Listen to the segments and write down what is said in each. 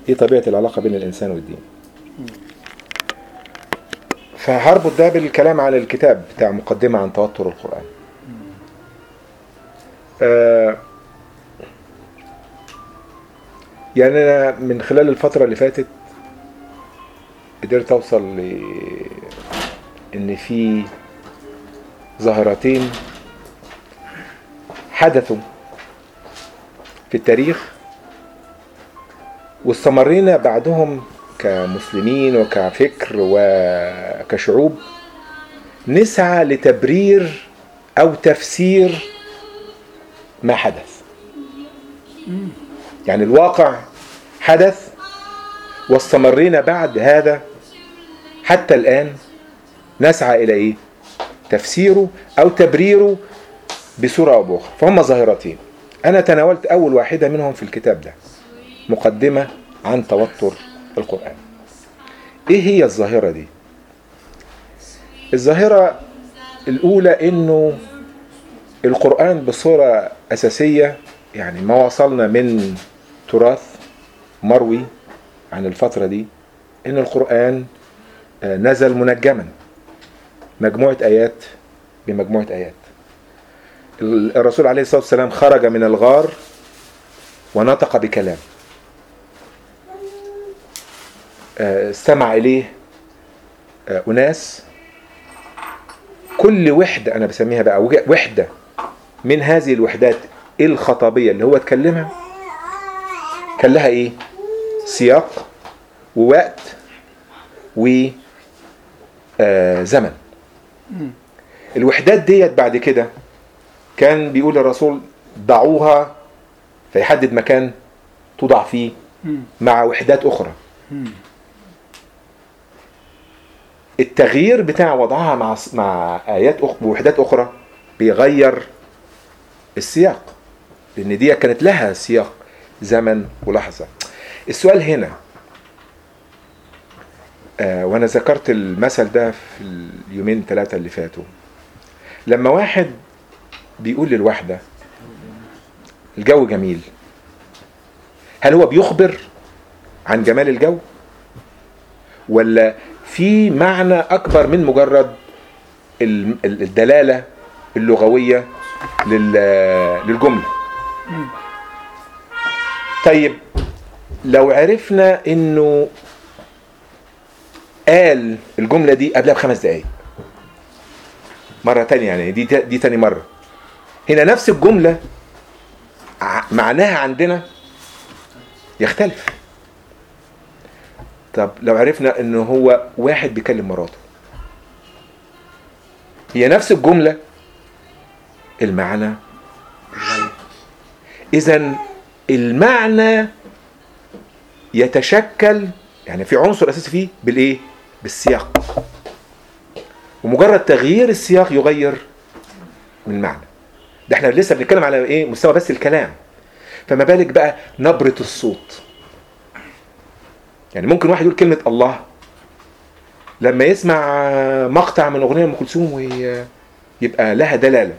ايه طبيعة العلاقة بين الانسان والدين فهربط ده بالكلام على الكتاب بتاع مقدمة عن توتر القرآن آه يعني انا من خلال الفترة اللي فاتت قدرت اوصل ل ان في ظاهرتين حدثوا في التاريخ واستمرينا بعدهم كمسلمين وكفكر وكشعوب نسعى لتبرير او تفسير ما حدث يعني الواقع حدث واستمرينا بعد هذا حتى الآن نسعى إلى إيه؟ تفسيره أو تبريره بصورة أو بأخرى فهم ظاهرتين أنا تناولت أول واحدة منهم في الكتاب ده مقدمة عن توتر القرآن إيه هي الظاهرة دي؟ الظاهرة الأولى إنه القرآن بصورة أساسية يعني ما وصلنا من تراث مروي عن الفترة دي إن القرآن نزل منجما مجموعة آيات بمجموعة آيات الرسول عليه الصلاة والسلام خرج من الغار ونطق بكلام استمع إليه أناس كل وحدة أنا بسميها بقى وحدة من هذه الوحدات الخطابية اللي هو اتكلمها كان لها إيه سياق ووقت وزمن الوحدات ديت بعد كده كان بيقول الرسول ضعوها فيحدد مكان توضع فيه مع وحدات أخرى التغيير بتاع وضعها مع مع آيات أخرى ووحدات أخرى بيغير السياق لأن دي كانت لها سياق زمن ولحظة السؤال هنا آه وانا ذكرت المثل ده في اليومين ثلاثة اللي فاتوا لما واحد بيقول للواحدة الجو جميل هل هو بيخبر عن جمال الجو ولا في معنى اكبر من مجرد الدلالة اللغوية للجملة طيب لو عرفنا انه قال الجملة دي قبلها بخمس دقايق مرة تانية يعني دي دي تاني مرة هنا نفس الجملة معناها عندنا يختلف طب لو عرفنا انه هو واحد بيكلم مراته هي نفس الجملة المعنى اذا المعنى يتشكل يعني في عنصر اساسي فيه بالايه بالسياق ومجرد تغيير السياق يغير من المعنى ده احنا لسه بنتكلم على ايه مستوى بس الكلام فما بالك بقى نبرة الصوت يعني ممكن واحد يقول كلمة الله لما يسمع مقطع من اغنية ام كلثوم ويبقى لها دلالة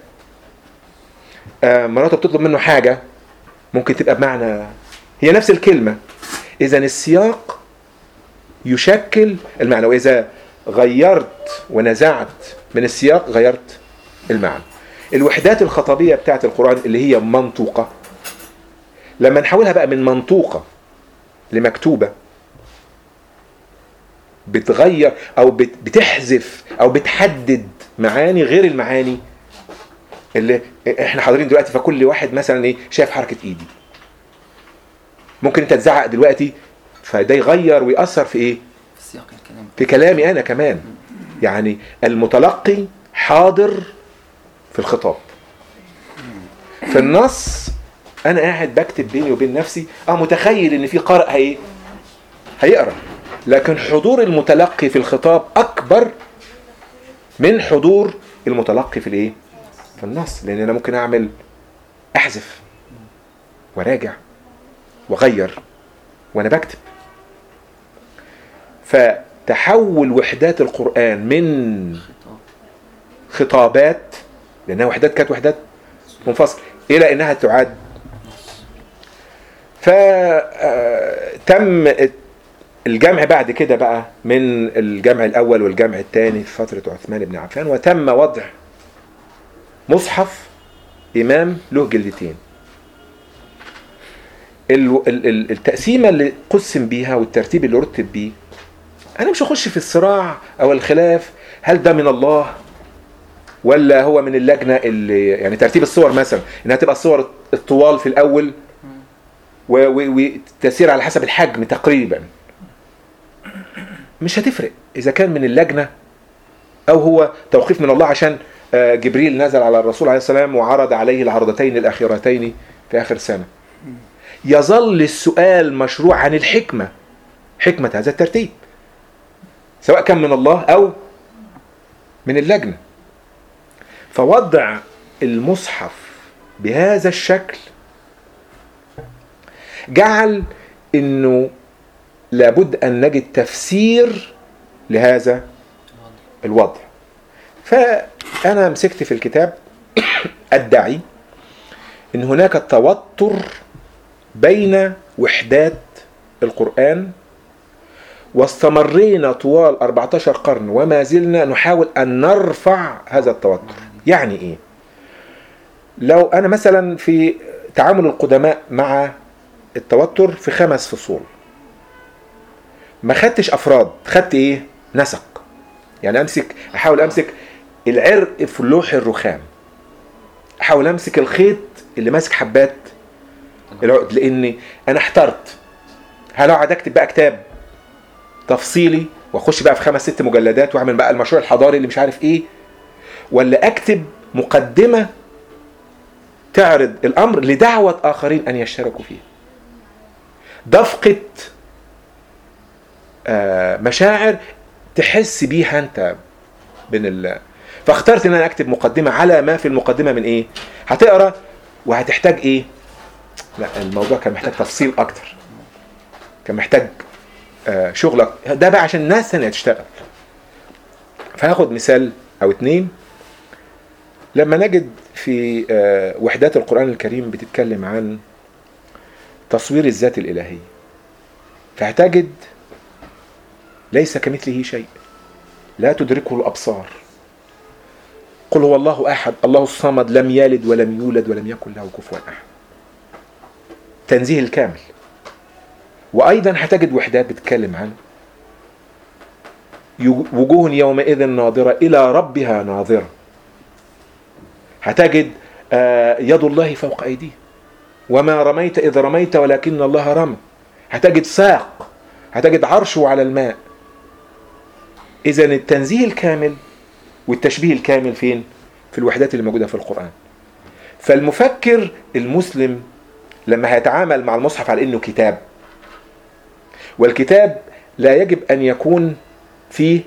مراته بتطلب منه حاجة ممكن تبقى بمعنى هي نفس الكلمة اذا السياق يشكل المعنى واذا غيرت ونزعت من السياق غيرت المعنى الوحدات الخطابية بتاعت القرآن اللي هي منطوقة لما نحولها بقى من منطوقة لمكتوبة بتغير او بتحذف او بتحدد معاني غير المعاني اللي احنا حاضرين دلوقتي فكل واحد مثلا ايه شايف حركة ايدي ممكن انت تزعق دلوقتي فده يغير ويأثر في ايه في سياق الكلام في كلامي انا كمان يعني المتلقي حاضر في الخطاب في النص انا قاعد بكتب بيني وبين نفسي اه متخيل ان في قارئ هي هيقرا لكن حضور المتلقي في الخطاب اكبر من حضور المتلقي في الايه في النص لان انا ممكن اعمل احذف وراجع واغير وانا بكتب فتحول وحدات القرآن من خطاب خطابات لأنها وحدات كانت وحدات منفصلة إلى أنها تعاد تم الجمع بعد كده بقى من الجمع الاول والجمع الثاني في فتره عثمان بن عفان وتم وضع مصحف امام له جلدتين ال- ال- ال- التقسيمه اللي قسم بيها والترتيب اللي رتب بيه انا مش هخش في الصراع او الخلاف هل ده من الله ولا هو من اللجنه اللي يعني ترتيب الصور مثلا انها تبقى الصور الطوال في الاول و- و- وتسير على حسب الحجم تقريبا مش هتفرق اذا كان من اللجنه او هو توقيف من الله عشان آه، جبريل نزل على الرسول عليه السلام وعرض عليه العرضتين الاخيرتين في اخر سنه يظل السؤال مشروع عن الحكمه حكمه هذا الترتيب سواء كان من الله او من اللجنه فوضع المصحف بهذا الشكل جعل انه لابد ان نجد تفسير لهذا الوضع فانا مسكت في الكتاب ادعي ان هناك توتر بين وحدات القران واستمرينا طوال 14 قرن وما زلنا نحاول ان نرفع هذا التوتر يعني ايه لو انا مثلا في تعامل القدماء مع التوتر في خمس فصول ما خدتش افراد خدت ايه نسق يعني امسك احاول امسك العرق في لوح الرخام احاول امسك الخيط اللي ماسك حبات العقد لاني انا احترت هل اقعد اكتب بقى كتاب تفصيلي واخش بقى في خمس ست مجلدات واعمل بقى المشروع الحضاري اللي مش عارف ايه ولا اكتب مقدمه تعرض الامر لدعوه اخرين ان يشتركوا فيه دفقه آه، مشاعر تحس بيها انت بين ال فاخترت ان انا اكتب مقدمه على ما في المقدمه من ايه هتقرا وهتحتاج ايه لا الموضوع كان محتاج تفصيل اكتر كان محتاج آه، شغلك ده بقى عشان الناس ثانيه تشتغل فهاخد مثال او اتنين لما نجد في آه، وحدات القرآن الكريم بتتكلم عن تصوير الذات الإلهية فهتجد ليس كمثله شيء لا تدركه الأبصار قل هو الله أحد الله الصمد لم يلد ولم يولد ولم يكن له كفوا أحد تنزيه الكامل وأيضا هتجد وحدات بتتكلم عن يو- وجوه يومئذ ناظرة إلى ربها ناظرة هتجد آه، يد الله فوق أيديه وما رميت إذ رميت ولكن الله رمى هتجد ساق هتجد عرشه على الماء إذا التنزيه الكامل والتشبيه الكامل فين؟ في الوحدات اللي موجودة في القرآن فالمفكر المسلم لما هيتعامل مع المصحف على إنه كتاب والكتاب لا يجب أن يكون فيه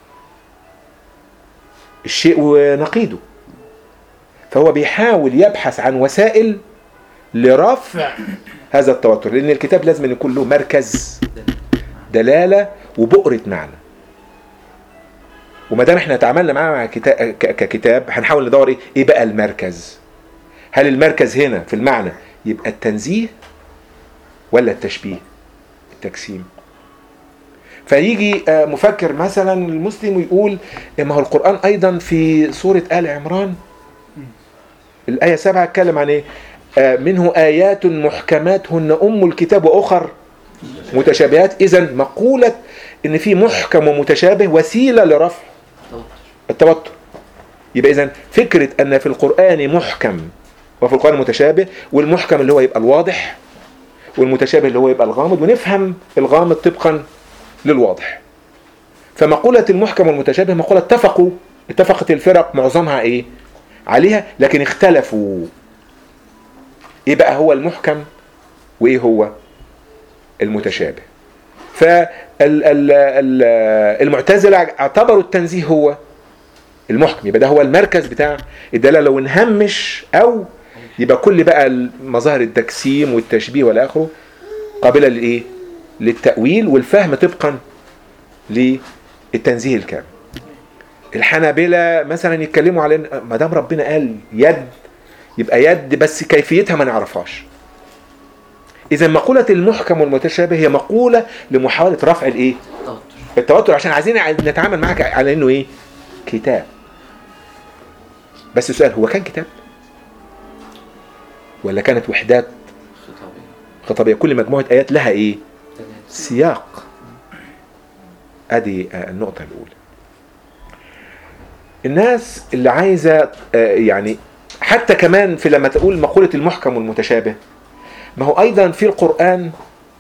الشيء ونقيضه فهو بيحاول يبحث عن وسائل لرفع هذا التوتر لان الكتاب لازم أن يكون له مركز دلاله وبؤره معنى وما دام احنا تعاملنا معاه مع كتا- ك- ككتاب هنحاول ندور ايه ايه بقى المركز هل المركز هنا في المعنى يبقى التنزيه ولا التشبيه التجسيم فيجي آه، مفكر مثلا المسلم ويقول إيه ما هو القرآن أيضا في سورة آل عمران الآية 7 اتكلم عن إيه؟ آه، منه آيات محكمات هن أم الكتاب وأخر متشابهات إذا مقولة إن في محكم ومتشابه وسيلة لرفع التوتر يبقى إذا فكرة أن في القرآن محكم وفي القرآن متشابه والمحكم اللي هو يبقى الواضح والمتشابه اللي هو يبقى الغامض ونفهم الغامض طبقا للواضح فمقولة المحكم والمتشابه مقولة اتفقوا اتفقت الفرق معظمها ايه عليها لكن اختلفوا ايه بقى هو المحكم وايه هو المتشابه فالمعتزلة اعتبروا التنزيه هو المحكم يبقى ده هو المركز بتاع الدلاله لو انهمش او يبقى كل بقى مظاهر التجسيم والتشبيه والى اخره قابله للايه؟ للتاويل والفهم طبقا للتنزيه الكامل. الحنابله مثلا يتكلموا على إن ما دام ربنا قال يد يبقى يد بس كيفيتها ما نعرفهاش. اذا مقوله المحكم والمتشابه هي مقوله لمحاوله رفع الايه توتر التوتر عشان عايزين نتعامل معاك على انه ايه كتاب بس السؤال هو كان كتاب ولا كانت وحدات خطابية خطابيه كل مجموعه ايات لها ايه تلاتة سياق ادي آه، النقطة الأولى الناس اللي عايزة آه، يعني حتى كمان في لما تقول مقولة المحكم والمتشابه ما هو أيضا في القرآن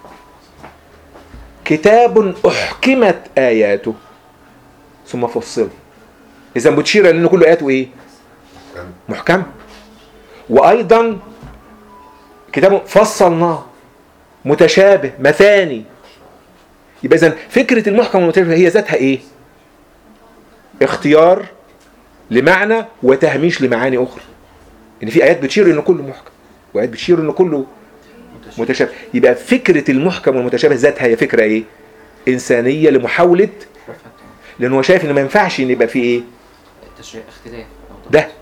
كتاب أحكمت آياته ثم فصل إذا بتشير لأنه كل آياته إيه؟ محكم وأيضا كتاب فصلناه متشابه مثاني يبقى اذا فكره المحكم والمتشابه هي ذاتها ايه اختيار لمعنى وتهميش لمعاني اخرى ان في ايات بتشير ان كله محكم وايات بتشير ان كله متشابه متشابه يبقى فكره المحكم والمتشابه ذاتها هي فكره ايه انسانيه لمحاوله رفع التوتر لان هو شايف ان ما ينفعش ان يبقى في ايه التشريع اختلاف أو تضاد. ده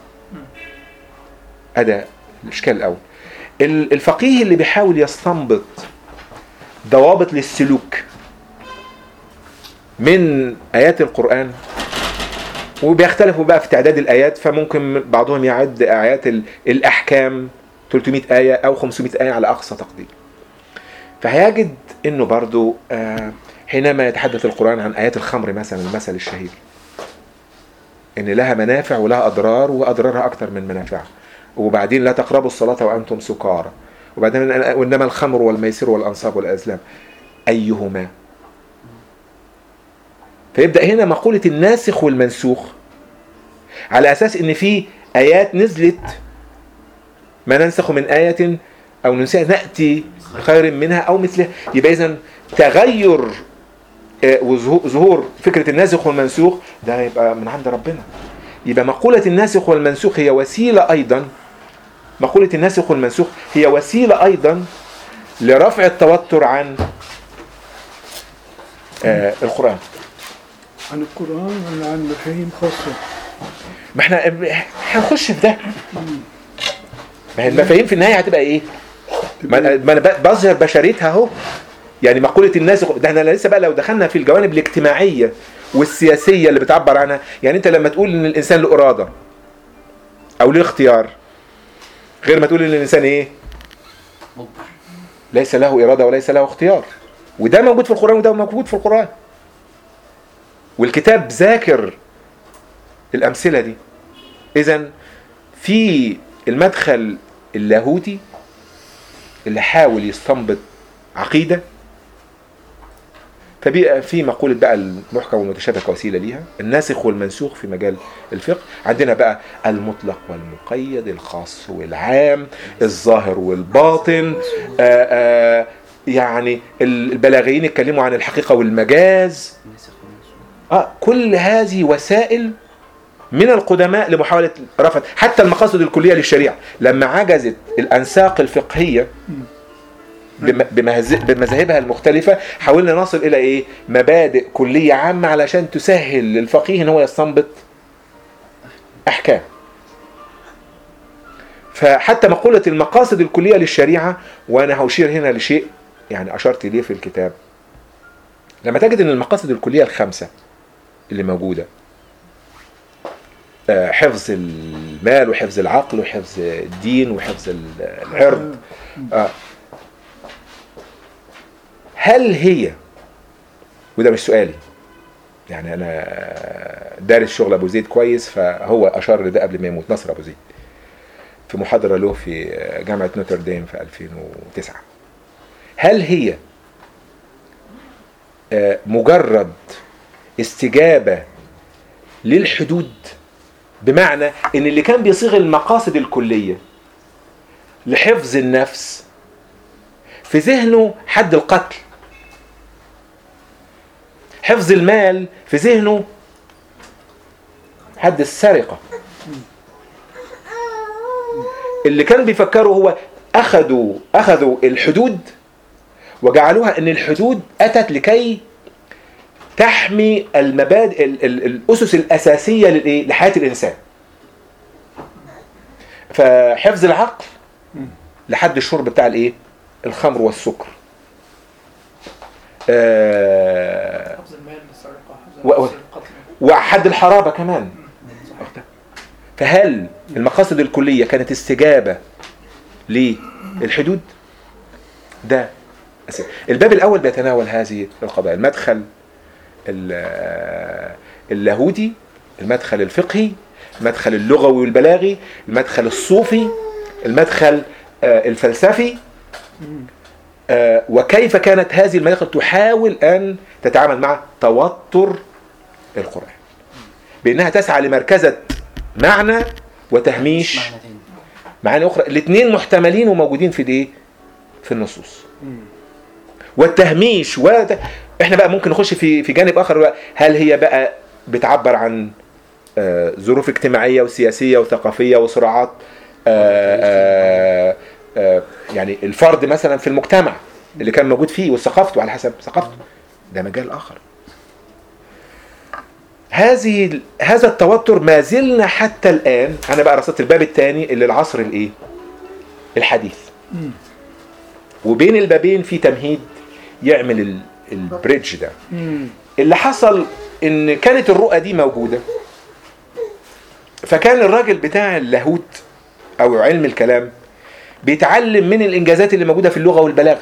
هذا الاشكال الاول ال- الفقيه اللي بيحاول يستنبط ضوابط للسلوك من ايات القران وبيختلفوا بقى في تعداد الايات فممكن بعضهم يعد ايات ال- الاحكام 300 ايه او 500 ايه على اقصى تقدير فهيجد انه برضو آه، حينما يتحدث القران عن ايات الخمر مثلا المثل الشهير ان لها منافع ولها اضرار واضرارها اكتر من منافعها وبعدين لا تقربوا الصلاه وانتم سكارى وبعدين وانما الخمر والميسر والانصاب والازلام ايهما فيبدا هنا مقوله الناسخ والمنسوخ على اساس ان في ايات نزلت ما ننسخ من ايه او ننساها ناتي بخير منها او مثلها يبقى اذا تغير آه، وظهو- ظهور فكره الناسخ والمنسوخ ده يبقى من عند ربنا يبقى مقوله الناسخ والمنسوخ هي وسيله ايضا مقوله الناسخ والمنسوخ هي وسيله ايضا لرفع التوتر عن آه القران عن القرآن ولا عن مفاهيم خاصة ما احنا هنخش في ده ما هي المفاهيم في النهايه هتبقى ايه؟ ما أنا- ما انا ب- بظهر بشريتها اهو يعني مقوله الناس ده احنا لسه بقى لو دخلنا في الجوانب الاجتماعيه والسياسيه اللي بتعبر عنها يعني انت لما تقول ان الانسان له اراده او له اختيار غير ما تقول ان الانسان ايه؟ مجبر ليس له اراده وليس له اختيار وده موجود في القران وده موجود في القران والكتاب ذاكر الامثله دي اذا في المدخل اللاهوتي اللي حاول يستنبط عقيده فبقى في مقولة بقى المحكم والمتشابه كوسيلة ليها الناسخ والمنسوخ في مجال الفقه عندنا بقى المطلق والمقيد الخاص والعام الظاهر والباطن آآ آآ يعني البلاغيين اتكلموا عن الحقيقة والمجاز الناسخ والمنسوخ آه كل هذه وسائل من القدماء لمحاولة رفع حتى المقاصد الكلية للشريعة لما عجزت الأنساق الفقهية بم- بمهز- بمذاهبها المختلفة حاولنا نصل إلى إيه مبادئ كلية عامة علشان تسهل للفقيه إن هو يستنبط أحكام فحتى مقولة المقاصد الكلية للشريعة وأنا هشير هنا لشيء يعني أشرت إليه في الكتاب لما تجد أن المقاصد الكلية الخمسة اللي موجودة آه، حفظ المال وحفظ العقل وحفظ الدين وحفظ ال- العرض آه. هل هي وده مش سؤالي يعني انا دارس شغل ابو زيد كويس فهو اشار لده قبل ما يموت نصر ابو زيد في محاضره له في جامعه نوتردام في 2009 هل هي آه، مجرد استجابه للحدود بمعنى ان اللي كان بيصيغ المقاصد الكليه لحفظ النفس في ذهنه حد القتل حفظ المال في ذهنه حد السرقة اللي كانوا بيفكروا هو أخذوا أخذوا الحدود وجعلوها أن الحدود أتت لكي تحمي المبادئ ال- ال- الأسس الأساسية للإيه؟ لحياة الإنسان فحفظ العقل لحد الشرب بتاع الإيه؟ الخمر والسكر آه، حفظ المال بالسرقة حفظ و- و- النفس القتل وحد الحرابة كمان فهل المقاصد الكلية كانت استجابة للحدود ده أسئلة. الباب الأول بيتناول هذه القضايا المدخل ال- اللاهوتي المدخل الفقهي المدخل اللغوي والبلاغي المدخل الصوفي المدخل آه، الفلسفي آه، وكيف كانت هذه المداخل تحاول أن تتعامل مع توتر القرآن بأنها تسعى لمركزة معنى وتهميش معنى تاني معاني أخرى الاثنين محتملين وموجودين في الايه؟ في النصوص والتهميش و... احنا بقى ممكن نخش في في جانب اخر بقى هل هي بقى بتعبر عن آه، ظروف اجتماعيه وسياسيه وثقافيه وصراعات آه، آه، آه، يعني الفرد مثلا في المجتمع اللي كان موجود فيه وثقافته على حسب ثقافته ده مجال اخر هذه هذا التوتر ما زلنا حتى الان انا بقى رصدت الباب الثاني اللي العصر الايه الحديث وبين البابين في تمهيد يعمل ال- البريدج ده اللي حصل ان كانت الرؤى دي موجوده فكان الراجل بتاع اللاهوت او علم الكلام بيتعلم من الانجازات اللي موجوده في اللغه والبلاغه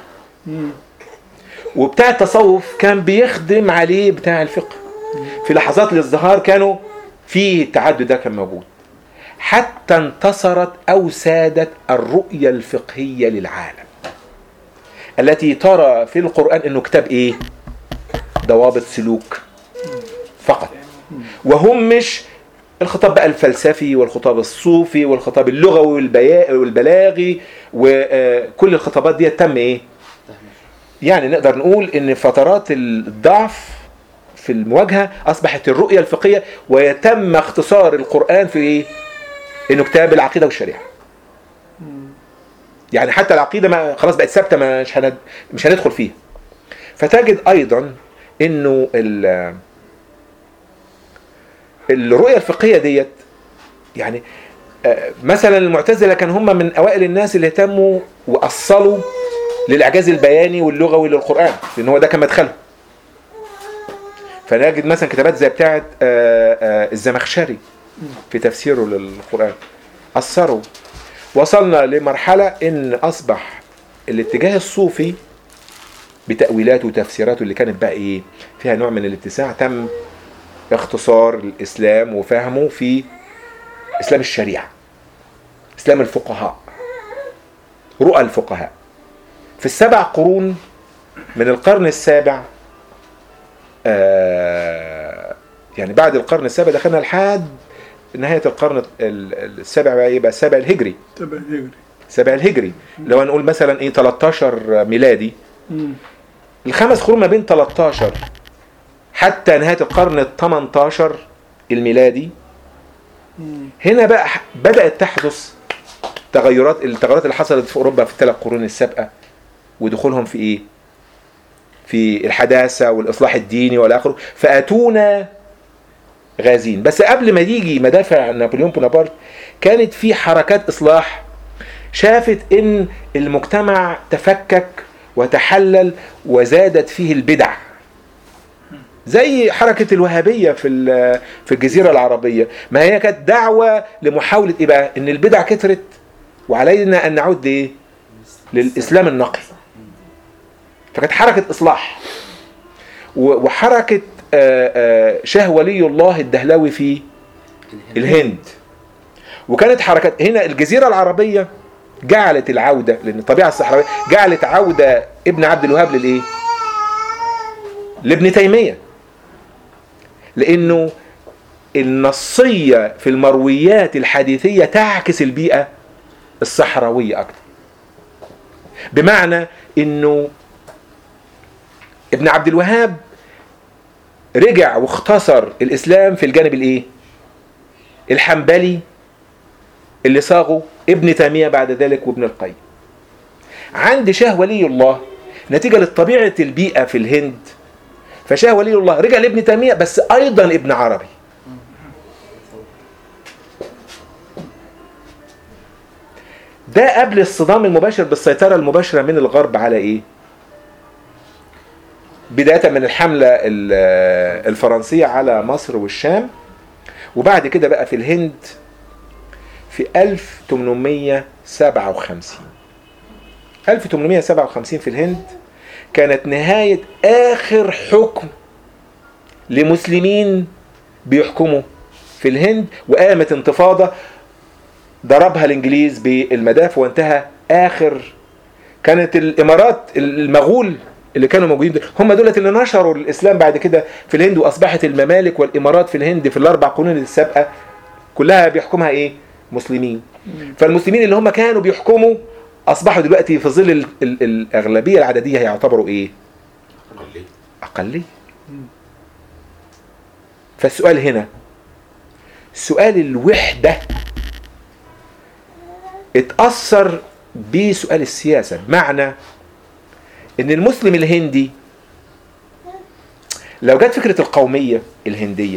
وبتاع التصوف كان بيخدم عليه بتاع الفقه في لحظات الازدهار كانوا في التعدد ده كان موجود حتى انتصرت او سادت الرؤيه الفقهيه للعالم التي ترى في القران انه كتاب ايه ضوابط سلوك فقط وهم مش الخطاب بقى الفلسفي والخطاب الصوفي والخطاب اللغوي والبيا- والبلاغي وكل الخطابات دي تم ايه يعني نقدر نقول ان فترات الضعف في المواجهه اصبحت الرؤيه الفقهيه ويتم اختصار القران في ايه انه كتاب العقيده والشريعه يعني حتى العقيده ما خلاص بقت ثابته مش هند مش هندخل فيها فتجد ايضا انه ال- الرؤيه الفقهيه ديت يعني آه، مثلا المعتزله كان هم من اوائل الناس اللي اهتموا واصلوا للاعجاز البياني واللغوي للقران لان هو ده كان مدخله فنجد مثلا كتابات زي بتاعه آه، آه، الزمخشري في تفسيره للقران اثروا وصلنا لمرحله ان اصبح الاتجاه الصوفي بتاويلاته وتفسيراته اللي كانت بقى ايه فيها نوع من الاتساع تم اختصار الاسلام وفهمه في اسلام الشريعه اسلام الفقهاء رؤى الفقهاء في السبع قرون من القرن السابع آه يعني بعد القرن السابع دخلنا لحد نهاية القرن ال- ال- السابع بقى يبقى السابع الهجري تبع الهجري السابع الهجري لو هنقول مثلا ايه 13 ميلادي مم. الخمس قرون ما بين 13 حتى نهاية القرن ال 18 الميلادي مم. هنا بقى ح- بدأت تحدث تغيرات التغيرات اللي حصلت في أوروبا في الثلاث قرون السابقة ودخولهم في إيه؟ في الحداثة والإصلاح الديني والى آخره فأتونا غازين بس قبل ما يجي مدافع نابليون بونابرت كانت في حركات إصلاح شافت إن المجتمع تفكك وتحلل وزادت فيه البدع زي حركة الوهابية في ال- في الجزيرة العربية ما هي كانت دعوة لمحاولة إيه بقى إن البدع كترت وعلينا أن نعود لإيه للإسلام النقي فكانت حركة إصلاح و- وحركة آه، آه، شاه ولي الله الدهلوي في الهند وكانت حركات هنا الجزيرة العربية جعلت العودة لأن الطبيعة الصحراوية جعلت عودة ابن عبد الوهاب للإيه؟ لابن تيمية لأنه النصية في المرويات الحديثية تعكس البيئة الصحراوية أكتر بمعنى أنه ابن عبد الوهاب رجع واختصر الإسلام في الجانب الإيه؟ الحنبلي اللي صاغه ابن تيمية بعد ذلك وابن القيم عند شاه ولي الله نتيجة لطبيعة البيئة في الهند فشاه ولي الله رجع لابن تيمية بس أيضا ابن عربي ده قبل الصدام المباشر بالسيطرة المباشرة من الغرب على ايه بداية من الحملة ال- الفرنسية على مصر والشام وبعد كده بقى في الهند في 1857 1857 في الهند كانت نهاية آخر حكم لمسلمين بيحكموا في الهند وقامت انتفاضة ضربها الإنجليز بالمدافع وانتهى آخر كانت الإمارات المغول اللي كانوا موجودين دول هم دولت اللي نشروا الإسلام بعد كده في الهند وأصبحت الممالك والإمارات في الهند في الأربع قرون السابقة كلها بيحكمها إيه؟ مسلمين فالمسلمين اللي هم كانوا بيحكموا أصبحوا دلوقتي في ظل ال- ال- الأغلبية العددية يعتبروا إيه؟ أقلية فالسؤال هنا سؤال الوحدة اتأثر بسؤال السياسة بمعنى ان المسلم الهندي لو جت فكرة القومية الهندية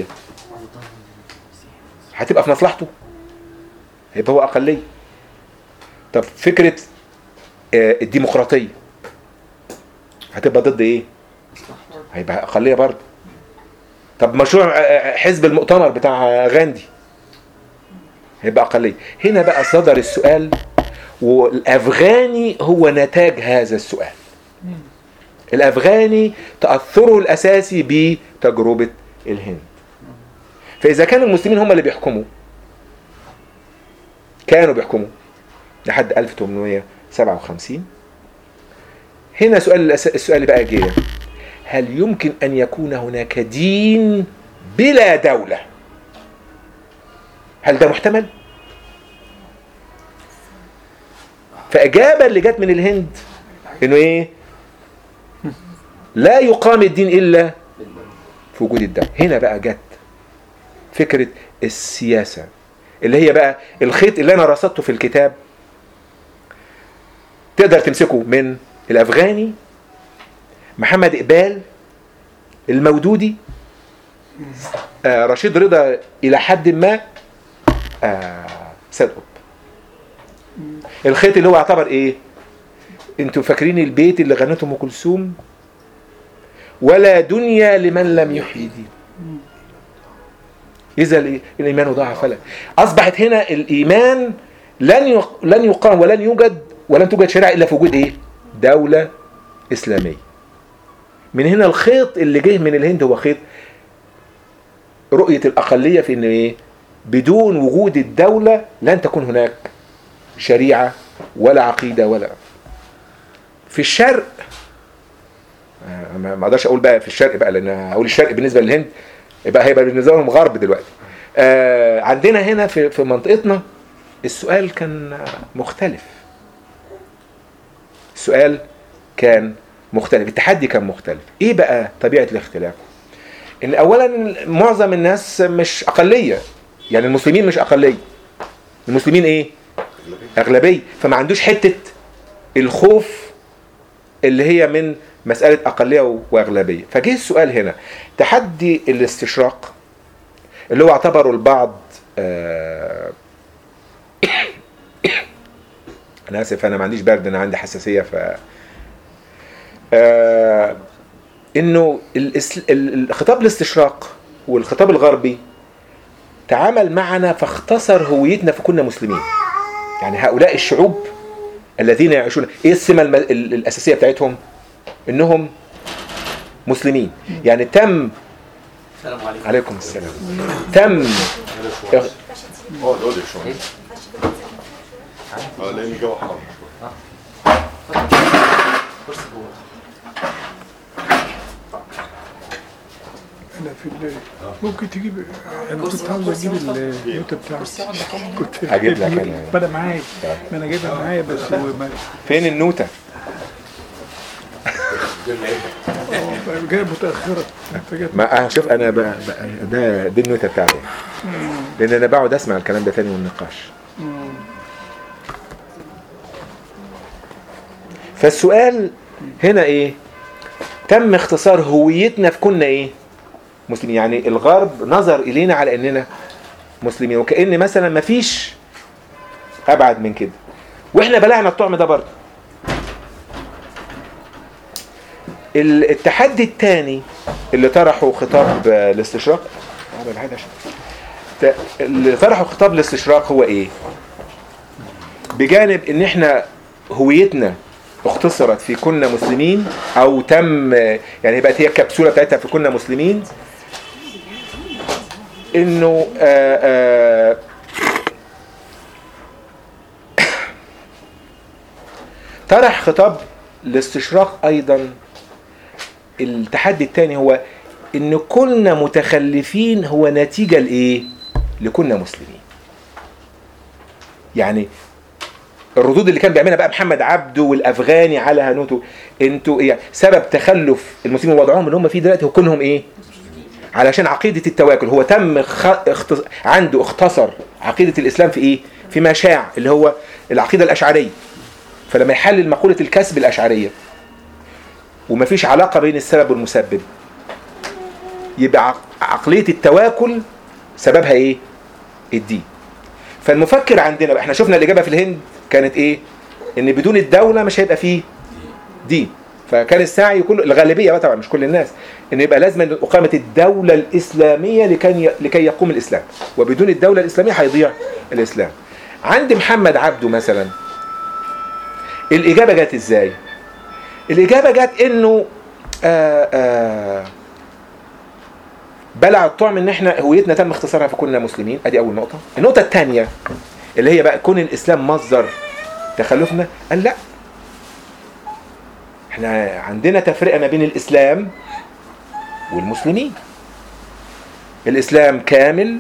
هتبقى في مصلحته هيبقى هو أقلية طب فكرة آه، الديمقراطية هتبقى ضد ايه هيبقى أقلية برضه طب مشروع آه، آه، حزب المؤتمر بتاع غاندي هيبقى أقلية هنا بقى صدر السؤال والأفغاني هو نتاج هذا السؤال الأفغاني تأثره الأساسي بتجربة الهند فإذا كان المسلمين هم اللي بيحكموا كانوا بيحكموا لحد 1857 هنا سؤال الأس- السؤال اللي بقى جه هل يمكن أن يكون هناك دين بلا دولة هل ده محتمل فإجابة اللي جت من الهند إنه إيه لا يقام الدين إلا في وجود الدولة هنا بقى جت فكرة السياسة اللي هي بقى الخيط اللي أنا رصدته في الكتاب تقدر تمسكه من الأفغاني محمد إقبال المودودي آه رشيد رضا إلى حد ما آه سيد قطب الخيط اللي هو يعتبر ايه انتوا فاكرين البيت اللي غنته ام كلثوم ولا دنيا لمن لم يحيي دين اذا الإيه؟ الايمان ضاع فلا اصبحت هنا الايمان لن يق... لن يقام ولن يوجد ولن توجد شريعه الا في وجود ايه دوله اسلاميه من هنا الخيط اللي جه من الهند هو خيط رؤيه الاقليه في ان ايه بدون وجود الدوله لن تكون هناك شريعة ولا عقيدة ولا في الشرق آه، ما ما اقدرش اقول بقى في الشرق بقى لان هقول الشرق بالنسبه للهند يبقى هيبقى بالنسبه لهم غرب دلوقتي آه، عندنا هنا في في منطقتنا السؤال كان مختلف السؤال كان مختلف التحدي كان مختلف ايه بقى طبيعه الاختلاف ان اولا معظم الناس مش اقليه يعني المسلمين مش اقليه المسلمين ايه اغلبيه فما عندوش حته الخوف اللي هي من مساله اقليه واغلبيه فجه السؤال هنا تحدي الاستشراق اللي هو اعتبره البعض آه، انا اسف انا ما عنديش برد انا عندي حساسيه ف آه، انه الإس- ال- الخطاب الاستشراق والخطاب الغربي تعامل معنا فاختصر هويتنا فكنا مسلمين يعني هؤلاء الشعوب الذين يعيشون ايه السمه الم- ال- الاساسيه بتاعتهم انهم مسلمين يعني تم السلام عليكم عليكم السلام تم اه دول شوية اه لان الجو حر كرسي جوه انا في ال- ممكن تجيب انا كنت عاوز اجيب النوتة بتاعتي كنت هجيب لك أنا. ما انا معايا ما انا جايبها معايا بس هو ما فين النوتة آه، جايه متاخره انت جايب ما آه شوف انا بقى بقى ده دي النوتة بتاعتي لان انا بقعد اسمع الكلام ده تاني والنقاش فالسؤال هنا ايه تم اختصار هويتنا في كنا ايه مسلمين يعني الغرب نظر الينا على اننا مسلمين وكأن مثلا ما فيش ابعد من كده واحنا بلعنا الطعم ده برضه ال- التحدي الثاني اللي طرحه خطاب آه، الاستشراق أعمل الحاجة عشان- ت- اللي طرحه خطاب الاستشراق هو ايه بجانب ان احنا هويتنا اختصرت في كنا مسلمين او تم يعني بقت هي الكبسوله بتاعتها في كنا مسلمين انه آآ آآ طرح خطاب الاستشراق ايضا التحدي الثاني هو ان كنا متخلفين هو نتيجه لايه لكنا مسلمين يعني الردود اللي كان بيعملها بقى محمد عبده والافغاني على هنوتو انتوا يعني سبب تخلف المسلمين وضعهم اللي هم فيه دلوقتي هو كونهم ايه علشان عقيدة التواكل هو تم خ... اختص... عنده اختصر عقيدة الإسلام في إيه؟ في ما شاع اللي هو العقيدة الأشعرية فلما يحلل مقولة الكسب الأشعرية ومفيش علاقة بين السبب والمسبب يبقى عق- عقلية التواكل سببها إيه؟ الدين فالمفكر عندنا بقى احنا شفنا الإجابة في الهند كانت إيه؟ إن بدون الدولة مش هيبقى فيه دين فكان السعي كله الغالبيه بقى طبعا مش كل الناس ان يبقى لازم إن اقامه الدوله الاسلاميه لكي لكي يقوم الاسلام وبدون الدوله الاسلاميه هيضيع الاسلام عند محمد عبده مثلا الاجابه جت ازاي الاجابه جت انه آآ آآ بلع الطعم ان احنا هويتنا تم اختصارها فكنا مسلمين ادي اول نقطه النقطه الثانيه اللي هي بقى كون الاسلام مصدر تخلفنا قال لا احنا عندنا تفرقه ما بين الاسلام والمسلمين الاسلام كامل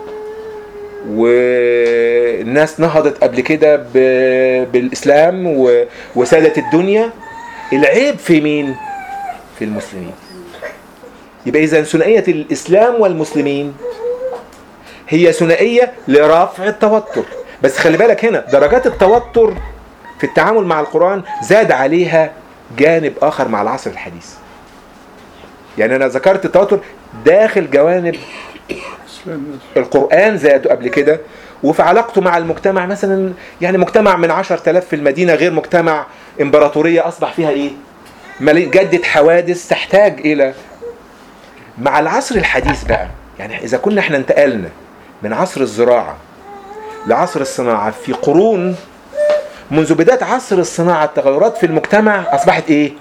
والناس نهضت قبل كده ب- بالاسلام و- وسادت الدنيا العيب في مين في المسلمين يبقى اذا ثنائيه الاسلام والمسلمين هي ثنائيه لرفع التوتر بس خلي بالك هنا درجات التوتر في التعامل مع القرآن زاد عليها جانب آخر مع العصر الحديث يعني أنا ذكرت التوتر داخل جوانب اسلام القرآن زادوا قبل كده وفي علاقته مع المجتمع مثلا يعني مجتمع من عشر تلاف في المدينة غير مجتمع إمبراطورية أصبح فيها إيه ملي- جدة حوادث تحتاج إلى مع العصر الحديث بقى يعني إذا كنا احنا انتقلنا من عصر الزراعة لعصر الصناعة في قرون منذ بداية عصر الصناعة التغيرات في المجتمع أصبحت إيه؟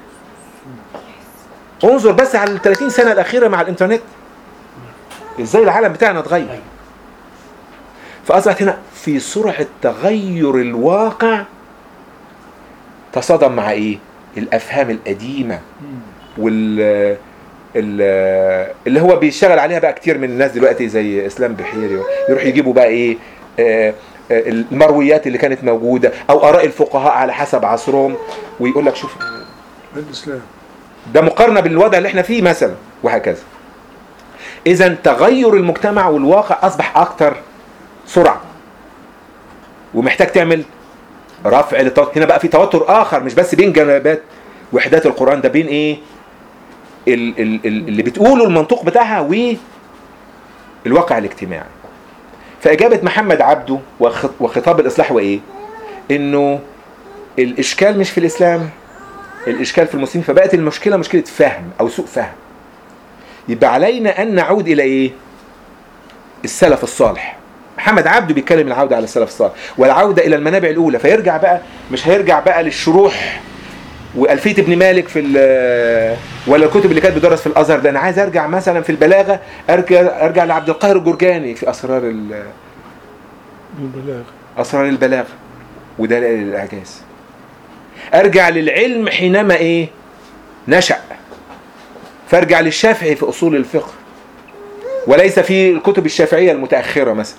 انظر بس على ال 30 سنة الأخيرة مع الإنترنت إزاي العالم بتاعنا اتغير فأصبحت هنا في سرعة تغير الواقع تصادم مع إيه؟ الأفهام القديمة وال ال- اللي هو بيشتغل عليها بقى كتير من الناس دلوقتي زي اسلام بحيري يروح يجيبوا بقى ايه آه، آه، المرويات اللي كانت موجوده او اراء الفقهاء على حسب عصرهم ويقول لك شوف الاسلام ده مقارنه بالوضع اللي احنا فيه مثلا وهكذا اذا تغير المجتمع والواقع اصبح اكتر سرعه ومحتاج تعمل رفع للتوتر هنا بقى في توتر اخر مش بس بين جنبات وحدات القران ده بين ايه ال- ال- ال- اللي بتقوله المنطوق بتاعها والواقع الاجتماعي فاجابه محمد عبده وخط- وخطاب الاصلاح هو ايه انه الاشكال مش في الاسلام الاشكال في المسلمين فبقت المشكله مشكله فهم او سوء فهم يبقى علينا ان نعود الى ايه السلف الصالح محمد عبده بيتكلم العوده على السلف الصالح والعوده الى المنابع الاولى فيرجع بقى مش هيرجع بقى للشروح والفيه ابن مالك في ال- ولا الكتب اللي كانت بتدرس في الازهر ده انا عايز ارجع مثلا في البلاغه ارجع ارجع لعبد القاهر الجرجاني في اسرار ال- البلاغ اسرار البلاغه ودلائل الاعجاز ارجع للعلم حينما ايه نشأ فارجع للشافعي في اصول الفقه وليس في الكتب الشافعيه المتاخره مثلا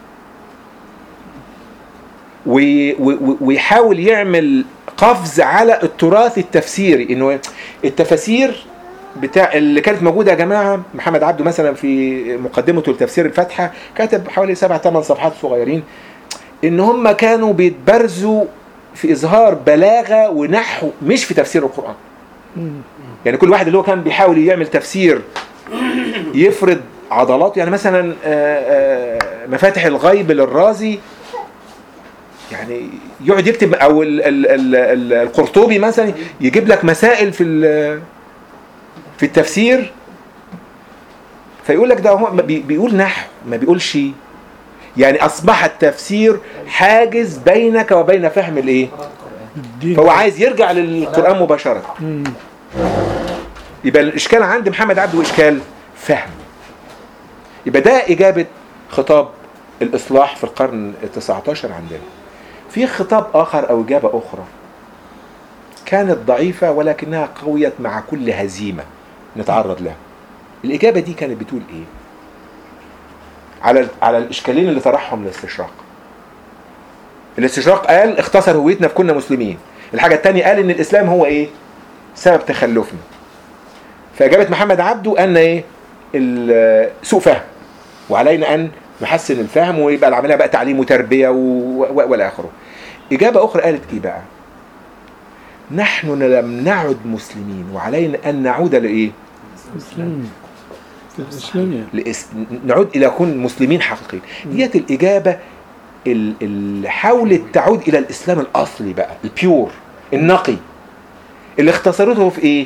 وي- و- ويحاول يعمل قفز على التراث التفسيري انه التفاسير بتاع اللي كانت موجوده يا جماعه محمد عبده مثلا في مقدمته لتفسير الفاتحه كاتب حوالي سبع ثمان صفحات صغيرين ان هم كانوا بيتبرزوا في اظهار بلاغه ونحو مش في تفسير القران يعني كل واحد اللي هو كان بيحاول يعمل تفسير يفرض عضلاته يعني مثلا آه، آه، مفاتح الغيب للرازي يعني يقعد يكتب او ال ال ال ال القرطبي مثلا يجيب لك مسائل في ال- في التفسير فيقول لك ده هو بي- بيقول نحو ما بيقولش يعني اصبح التفسير حاجز بينك وبين فهم الايه الدين فهو عايز يرجع للقران مباشره مم. يبقى الاشكال عند محمد عبده اشكال فهم يبقى ده اجابه خطاب الاصلاح في القرن ال19 عندنا في خطاب اخر او اجابه اخرى كانت ضعيفه ولكنها قويت مع كل هزيمه نتعرض لها الاجابه دي كانت بتقول ايه على على الاشكالين اللي طرحهم الاستشراق الاستشراق قال اختصر هويتنا في كنا مسلمين الحاجه الثانيه قال ان الاسلام هو ايه سبب تخلفنا فاجابه محمد عبده ان ايه ال- سوء فهم وعلينا ان نحسن الفهم ويبقى العمليه بقى تعليم وتربيه و... و... والى اخره اجابه اخرى قالت ايه بقى نحن لم نعد مسلمين وعلينا ان نعود لايه إسلام. الإسلامية لإس... نعود الى كون مسلمين حقيقيين ديت الاجابه ال- اللي حاولت تعود الى الاسلام الاصلي بقى البيور النقي اللي اختصرته في ايه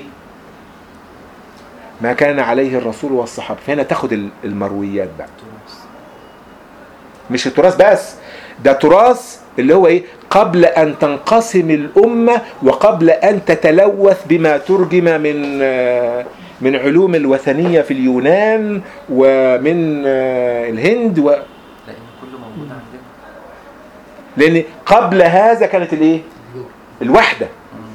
ما كان عليه الرسول والصحابه فهنا تاخد ال- المرويات بقى مش التراث بس ده تراث اللي هو ايه قبل ان تنقسم الامه وقبل ان تتلوث بما ترجم من آه، من علوم الوثنيه في اليونان ومن آه، الهند و... لان كله موجود عندنا لان قبل هذا كانت الايه الوحده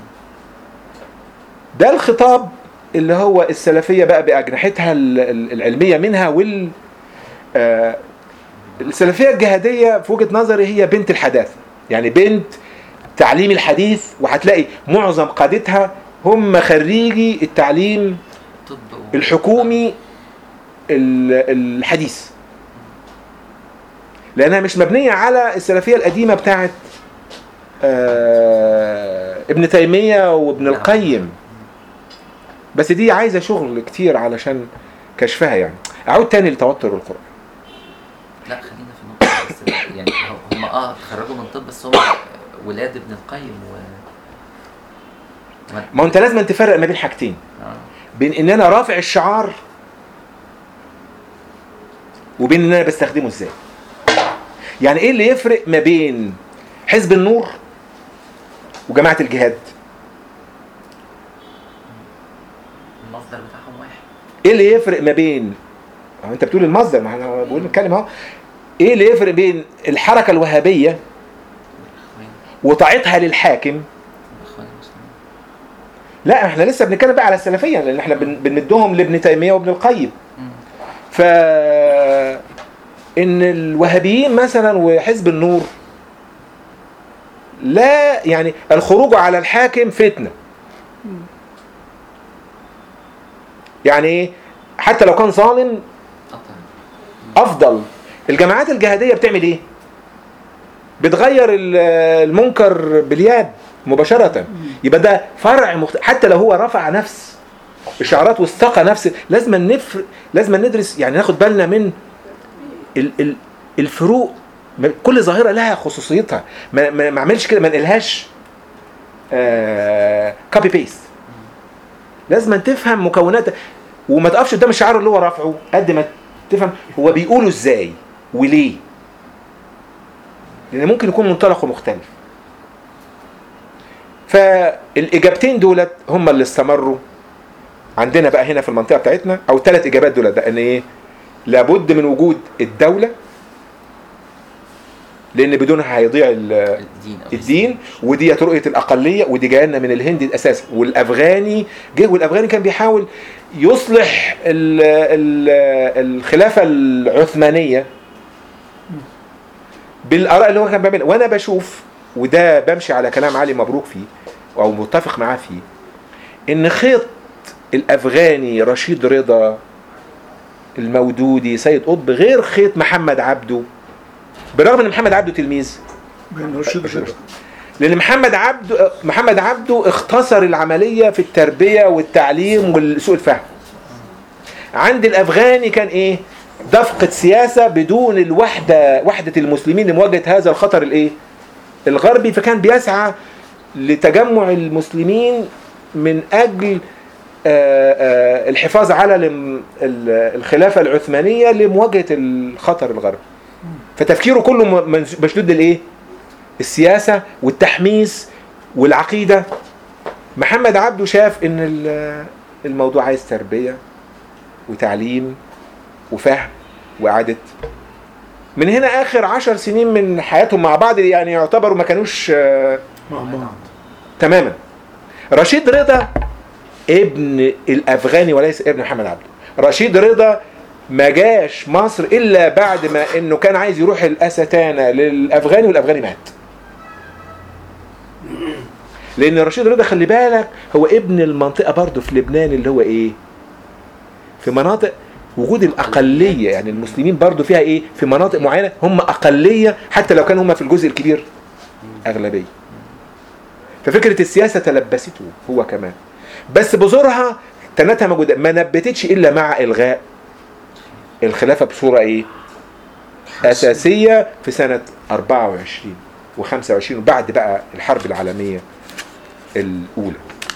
ده الخطاب اللي هو السلفيه بقى باجنحتها ال- ال- العلميه منها وال آه، السلفيه الجهاديه في وجهه نظري هي بنت الحداثه يعني بنت تعليم الحديث وهتلاقي معظم قادتها هم خريجي التعليم طب و- الحكومي ال- الحديث لانها مش مبنيه على السلفيه القديمه بتاعت آه، ابن تيميه وابن القيم بس دي عايزه شغل كتير علشان كشفها يعني اعود تاني لتوتر القران لا خلينا في النقطة بس يعني هو- هم اه اتخرجوا من طب بس هم ولاد ابن القيم و ما- ما هو انت لازم تفرق ما بين حاجتين آه. بين ان انا رافع الشعار وبين ان انا بستخدمه ازاي يعني ايه اللي يفرق ما بين حزب النور وجماعه الجهاد المصدر بتاعهم واحد ايه اللي يفرق ما بين هو انت بتقول المصدر ما احنا بقول نتكلم اهو ايه اللي يفرق بين الحركه الوهابيه اخوان وطاعتها للحاكم اخوان المسلمين لا احنا لسه بنتكلم بقى على السلفيه لان احنا بن- بنمدهم لابن تيميه وابن القيم مم. ف ان الوهابيين مثلا وحزب النور لا يعني الخروج على الحاكم فتنه يعني ايه حتى لو كان ظالم اه طبعا افضل الجماعات الجهاديه بتعمل ايه بتغير ال- المنكر باليد مباشره يبقى ده فرع مخت... حتى لو هو رفع نفس اشعارات واستقى نفس لازم نفر لازم ندرس يعني ناخد بالنا من ال... ال... الفروق ما- كل ظاهره لها خصوصيتها ما ما ما اعملش كده ما نقلهاش كوبي بيست لازم تفهم مكونات وما تقفش قدام الشعار اللي هو رافعه قد ما تفهم هو بيقوله ازاي وليه لان ممكن يكون منطلقه مختلف فالاجابتين دولت هم اللي استمروا عندنا بقى هنا في المنطقه بتاعتنا او الثلاث اجابات دولت بقى ان ايه لابد من وجود الدوله لان بدونها هيضيع ال- الدين أو الدين ودي رؤيه الاقليه ودي جايه لنا من الهند اساسا والافغاني جه والافغاني كان بيحاول يصلح ال ال الخلافه العثمانيه بالاراء اللي هو كان بيعملها وانا بشوف وده بمشي على كلام علي مبروك فيه او متفق معاه فيه ان خيط الافغاني رشيد رضا المودودي سيد قطب غير خيط محمد عبده برغم ان محمد عبده تلميذ بين رشيد رضا لان محمد عبده محمد عبده اختصر العمليه في التربيه والتعليم وسوء الفهم عند الافغاني كان ايه دفقة سياسة بدون الوحدة وحدة المسلمين لمواجهة هذا الخطر الايه الغربي فكان بيسعى لتجمع المسلمين من اجل آه، آه، الحفاظ على الم- ال- الخلافه العثمانيه لمواجهه الخطر الغربي فتفكيره كله م- منس- مشدود للايه السياسه والتحميس والعقيده محمد عبده شاف ان ال- الموضوع عايز تربيه وتعليم وفهم واعاده من هنا اخر عشر سنين من حياتهم مع بعض يعني يعتبروا ما كانوش آه، مع بعض تماما رشيد رضا ابن الافغاني وليس ابن محمد عبده رشيد رضا ما جاش مصر الا بعد ما انه كان عايز يروح الاستانه للافغاني والافغاني مات لان رشيد رضا خلي بالك هو ابن المنطقه برضه في لبنان اللي هو ايه في مناطق وجود الاقليه يعني المسلمين برضه فيها ايه في مناطق معينه هم اقليه حتى لو كانوا هم في الجزء الكبير اغلبيه ففكره السياسه تلبسته هو كمان بس بذورها تنتها موجوده ما نبتتش الا مع الغاء الخلافه بصوره ايه اساسيه في سنه 24 و25 وبعد بقى الحرب العالميه الاولى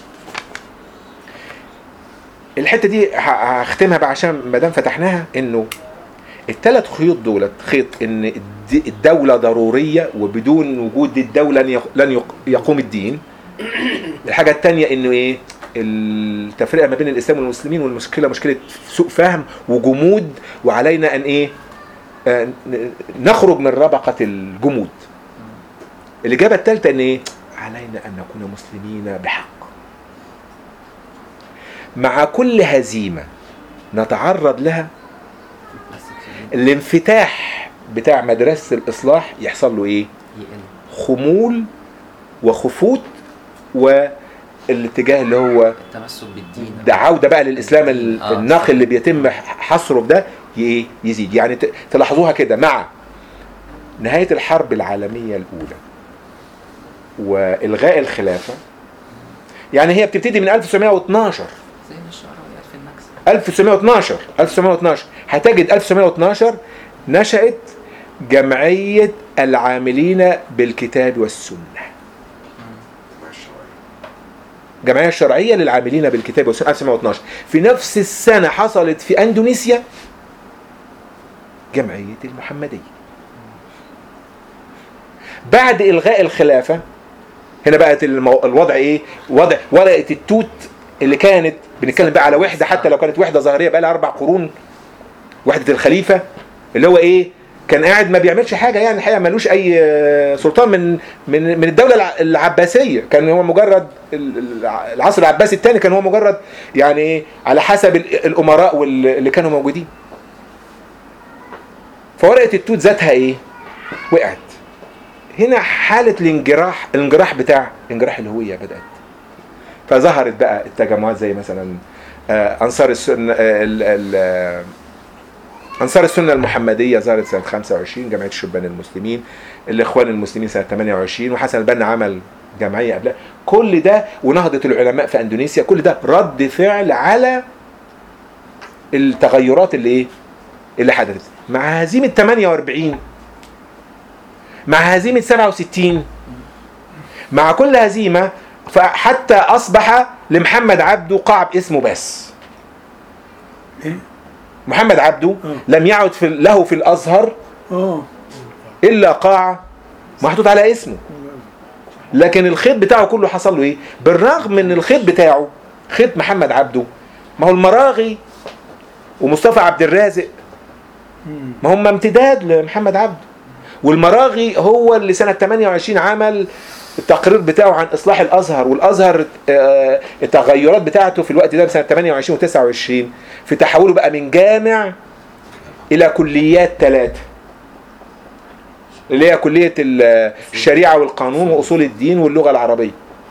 الحته دي ه- هختمها بقى عشان ما دام فتحناها انه الثلاث خيوط دولت خيط ان الد- الدوله ضروريه وبدون وجود الدوله لن يق- لن يق- يقوم الدين الحاجه الثانيه انه ايه التفرقه ما بين الاسلام والمسلمين والمشكله مشكله سوء فهم وجمود وعلينا ان ايه آه، ن- نخرج من ربقه الجمود الاجابه الثالثه ان ايه علينا ان نكون مسلمين بحق مع كل هزيمه نتعرض لها بس كده الانفتاح بتاع مدرسه الاصلاح يحصل له ايه يقل خمول وخفوت والاتجاه اللي هو التمسك بالدين ده عوده بقى للاسلام ال- آه. النقي اللي بيتم حصره في ده ي- يزيد يعني ت- تلاحظوها كده مع نهايه الحرب العالميه الاولى والغاء الخلافه يعني هي بتبتدي من 1912 زي ما الشعراء قال في النكسة 1912 1912 هتجد 1912 نشأت جمعية العاملين بالكتاب والسنة جمعية الشرعية للعاملين بالكتاب والسنة 1912 في نفس السنة حصلت في أندونيسيا جمعية المحمدية بعد إلغاء الخلافة هنا بقت المو... الوضع ايه وضع ورقه التوت اللي كانت بنتكلم بقى على وحده حتى لو كانت وحده ظاهريه بقى لها اربع قرون وحده الخليفه اللي هو ايه كان قاعد ما بيعملش حاجه يعني الحقيقه ملوش اي آه، سلطان من من من الدوله الع- العباسيه كان هو مجرد ال- ال- العصر العباسي الثاني كان هو مجرد يعني ايه على حسب ال- الامراء وال- اللي كانوا موجودين فورقه التوت ذاتها ايه وقعت هنا حالة الانجراح الانجراح بتاع انجراح الهوية بدأت فظهرت بقى التجمعات زي مثلا آه، أنصار السنة آه، ال- ال- آه، أنصار السنة المحمدية ظهرت سنة 25 جمعية الشبان المسلمين الإخوان المسلمين سنة 28 وحسن البنا عمل جمعية قبلها كل ده ونهضة العلماء في أندونيسيا كل ده رد فعل على التغيرات اللي إيه اللي حدثت مع هزيمة 48 مع هزيمة 67 مع كل هزيمة فحتى أصبح لمحمد عبده قاع اسمه بس إيه؟ محمد عبده آه. لم يعد في له في الأزهر اه إلا قاع محطوط على اسمه لكن الخيط بتاعه كله حصل له ايه بالرغم من الخيط بتاعه خيط محمد عبده ما هو المراغي ومصطفى عبد الرازق مم. ما هم امتداد لمحمد عبده والمراغي هو اللي سنة 28 عمل التقرير بتاعه عن إصلاح الأزهر والأزهر آه، التغيرات بتاعته في الوقت ده سنة 28 و29 في تحوله بقى من جامع إلى كليات ثلاثة اللي هي كلية ال- الشريعة والقانون وأصول الدين واللغة العربية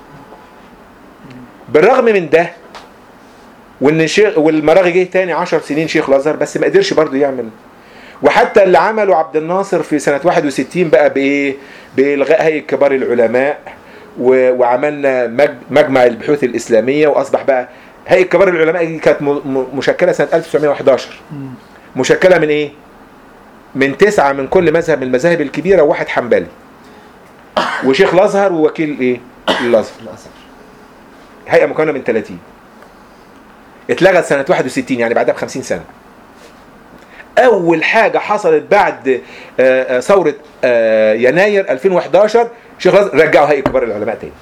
بالرغم من ده وان شيخ والمراغي جه تاني 10 سنين شيخ الازهر بس ما قدرش برضه يعمل وحتى اللي عمله عبد الناصر في سنة 61 بقى بإيه؟ بإلغاء هيئة كبار العلماء و- وعملنا مج- مجمع البحوث الإسلامية وأصبح بقى هيئة كبار العلماء دي كانت م- م- مشكلة سنة 1911 مم. مشكلة من إيه؟ من تسعة من كل مذهب من المذاهب الكبيرة وواحد حنبلي وشيخ الازهر ووكيل ايه الازهر الازهر هيئه مكونه من 30 اتلغت سنه 61 يعني بعدها ب 50 سنه اول حاجه حصلت بعد آه، آه، ثوره آه، يناير 2011 شيخ الازهر رجعوا هيئه كبار العلماء تاني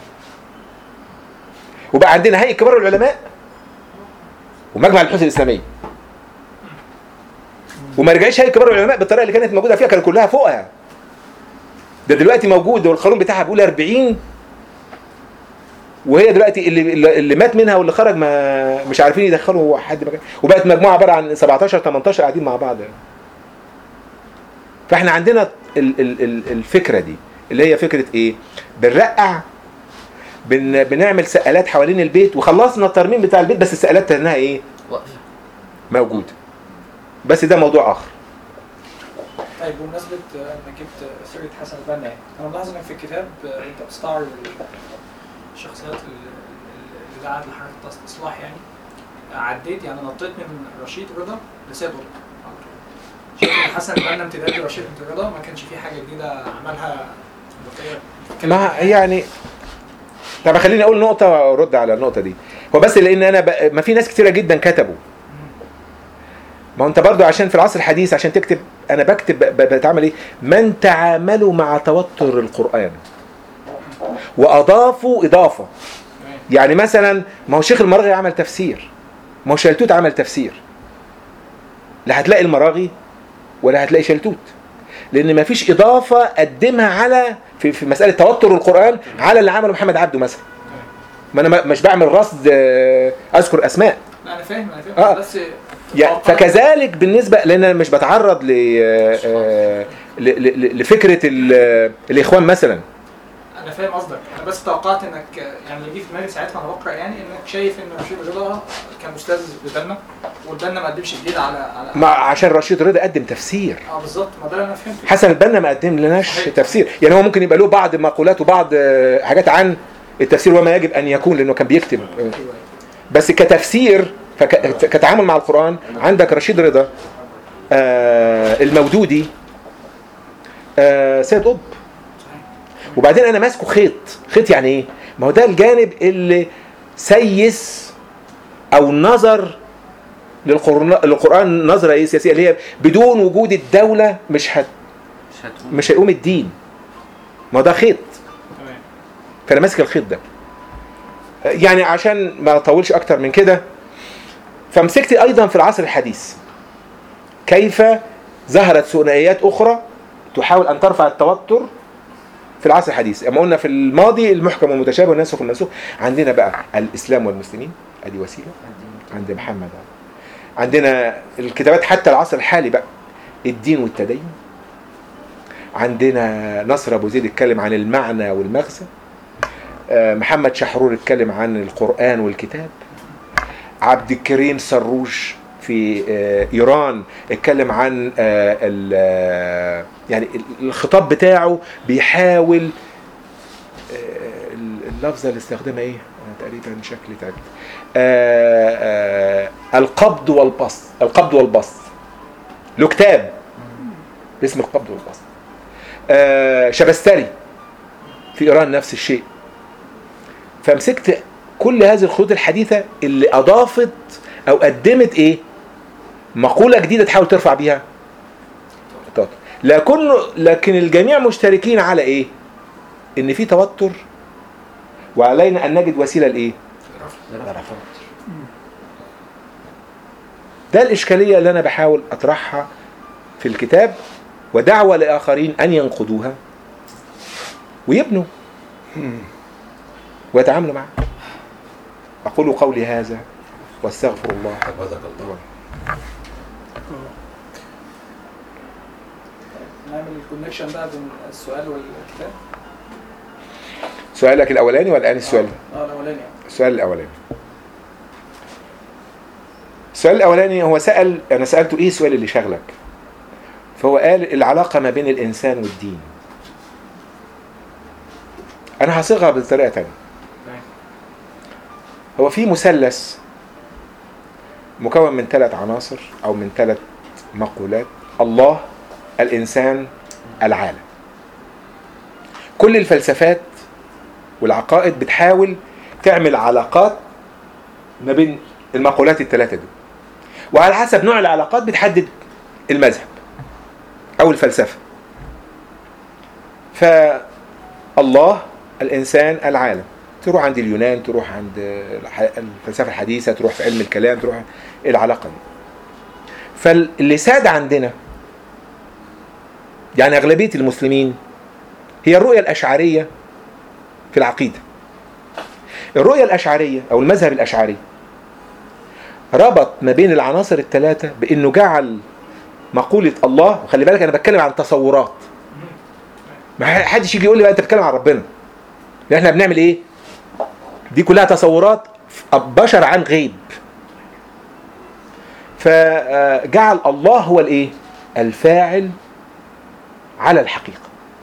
وبقى عندنا هيئه كبار العلماء ومجمع البحوث الاسلاميه وما رجعش هيئه كبار العلماء بالطريقه اللي كانت موجوده فيها كانت كلها فوقها ده دلوقتي موجود والقانون بتاعها بيقول 40 وهي دلوقتي اللي اللي اللي مات منها واللي خرج ما مش عارفين يدخلوا حد مكان وبقت مجموعه عباره عن 17 18 قاعدين مع بعض فاحنا عندنا ال ال ال الفكره دي اللي هي فكره ايه بنرقع بن بنعمل سقالات حوالين البيت وخلصنا الترميم بتاع البيت بس السقالات تنها ايه وقف موجوده بس ده موضوع اخر طيب بمناسبة آه، انك جبت سيرة حسن البنا يعني انا ملاحظ انك في الكتاب آه، انت بتستعرض الشخصيات ال- ال- اللي قعد لحركة التص- الاصلاح يعني عديت يعني نطيت من رشيد رضا لسيد قطب على طول. شايف ان حسن البنا امتداد لرشيد رضا ما كانش في حاجة جديدة عملها البقية بتتكلم ما فيها. يعني طب خليني اقول نقطه وارد على النقطه دي هو بس لان انا ب... ما في ناس كتيره جدا كتبوا ما هو انت برضو عشان في العصر الحديث عشان تكتب انا بكتب ب... ب- بتعمل ايه من تعاملوا مع توتر القران واضافوا اضافه تمام. يعني مثلا ما هو شيخ المراغي عمل تفسير ما هو شلتوت عمل تفسير لا هتلاقي المراغي ولا هتلاقي شلتوت لان ما فيش اضافه قدمها على في, في مساله توتر القران على اللي عمله محمد عبده مثلا ما انا ما- مش بعمل رصد آه، اذكر اسماء لا انا فاهم انا فاهم آه. بس يعني توقعت- فكذلك بالنسبه لان انا مش بتعرض ل آه، ل- ل- ل- لفكره ال- الاخوان مثلا انا فاهم قصدك انا بس توقعت انك يعني اللي جه في دماغي ساعتها وانا بقرا يعني انك شايف ان رشيد رضا كان استاذ لبنا والبنا ما قدمش جديد على على مع عشان رشيد رضا قدم تفسير اه بالظبط ما ده اللي انا فهمته حسن البنا ما قدم لناش صحيح. تفسير يعني هو ممكن يبقى له بعض مقولات وبعض آه، حاجات عن التفسير وما يجب ان يكون لانه كان بيكتب آه، بس كتفسير فك... كتعامل مع القرآن عندك رشيد رضا آه المودودي آه سيد قطب وبعدين انا ماسكه خيط خيط يعني ايه ما هو ده الجانب اللي سيس او نظر للقرآن للقرآن نظرة ايه سياسية اللي هي بدون وجود الدولة مش هت مش هتقول مش هيقوم الدين ما هو ده خيط تمام فانا ماسك الخيط ده يعني عشان ما اطولش اكتر من كده فمسكت ايضا في العصر الحديث كيف ظهرت ثنائيات اخرى تحاول ان ترفع التوتر في العصر الحديث اما قلنا في الماضي المحكم والمتشابه والناسخ والمنسوخ عندنا بقى الاسلام والمسلمين ادي وسيله عند محمد عندنا الكتابات حتى العصر الحالي بقى الدين والتدين عندنا نصر ابو زيد اتكلم عن المعنى والمغزى آه، محمد شحرور اتكلم عن القرآن والكتاب عبد الكريم سروج في آه، ايران اتكلم عن آه، ال- آه، يعني ال- الخطاب بتاعه بيحاول آه، اللفظه اللي استخدمها ايه أنا تقريبا شكلي تعبت آه، آه، القبض والبسط القبض والبسط له كتاب اسم القبض والبسط آه، شبستري في ايران نفس الشيء فمسكت كل هذه الخطوط الحديثه اللي اضافت او قدمت ايه مقوله جديده تحاول ترفع بيها التوتر لكن لكن الجميع مشتركين على ايه ان في توتر وعلينا ان نجد وسيله لايه لرفع. ده الاشكاليه اللي انا بحاول اطرحها في الكتاب ودعوه لاخرين ان ينقضوها ويبنوا ويتعاملوا معها أقول قولي هذا واستغفر الله حفظك الله نعمل الكونكشن بقى بين السؤال والكتاب سؤالك الأولاني ولا الآن السؤال اه الاولاني يعني. السؤال الأولاني السؤال الأولاني هو سأل أنا سألته إيه السؤال اللي شغلك فهو قال العلاقة ما بين الإنسان والدين أنا هصيغها بطريقة تانية تمام. هو في مثلث مكون من ثلاث عناصر أو من ثلاث مقولات الله الإنسان العالم كل الفلسفات والعقائد بتحاول تعمل علاقات ما بين المقولات الثلاثة دي وعلى حسب نوع العلاقات بتحدد المذهب أو الفلسفة فالله الإنسان العالم تروح عند اليونان تروح عند الح- الفلسفة الحديثة تروح في علم الكلام تروح العلاقة دي فاللي ساد عندنا يعني أغلبية المسلمين هي الرؤية الأشعرية في العقيدة الرؤية الأشعرية أو المذهب الأشعري ربط ما بين العناصر الثلاثة بأنه جعل مقولة الله وخلي بالك أنا بتكلم عن تصورات ما حدش يجي يقول لي بقى أنت بتتكلم عن ربنا لأن احنا بنعمل إيه؟ دي كلها تصورات بشر عن غيب فجعل الله هو الإيه؟ الفاعل على الحقيقة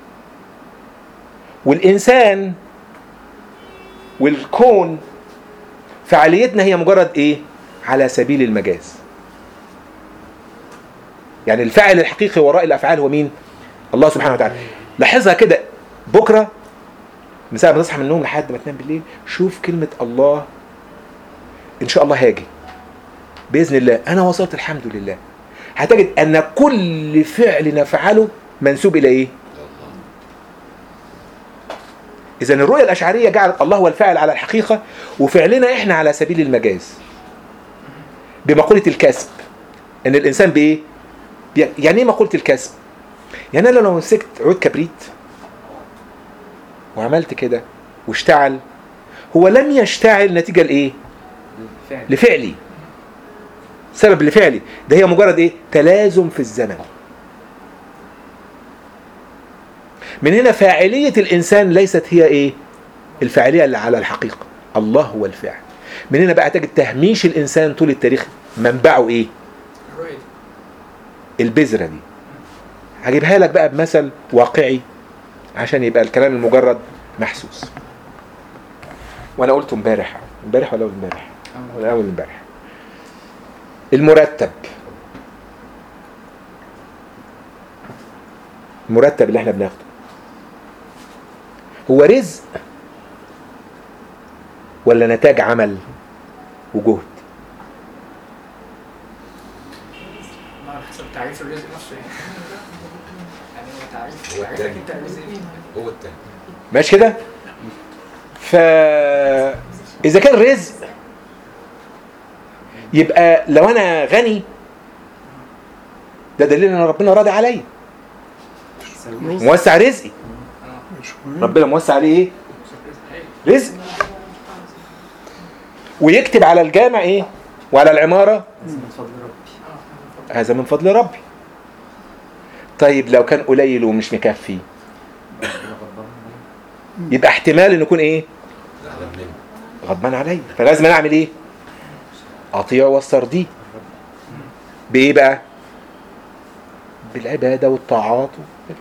والإنسان والكون فعاليتنا هي مجرد ايه على سبيل المجاز يعني الفاعل الحقيقي وراء الافعال هو مين الله سبحانه وتعالى لاحظها كده بكره من ساعه ما تصحى من النوم لحد ما تنام بالليل شوف كلمه الله ان شاء الله هاجي باذن الله انا وصلت الحمد لله هتجد ان كل فعل نفعله منسوب الى ايه إذا الرؤية الأشعرية جعلت الله هو الفاعل على الحقيقة وفعلنا إحنا على سبيل المجاز بمقولة الكسب إن الإنسان بإيه؟ بي- يعني إيه مقولة الكسب؟ يعني أنا لو مسكت عود كبريت وعملت كده واشتعل هو لم يشتعل نتيجة لإيه؟ فعلا لفعلي سبب لفعلي ده هي مجرد إيه؟ تلازم في الزمن من هنا فاعلية الإنسان ليست هي إيه؟ الفاعلية اللي على الحقيقة الله هو الفاعل من هنا بقى تجد تهميش الإنسان طول التاريخ منبعه إيه؟ الرؤية دي البذرة دي هجيبها لك بقى بمثل واقعي عشان يبقى الكلام المجرد محسوس وانا قلته امبارح امبارح ولا اول امبارح ولا اول امبارح المرتب المرتب اللي احنا بناخده هو رزق ولا نتاج عمل وجهد على حسب تعريف الرزق نفسه يعني يعني هو تعريف هو تعريف التاني. انت الرزق ايه؟ هو التاني ماشي كده ف اذا كان رزق يبقى لو انا غني ده دليل ان ربنا راضي عليا موسع رزقي مش مهم ربنا موسع عليه ايه رزق ويكتب على الجامع ايه وعلى العماره من فضل ربي هذا من فضل ربي طيب لو كان قليل ومش مكفي ربنا غضبان يبقى احتمال انه يكون ايه أعلم منه غضبان عليا فلازم أنا اعمل ايه اطيع واسترضيه بايه بقى بالعباده والطاعات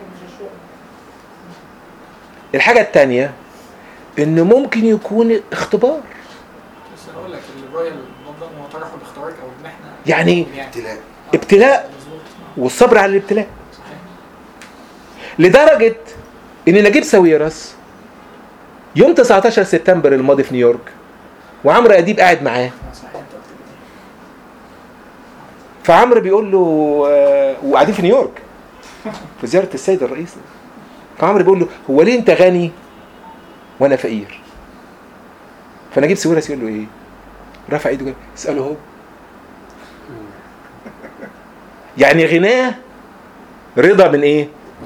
الحاجه الثانيه ان ممكن يكون اختبار بس انا اقول لك الرؤية المنظمة هو طرح الاختراق او المحنة يعني يعني ابتلاء آه، ابتلاء. مظبوط والصبر على الابتلاء صحيح لدرجه ان نجيب ساويرس يوم 19 سبتمبر الماضي في نيويورك وعمرو اديب قاعد معاه آه، صحيح انت قلت كده. فعمرو بيقول له آه، وقاعدين في نيويورك في زياره السيد الرئيس فعمرو بيقول له هو ليه انت غني وانا فقير فنجيب ساويرس يقول له ايه رفع ايده كده اساله هو يعني غناه رضا من ايه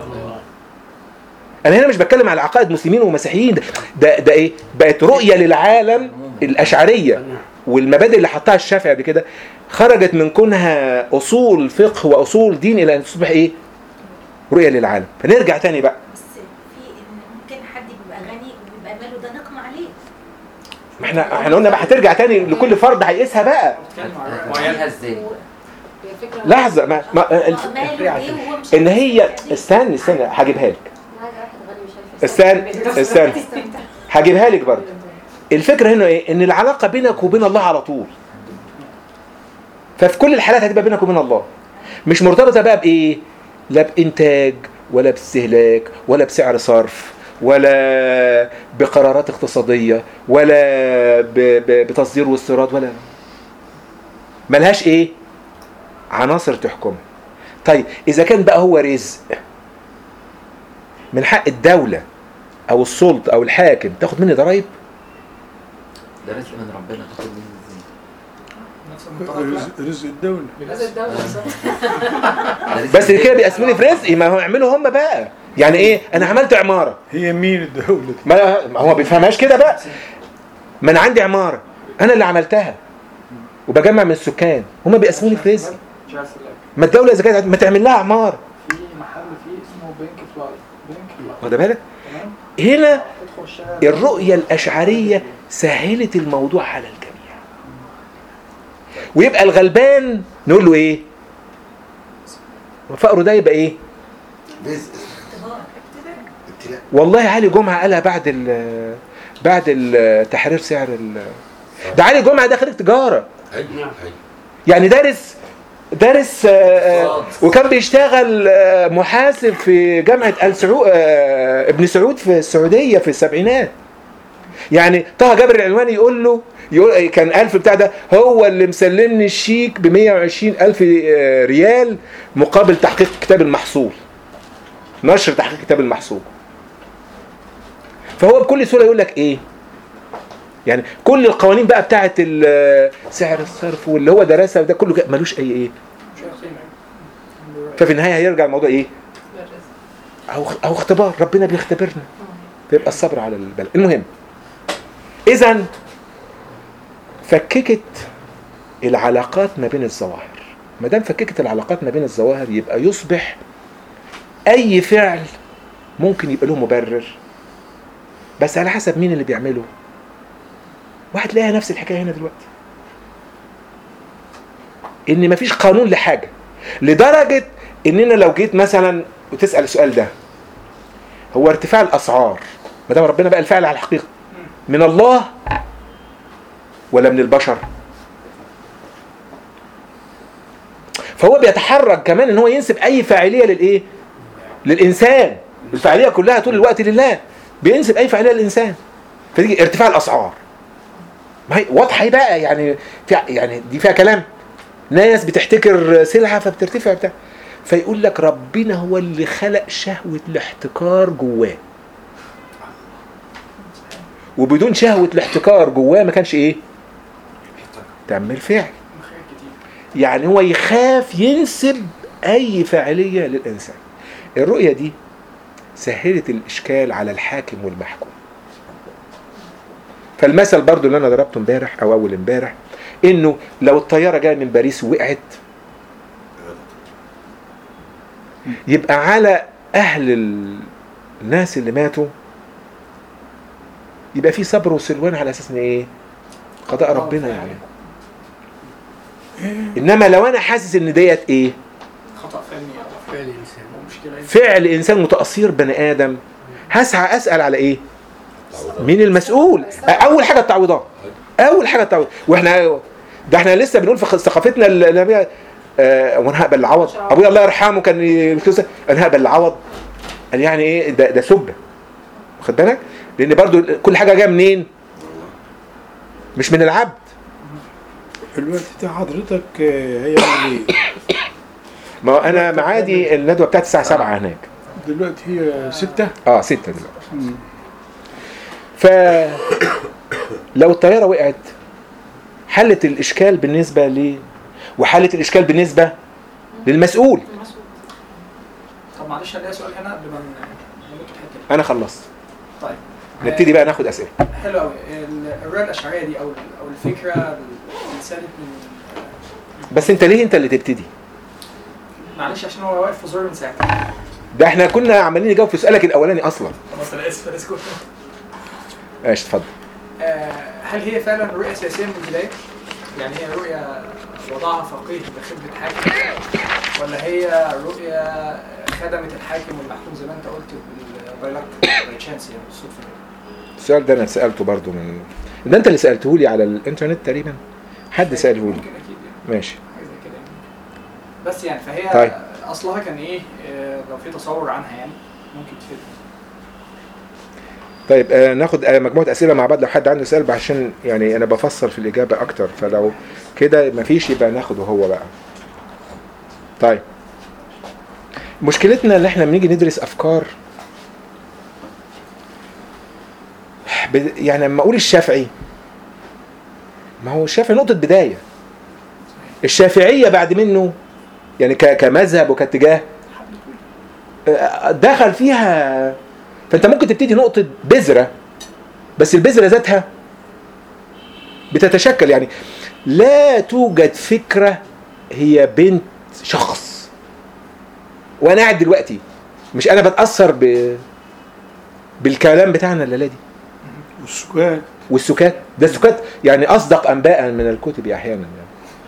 انا هنا مش بتكلم على عقائد مسلمين ومسيحيين ده ده, ده ايه بقت رؤيه للعالم الاشعريه والمبادئ اللي حطها الشافعي قبل كده خرجت من كونها اصول فقه واصول دين الى ان تصبح ايه رؤيه للعالم فنرجع تاني بقى بس في إن ممكن حد بيبقى غني ويبقى ماله ده نقمة عليه ما احنا احنا قلنا بقى هترجع تاني لكل فرد هيقيسها بقى بتتكلم عن الرؤية وعيالها ازاي لحظه ما, ما الف- ماله ايه وهو مش ان عارف هي يستفيد. استنى استنى هجيبها لك استنى استنى هجيبها لك برضه الفكره هنا ايه ان العلاقه بينك وبين الله على طول ففي كل الحالات هتبقى بينك وبين الله مش مرتبطه بقى بايه لا بانتاج ولا باستهلاك ولا بسعر صرف ولا بقرارات اقتصاديه ولا ب... ب... بتصدير واستيراد ولا ملهاش ايه عناصر تحكمها طيب اذا كان بقى هو رزق من حق الدوله او السلطه او الحاكم تاخد مني ضرايب ده رزق من ربنا تاخد منه ازاي نفس المنطلق رزق رزق الدولة هذا الدولة صح ده رزق بس كده بيقسموني في رزقي ما هو يعملوا هم بقى يعني ايه انا عملت عماره هي مين الدولة دي؟ ما ما هو ما بيفهمهاش كده بقى ما انا عندي عماره انا اللي عملتها وبجمع من السكان هم بيقسموني في رزقي مش عارف أقول لك. ما الدوله اذا كانت ما تعمل لها عماره في محل فيه اسمه بينك فلاي بينك واخد بالك تمام هنا تدخل الشارع الرؤيه الاشعريه سهلت الموضوع على الجميع ويبقى الغلبان نقول له ايه فقره ده يبقى ايه رزق ابتلاء والله علي جمعه قالها بعد ال بعد ال- تحرير سعر ال ده علي جمعه ده خريج تجاره ايوه ايوه يعني دارس دارس آه، آه، وكان بيشتغل آه، محاسب في جامعة آل سعود آه، ابن سعود في السعودية في السبعينات يعني طه جابر العلواني يقول له يقول كان ألف بتاع ده هو اللي مسلمني الشيك ب 120 ألف آه، ريال مقابل تحقيق كتاب المحصول نشر تحقيق كتاب المحصول فهو بكل سهولة يقول لك إيه يعني كل القوانين بقى بتاعت ال- سعر الصرف واللي هو درسها ده كله كده ملوش اي ايه مش عارف قيمة. ففي النهايه هيرجع الموضوع ايه او او اختبار ربنا بيختبرنا فيبقى الصبر على البلاء المهم اذا فككت العلاقات ما بين الظواهر ما دام فككت العلاقات ما بين الظواهر يبقى يصبح اي فعل ممكن يبقى له مبرر بس على حسب مين اللي بيعمله وهتلاقيها نفس الحكايه هنا دلوقتي ان مفيش قانون لحاجه لدرجه اننا لو جيت مثلا وتسال السؤال ده هو ارتفاع الاسعار ما دام ربنا بقى الفعل على الحقيقه من الله ولا من البشر فهو بيتحرك كمان ان هو ينسب اي فاعليه للايه للانسان الفاعليه كلها طول الوقت لله بينسب اي فاعليه للانسان فتيجي ارتفاع الاسعار ما هي واضحه بقى يعني في يعني دي فيها كلام ناس بتحتكر سلعه فبترتفع بتاع فيقول لك ربنا هو اللي خلق شهوه الاحتكار جواه وبدون شهوه الاحتكار جواه ما كانش ايه تعمل فعل مخارج كتير يعني هو يخاف ينسب اي فاعليه للانسان الرؤيه دي سهلت الاشكال على الحاكم والمحكوم فالمثل برضو اللي انا ضربته امبارح او اول امبارح انه لو الطياره جايه من باريس ووقعت يبقى على اهل ال- الناس اللي ماتوا يبقى في صبر وسلوان على اساس ان ايه قضاء ربنا يعني انما لو انا حاسس ان ديت ايه خطأ فني أو فعل إنسان أو مشكلة فعل انسان متاثير بني ادم هسعى اسال على ايه مين المسؤول اول حاجه التعويضات اول حاجه التعويض واحنا ده احنا لسه بنقول في ثقافتنا اللي هي آه وانا هقبل العوض ابويا الله يرحمه كان يكتب انا هقبل العوض قال يعني ايه ده ده سبه واخد بالك لان برضو كل حاجه جايه منين مش من العبد في الوقت ده حضرتك آه، هيعمل ايه؟ ما هو انا معادي الندوه بتاعت الساعه 7 هناك دلوقتي هي ستة اه 6 دلوقتي مم. ف لو الطياره وقعت حلت الاشكال بالنسبه ل وحلت الاشكال بالنسبه للمسؤول طب معلش هلاقي سؤال هنا قبل ما ن- ننط الحتة دي انا خلصت طيب نبتدي بقى ناخد اسئله حلو قوي الرؤية الأشعرية دي أو أو الفكرة اللي اتسالت من بس انت ليه انت اللي تبتدي معلش عشان هو واقف في زور من ساعتها ده احنا كنا عمالين نجاوب في سؤالك الاولاني اصلا خلاص أنا آسف أنا آسف ماشي اتفضل آه، هل هي فعلا رؤية سياسية من البداية؟ يعني هي رؤية وضعها فقيه بخدمة حاكم ولا هي رؤية خدمت الحاكم والمحكوم زي ما انت قلت بالبايلك باي تشانس يعني بالصدفة كده السؤال ده انا سالته برضو من ده انت اللي سالته لي على الانترنت تقريبا حد ساله لي ممكن أكيد يعني ماشي حاجة زي كده يعني بس يعني فهي طيب. أصلها كان إيه آه، لو في تصور عنها يعني ممكن تفيد طيب آه ناخد آه مجموعه اسئله مع بعض لو حد عنده سؤال عشان يعني انا بفصل في الاجابه اكتر فلو كده مفيش يبقى ناخده هو بقى طيب مشكلتنا ان احنا بنيجي ندرس افكار ب- يعني لما اقول الشافعي ما هو الشافعي نقطه بدايه الشافعيه بعد منه يعني ك- كمذهب وكاتجاه آه، دخل فيها فانت ممكن تبتدي نقطه بذره بس البذره ذاتها بتتشكل يعني لا توجد فكره هي بنت شخص وانا قاعد دلوقتي مش انا بتاثر ب بالكلام بتاعنا الليله دي والسكان والسكات ده السكات يعني اصدق انباء من الكتب احيانا يعني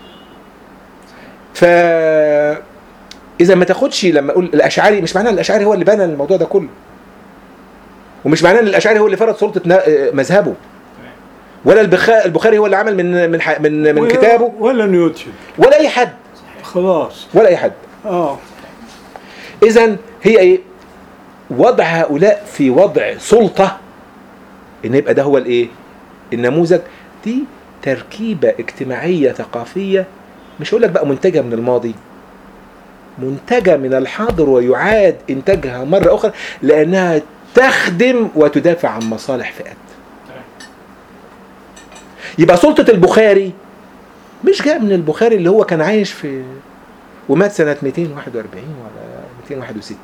ف اذا ما تاخدش لما اقول الاشعري مش معناه ان الاشعري هو اللي بنى الموضوع ده كله ومش معناه ان الاشعري هو اللي فرض سلطه نا- مذهبه ولا البخا- البخاري هو اللي عمل من من ح- من من ولا- كتابه ولا نيوتن ولا اي حد خلاص ولا اي حد اه اذا هي ايه وضع هؤلاء في وضع سلطه ان يبقى ده هو الايه النموذج دي تركيبه اجتماعيه ثقافيه مش هقول لك بقى منتجه من الماضي منتجه من الحاضر ويعاد انتاجها مره اخرى لانها تخدم وتدافع عن مصالح فئات يبقى سلطه البخاري مش جاء من البخاري اللي هو كان عايش في ومات سنة 241 ولا 261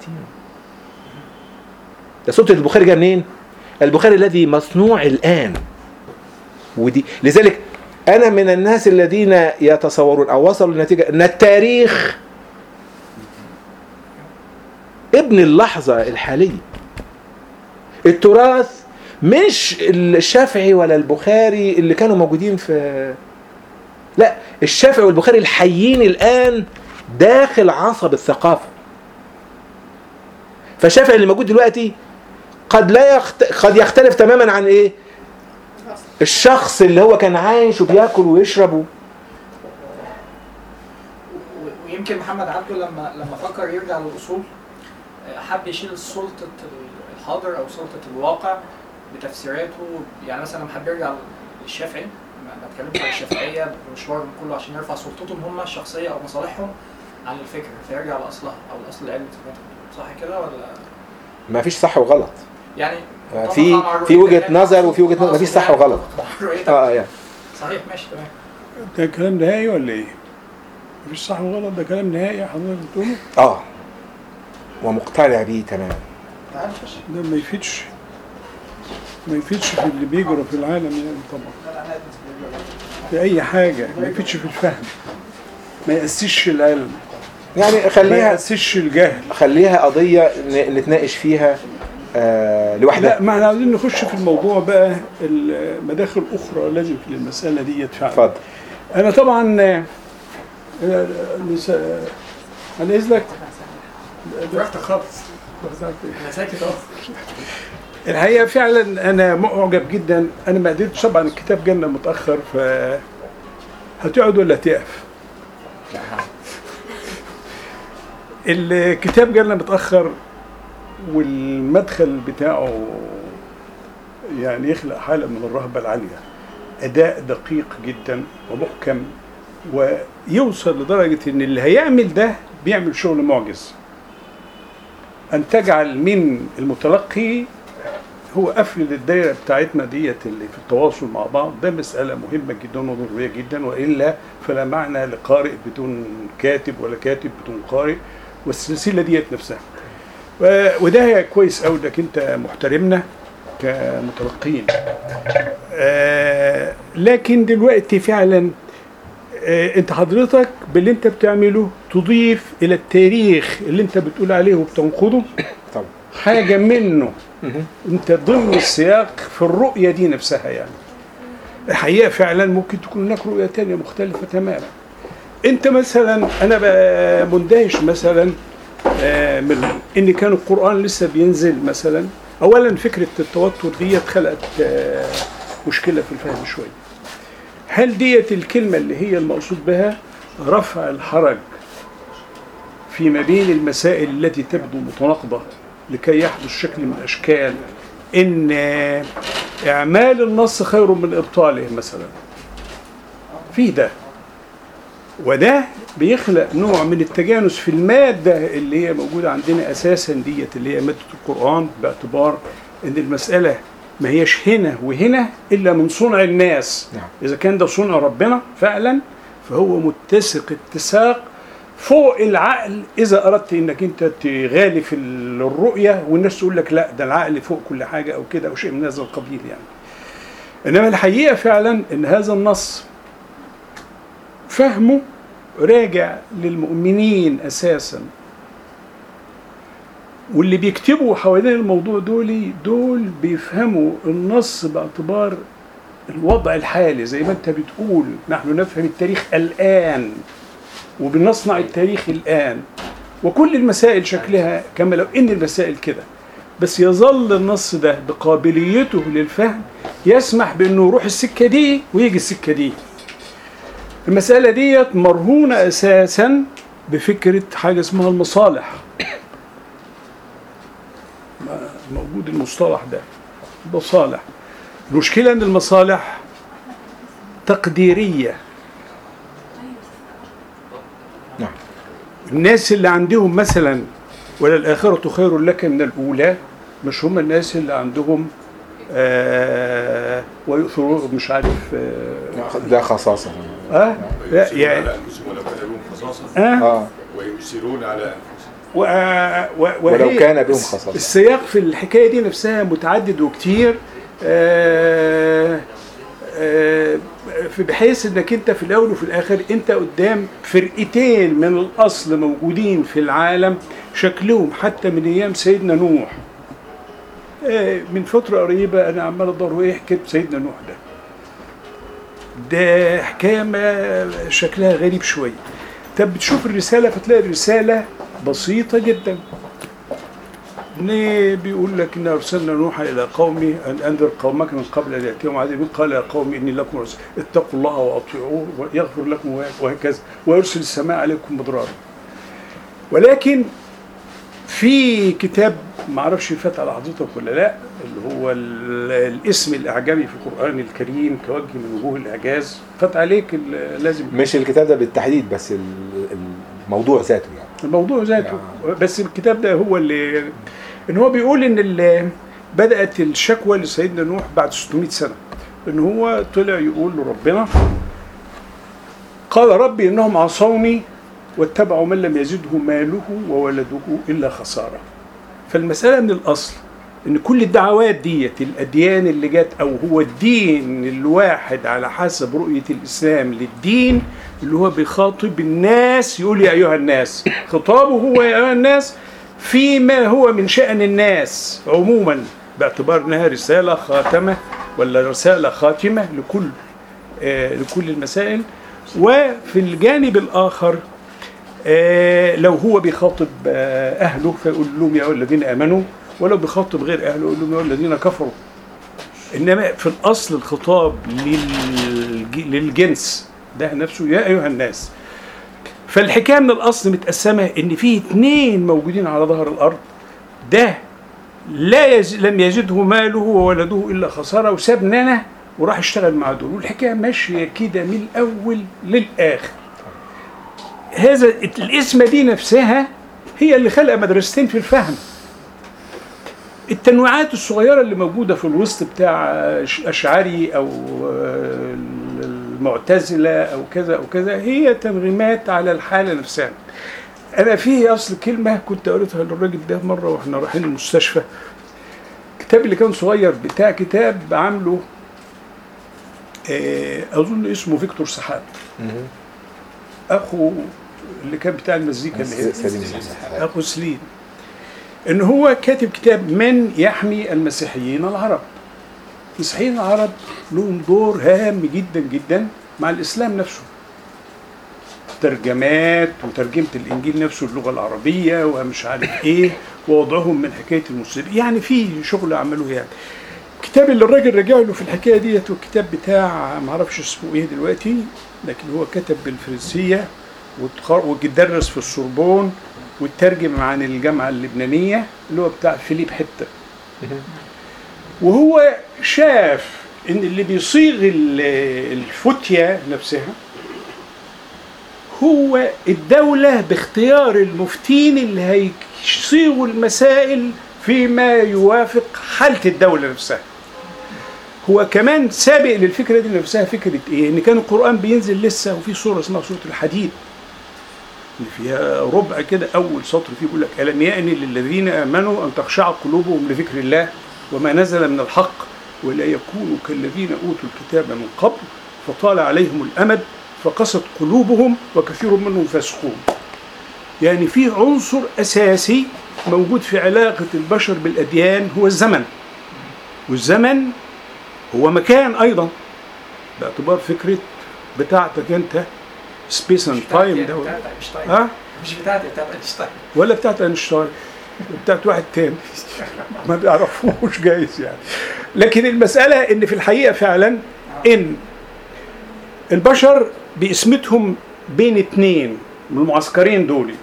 ده سلطة البخاري جاء منين؟ البخاري الذي مصنوع الآن ودي لذلك أنا من الناس الذين يتصورون أو وصلوا للنتيجة أن التاريخ ابن اللحظة الحالية التراث مش الشافعي ولا البخاري اللي كانوا موجودين في لا الشافعي والبخاري الحيين الآن داخل عصب الثقافة فالشافعي اللي موجود دلوقتي قد لا يخت... قد يختلف تماما عن ايه الشخص اللي هو كان عايش وبياكل ويشرب و... و- ويمكن محمد عبده لما لما فكر يرجع للاصول آه، حب يشيل سلطه الحاضر او سلطه الواقع بتفسيراته يعني مثلا لما حب يرجع للشافعي ما ما اتكلمش عن الشافعيه بمشوارهم كله عشان يرفع سلطتهم هم الشخصيه او مصالحهم عن الفكره فيرجع لاصلها او الاصل العلمي زي ما انت بتقول. صح كده ولا ما فيش صح وغلط يعني آه، طبعاً في- مع في رؤية وجهة الناس، نظر وفي وجهة نظر، مفيش صح يعني وغلط. مع رؤيتك. اه يعني صحيح ماشي تمام ده كلام نهائي ولا ايه؟ مفيش صح وغلط ده كلام نهائي حضرتك بتقوله اه ومقتنع بيه تماما ده ما يفيدش ما يفيدش في اللي بيجرى في العالم يعني طبعا في اي حاجه ما يفيدش في الفهم ما يأسسش العلم يعني ما خليها يأسسش الجهل خليها قضية ن- نتناقش فيها آه لوحدها لا ما احنا عاوزين نخش في الموضوع بقى المداخل اخرى لازم في المساله ديت فعلا اتفضل انا طبعا آه، آه، لس- آه، على اذنك رحت خالص انا ساكت اهو الحقيقه فعلا انا معجب جدا انا ما قدرتش طبعا الكتاب جالنا متاخر ف هتقعد ولا تقف الكتاب جالنا متاخر والمدخل بتاعه يعني يخلق حاله من الرهبه العاليه اداء دقيق جدا ومحكم ويوصل لدرجه ان اللي هيعمل ده بيعمل شغل معجز ان تجعل من المتلقي هو قفل الدايره بتاعتنا ديت اللي في التواصل مع بعض ده مساله مهمه جدا وضروريه جدا والا فلا معنى لقارئ بدون كاتب ولا كاتب بدون قارئ والسلسله ديت نفسها و- وده كويس قوي انك انت محترمنا كمتلقين آه لكن دلوقتي فعلا آه انت حضرتك باللي انت بتعمله تضيف الى التاريخ اللي انت بتقول عليه وبتنقده طبعا حاجه منه مهم. انت ضمن السياق في الرؤيه دي نفسها يعني الحقيقه فعلا ممكن تكون هناك رؤيه تانية مختلفه تماما انت مثلا انا بقى مندهش مثلا آه، من ان كان القران لسه بينزل مثلا اولا فكره التوتر ديت خلقت آه، مشكله في الفهم شويه هل ديت الكلمه اللي هي المقصود بها رفع الحرج فيما بين المسائل التي تبدو متناقضه لكي يحدث شكل من اشكال ان آه، اعمال النص خير من ابطاله مثلا في ده وده بيخلق نوع من التجانس في المادة اللي هي موجودة عندنا أساسا ديت اللي هي مادة القرآن باعتبار إن المسألة ما هيش هنا وهنا إلا من صنع الناس نعم. إذا كان ده صنع ربنا فعلا فهو متسق اتساق فوق العقل إذا أردت إنك أنت تغالي في الرؤية والناس تقول لك لا ده العقل فوق كل حاجة أو كده أو شيء من هذا القبيل يعني إنما الحقيقة فعلا إن هذا النص فهمه راجع للمؤمنين اساسا واللي بيكتبوا حوالين الموضوع دول دول بيفهموا النص باعتبار الوضع الحالي زي ما انت بتقول نحن نفهم التاريخ الان وبنصنع التاريخ الان وكل المسائل شكلها كما لو ان المسائل كده بس يظل النص ده بقابليته للفهم يسمح بانه يروح السكه دي ويجي السكه دي المسألة ديت مرهونة أساسا بفكرة حاجة اسمها المصالح ما- موجود المصطلح ده مصالح المشكلة أن المصالح تقديرية نعم الناس اللي عندهم مثلا وللآخرة خير لك من الأولى مش هم الناس اللي عندهم آه ويؤثرون مش عارف آه, ده خصاصة آه لا ويؤثرون يعني على انفسهم ولو كان لهم خصاصه آه اه ويؤثرون على انفسهم و... و... ولو وهي كان بهم الس- خصاصة. السياق في الحكايه دي نفسها متعدد وكتير آه آه في بحيث انك انت في الاول وفي الاخر انت قدام فرقتين من الاصل موجودين في العالم شكلهم حتى من ايام سيدنا نوح آه من فتره قريبه انا عمال ادور ايه حكايه سيدنا نوح ده ده حكايه ما شكلها غريب شويه طب بتشوف الرسالة فتلاقي الرسالة بسيطة جدا ليه بيقول لك إن أرسلنا نوحا إلى قومه أن أنذر قومك من قبل أن يأتيهم عذاب قال يا قوم إني لكم رسول اتقوا الله وأطيعوه ويغفر لكم وهكذا ويرسل السماء عليكم مدرارا ولكن في كتاب ما اعرفش فات على حضرتك ولا لا اللي هو ال- الاسم الاعجمي في القران الكريم كوجه من وجوه الاعجاز فات عليك ال- لازم مش الكتاب ده بالتحديد بس ال- الموضوع ذاته يعني الموضوع ذاته بس الكتاب ده هو اللي ان هو بيقول ان ال- بدات الشكوى لسيدنا نوح بعد 600 سنه ان هو طلع يقول لربنا قال ربي انهم عصوني واتبعوا من لم يزده ماله وولده الا خساره فالمساله من الاصل ان كل الدعوات ديت الاديان اللي جت او هو الدين الواحد على حسب رؤيه الاسلام للدين اللي هو بيخاطب الناس يقول يا ايها الناس خطابه هو يا ايها الناس فيما هو من شان الناس عموما باعتبار انها رساله خاتمه ولا رساله خاتمه لكل آه لكل المسائل وفي الجانب الاخر آه، لو هو بيخاطب آه، اهله فيقول لهم يا ايها الذين امنوا ولو بيخاطب غير اهله يقول لهم يا أيها الذين كفروا انما في الاصل الخطاب للج- للجنس ده نفسه يا ايها الناس فالحكايه من الاصل متقسمه ان في اثنين موجودين على ظهر الارض ده لا يز... لم يزده ماله وولده الا خساره وسابنا انا وراح اشتغل مع دول والحكايه ماشيه كده من الاول للاخر هذا الاسم دي نفسها هي اللي خلق مدرستين في الفهم التنويعات الصغيرة اللي موجودة في الوسط بتاع أشعري أو آه، المعتزلة أو كذا أو كذا هي تنغيمات على الحالة نفسها أنا في أصل كلمة كنت قريتها للراجل ده مرة وإحنا رايحين المستشفى الكتاب اللي كان صغير بتاع كتاب عامله آه، أظن اسمه فيكتور سحاب أخو اللي كان بتاع المزيكا اللي هي سليم سليم. اخو سليم ان هو كاتب كتاب من يحمي المسيحيين العرب المسيحيين العرب لهم دور هام جدا جدا مع الاسلام نفسه ترجمات وترجمه الانجيل نفسه اللغه العربيه ومش عارف ايه ووضعهم من حكايه المسلمين يعني في شغل عملوه يعني الكتاب اللي الراجل رجع له في الحكايه ديت والكتاب بتاع ما اعرفش اسمه ايه دلوقتي لكن هو كتب بالفرنسيه وتخ- وتدرس في السوربون وترجم عن الجامعه اللبنانيه اللي هو بتاع فيليب حته وهو شاف ان اللي بيصيغ ال- الفتية نفسها هو الدولة باختيار المفتين اللي هيصيغوا المسائل فيما يوافق حالة الدولة نفسها هو كمان سابق للفكرة دي نفسها فكرة ايه ان كان القرآن بينزل لسه وفي سورة اسمها سورة الحديد اللي فيها ربع كده اول سطر فيه بيقول لك الم يأن للذين امنوا ان تخشع قلوبهم لذكر الله وما نزل من الحق ولا يكونوا كالذين اوتوا الكتاب من قبل فطال عليهم الامد فقست قلوبهم وكثير منهم فاسقون يعني في عنصر اساسي موجود في علاقه البشر بالاديان هو الزمن والزمن هو مكان ايضا باعتبار فكره بتاعتك انت سبيس اند تايم ده بتاعت اينشتاين ها مش بتاعتي بتاعت اينشتاين ولا بتاعت اينشتاين بتاعت واحد تاني ما بيعرفوش جايز يعني لكن المسألة ان في الحقيقة فعلا ان البشر باسمتهم بين اتنين من المعسكرين دول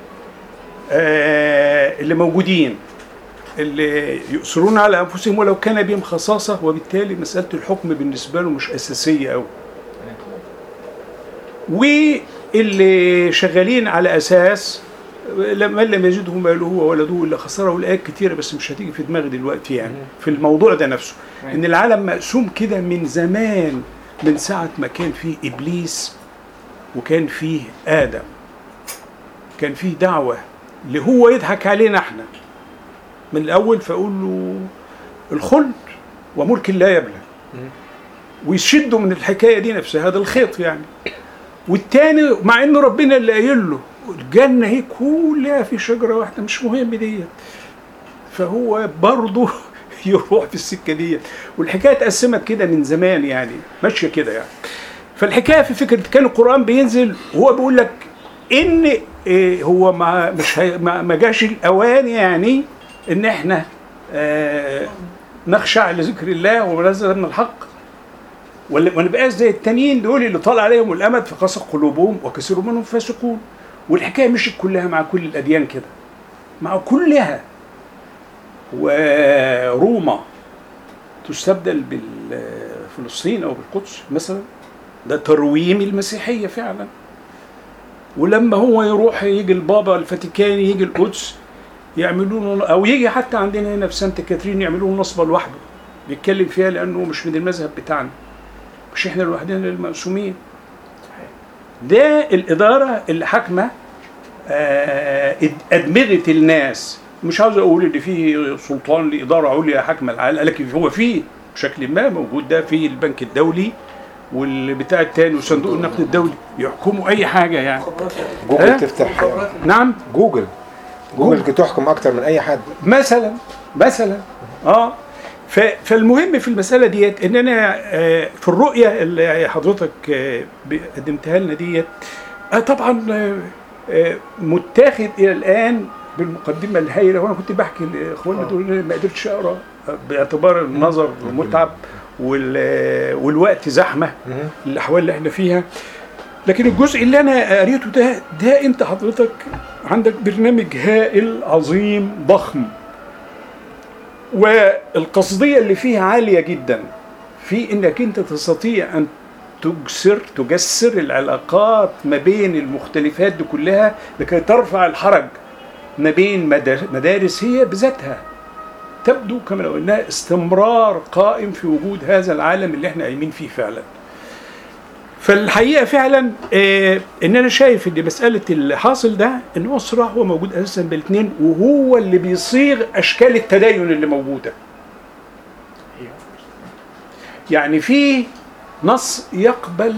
آه اللي موجودين اللي يؤثرون على انفسهم ولو كان بهم خصاصة وبالتالي مسألة الحكم بالنسبة له مش اساسية قوي واللي شغالين على اساس لما لم يجده ماله وولده الا خسره الايات كتيره بس مش هتيجي في دماغي دلوقتي يعني في الموضوع ده نفسه ان العالم مقسوم كده من زمان من ساعه ما كان فيه ابليس وكان فيه ادم كان فيه دعوه اللي هو يضحك علينا احنا من الاول فاقول له الخلد وملك لا يبلى ويشدوا من الحكايه دي نفسها هذا الخيط يعني والتاني مع انه ربنا اللي قايل له الجنه هي كلها في شجره واحده مش مهم ديت فهو برضه يروح في السكه ديت والحكايه اتقسمت كده من زمان يعني ماشيه كده يعني فالحكايه في فكره كان القران بينزل وهو بيقول لك ان إيه هو ما مش هي ما ما جاش الاوان يعني ان احنا آه نخشع لذكر الله وما نزل من الحق ولا ما نبقاش زي التانيين دول اللي طال عليهم الامد فقست قلوبهم وكثير منهم فاسقون والحكايه مشت كلها مع كل الاديان كده مع كلها وروما تستبدل بالفلسطين او بالقدس مثلا ده ترويم المسيحيه فعلا ولما هو يروح يجي البابا الفاتيكاني يجي القدس يعملوا له او يجي حتى عندنا هنا في سانت كاترين يعملوا له نصبه لوحده بيتكلم فيها لانه مش من المذهب بتاعنا مش احنا لوحدنا المقسومين ده الاداره اللي حاكمه آه، ادمغه الناس مش عاوز اقول ان في سلطان لاداره عليا حاكمه العالم لكن هو في بشكل ما موجود ده في البنك الدولي والبتاع التاني وصندوق النقد الدولي يحكموا اي حاجه يعني خبرات جوجل ها؟ تفتح خبرات نعم جوجل جوجل تحكم اكتر من اي حد مثلا مثلا اه ف- فالمهم في المساله ديت ان انا آه، في الرؤيه اللي حضرتك آه، ب- قدمتها لنا ديت آه، طبعا آه، آه، متاخد الى الان بالمقدمه الهائله وانا كنت بحكي لاخواننا دول إن أنا ما قدرتش اقرا آه، باعتبار النظر متعب وال- والوقت زحمه الاحوال اللي احنا فيها لكن الجزء اللي انا قريته ده ده انت حضرتك عندك برنامج هائل عظيم ضخم والقصديه اللي فيها عاليه جدا في انك انت تستطيع ان تجسر تجسر العلاقات ما بين المختلفات دي كلها لكي ترفع الحرج ما بين مدا- مدارس هي بذاتها تبدو كما لو انها استمرار قائم في وجود هذا العالم اللي احنا قايمين فيه فعلا فالحقيقه فعلا آه ان انا شايف ان مساله الحاصل ده ان هو الصراع هو موجود اساسا بالاثنين وهو اللي بيصيغ اشكال التدين اللي موجوده يعني في نص يقبل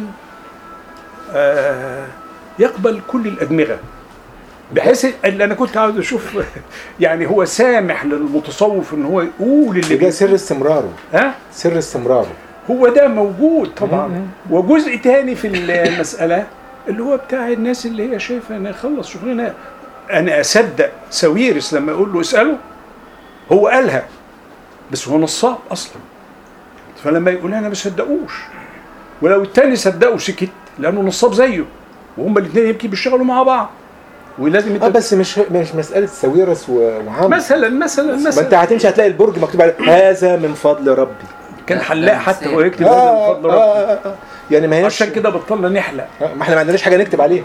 آه يقبل كل الادمغه بحيث ان انا كنت عاوز اشوف يعني هو سامح للمتصوف ان هو يقول اللي ده بي- سر استمراره ها سر استمراره هو ده موجود طبعا وجزء تاني في المسألة اللي هو بتاع الناس اللي هي شايفة أنا أخلص شغلنا أنا أصدق ساويرس لما أقول له اسأله هو قالها بس هو نصاب أصلا فلما يقولها أنا ما صدقوش ولو التاني صدقه سكت لأنه نصاب زيه وهما الاثنين يمكن بيشتغلوا مع بعض ولازم انت اه بس مش مش مساله ساويرس و- وعمرو مثلا مثلا ما انت مثلا هتمشي هتلاقي البرج مكتوب عليه هذا من فضل ربي كان ده- حلاق ده حتى مثال. هو يكتب آه هذا من فضل آه ربي آه آه. يعني ما هيش عشان كده بطلنا نحلق آه، ما احنا ما عندناش حاجه نكتب عليها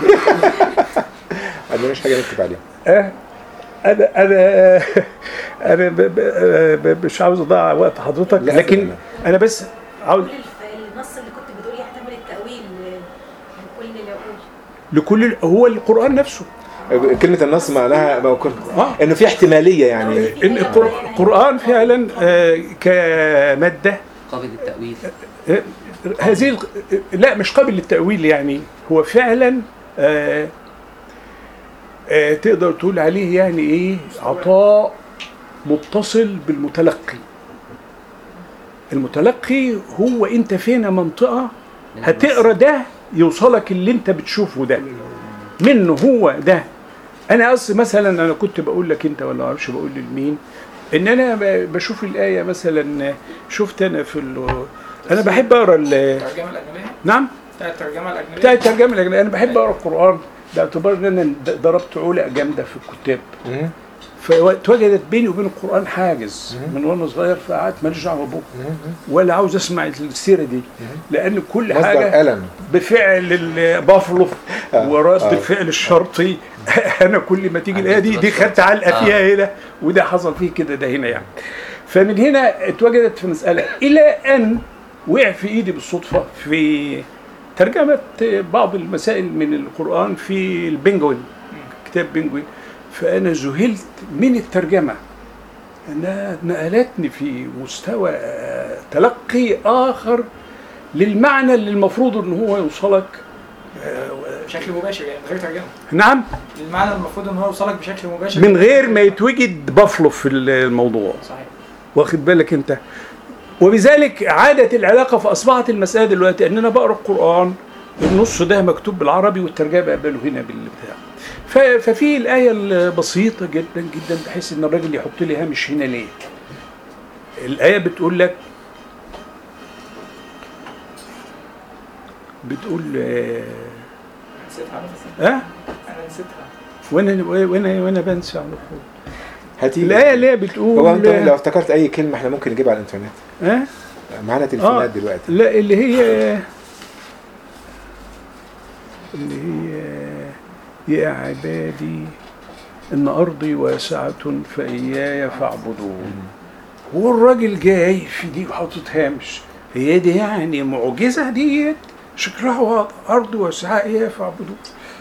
ما عندناش حاجه نكتب عليها اه انا انا انا ب- ب- ب- مش عاوز اضيع وقت حضرتك لا، لكن أبداً. انا بس عاوز كل الف- النص اللي كنت بتقول يحتمل التأويل من كل اللي أقول لكل هو القران نفسه كلمه النص معناها ما هو كل- اه انه في احتماليه يعني ان القر- القران فعلا آه، كماده قابل للتأويل آه، هذه الق- لا مش قابل للتأويل يعني هو فعلا آه، آه، تقدر تقول عليه يعني ايه عطاء متصل بالمتلقي المتلقي هو انت فينا منطقة من هتقرا ده يوصلك اللي انت بتشوفه ده منه هو ده انا اصل مثلا انا كنت بقول لك انت ولا معرفش بقول لمين ان انا ب- بشوف الايه مثلا شفت انا في ال... انا بحب اقرا ال... الترجمه الاجنبيه نعم بتاع الترجمه الاجنبيه بتاع الترجمه الاجنبيه انا بحب اقرا القران باعتبار ان انا د- ضربت علق جامده في الكتاب مم. فاتوجدت بيني وبين القران حاجز من وانا صغير فقعدت ماليش دعوه بابوك ولا عاوز اسمع السيره دي لان كل مصدر حاجه الم بفعل ال- بفلف آه. ورد آه. الفعل الشرطي انا كل ما تيجي الايه دي دي خدت علقه آه. فيها هنا وده حصل فيه كده ده هنا يعني فمن هنا اتوجدت في مساله الى ان وقع في ايدي بالصدفه في ترجمه بعض المسائل من القران في البنجوين كتاب بنجوين فانا ذهلت من الترجمه انها نقلتني في مستوى آه، تلقي اخر للمعنى اللي المفروض ان هو يوصلك بشكل مباشر يعني من غير ترجمه نعم المعنى المفروض ان هو يوصلك بشكل مباشر من غير ما يتوجد بفلف في الموضوع صحيح واخد بالك انت وبذلك عادت العلاقه فاصبحت المساله دلوقتي ان انا بقرا القران النص ده مكتوب بالعربي والترجمه بقبله هنا بالبتاع ف- ففي الايه البسيطه جدا جدا بحيث ان الراجل يحط لي هامش هنا ليه الايه بتقول لك بتقول آه نسيتها انا آه انا نسيتها وانا وانا وانا بنسى على طول هاتي الايه اللي هي بتقول هو انت لو افتكرت اي كلمه احنا ممكن نجيبها على الانترنت ها معانا تليفونات دلوقتي لا اللي هي اللي هي يا عبادي ان ارضي واسعه فاياي فاعبدون هو الراجل جاي في دي وحاطط هامش هي دي يعني معجزه ديت شكلها واضح ارض واسعه اياي فاعبدون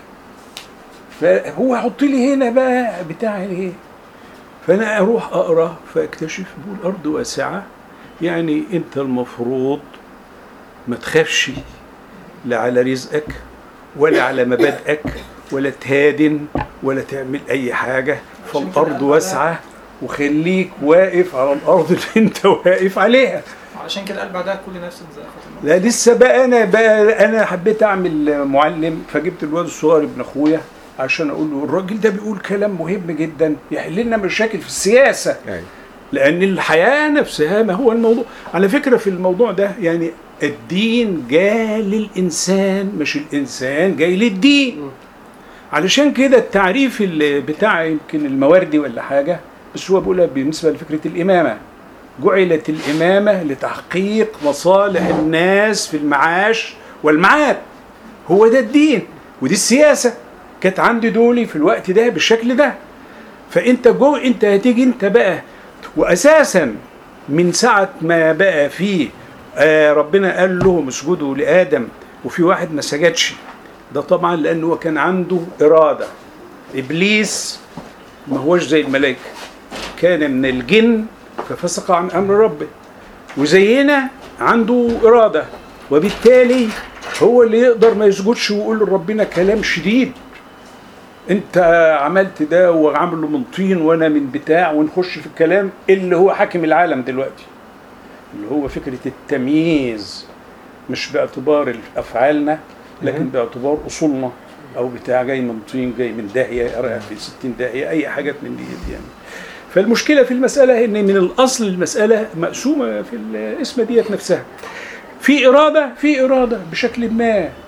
فهو يحط لي هنا بقى بتاع الايه فانا اروح اقرا فاكتشف بقول الارض واسعه يعني انت المفروض ما تخافش لا على رزقك ولا على مبادئك ولا تهادن ولا تعمل اي حاجه فالارض واسعه وخليك واقف على الارض اللي انت واقف عليها علشان كده قال بعدها كل نفس ذائقه الموت لا لسه بقى انا بقى انا حبيت اعمل معلم فجبت الواد الصغير ابن اخويا عشان اقول له الراجل ده بيقول كلام مهم جدا يحل لنا مشاكل في السياسه يعني لان الحياه نفسها ما هو الموضوع على فكره في الموضوع ده يعني الدين جاء للانسان مش الانسان جاي للدين علشان كده التعريف اللي بتاع يمكن المواردي ولا حاجه بس هو بيقولها بالنسبه لفكره الامامه جعلت الامامه لتحقيق مصالح الناس في المعاش والمعاد هو ده الدين ودي السياسه كانت عند دولي في الوقت ده بالشكل ده فانت جو انت هتيجي انت بقى واساسا من ساعه ما بقى فيه آه ربنا قال لهم اسجدوا لادم وفي واحد ما سجدش ده طبعا لانه هو كان عنده اراده ابليس ما هوش زي الملائكه كان من الجن ففسق عن امر ربه وزينا عنده اراده وبالتالي هو اللي يقدر ما يسجدش ويقول لربنا كلام شديد انت عملت ده وعامله من طين وانا من بتاع ونخش في الكلام اللي هو حاكم العالم دلوقتي اللي هو فكره التمييز مش باعتبار افعالنا لكن مم. باعتبار اصولنا او بتاع جاي من طين جاي من داهيه رايح في 60 داهيه اي حاجات من دي يعني فالمشكله في المساله ان من الاصل المساله مقسومه في الاسم ديت نفسها في اراده في اراده بشكل ما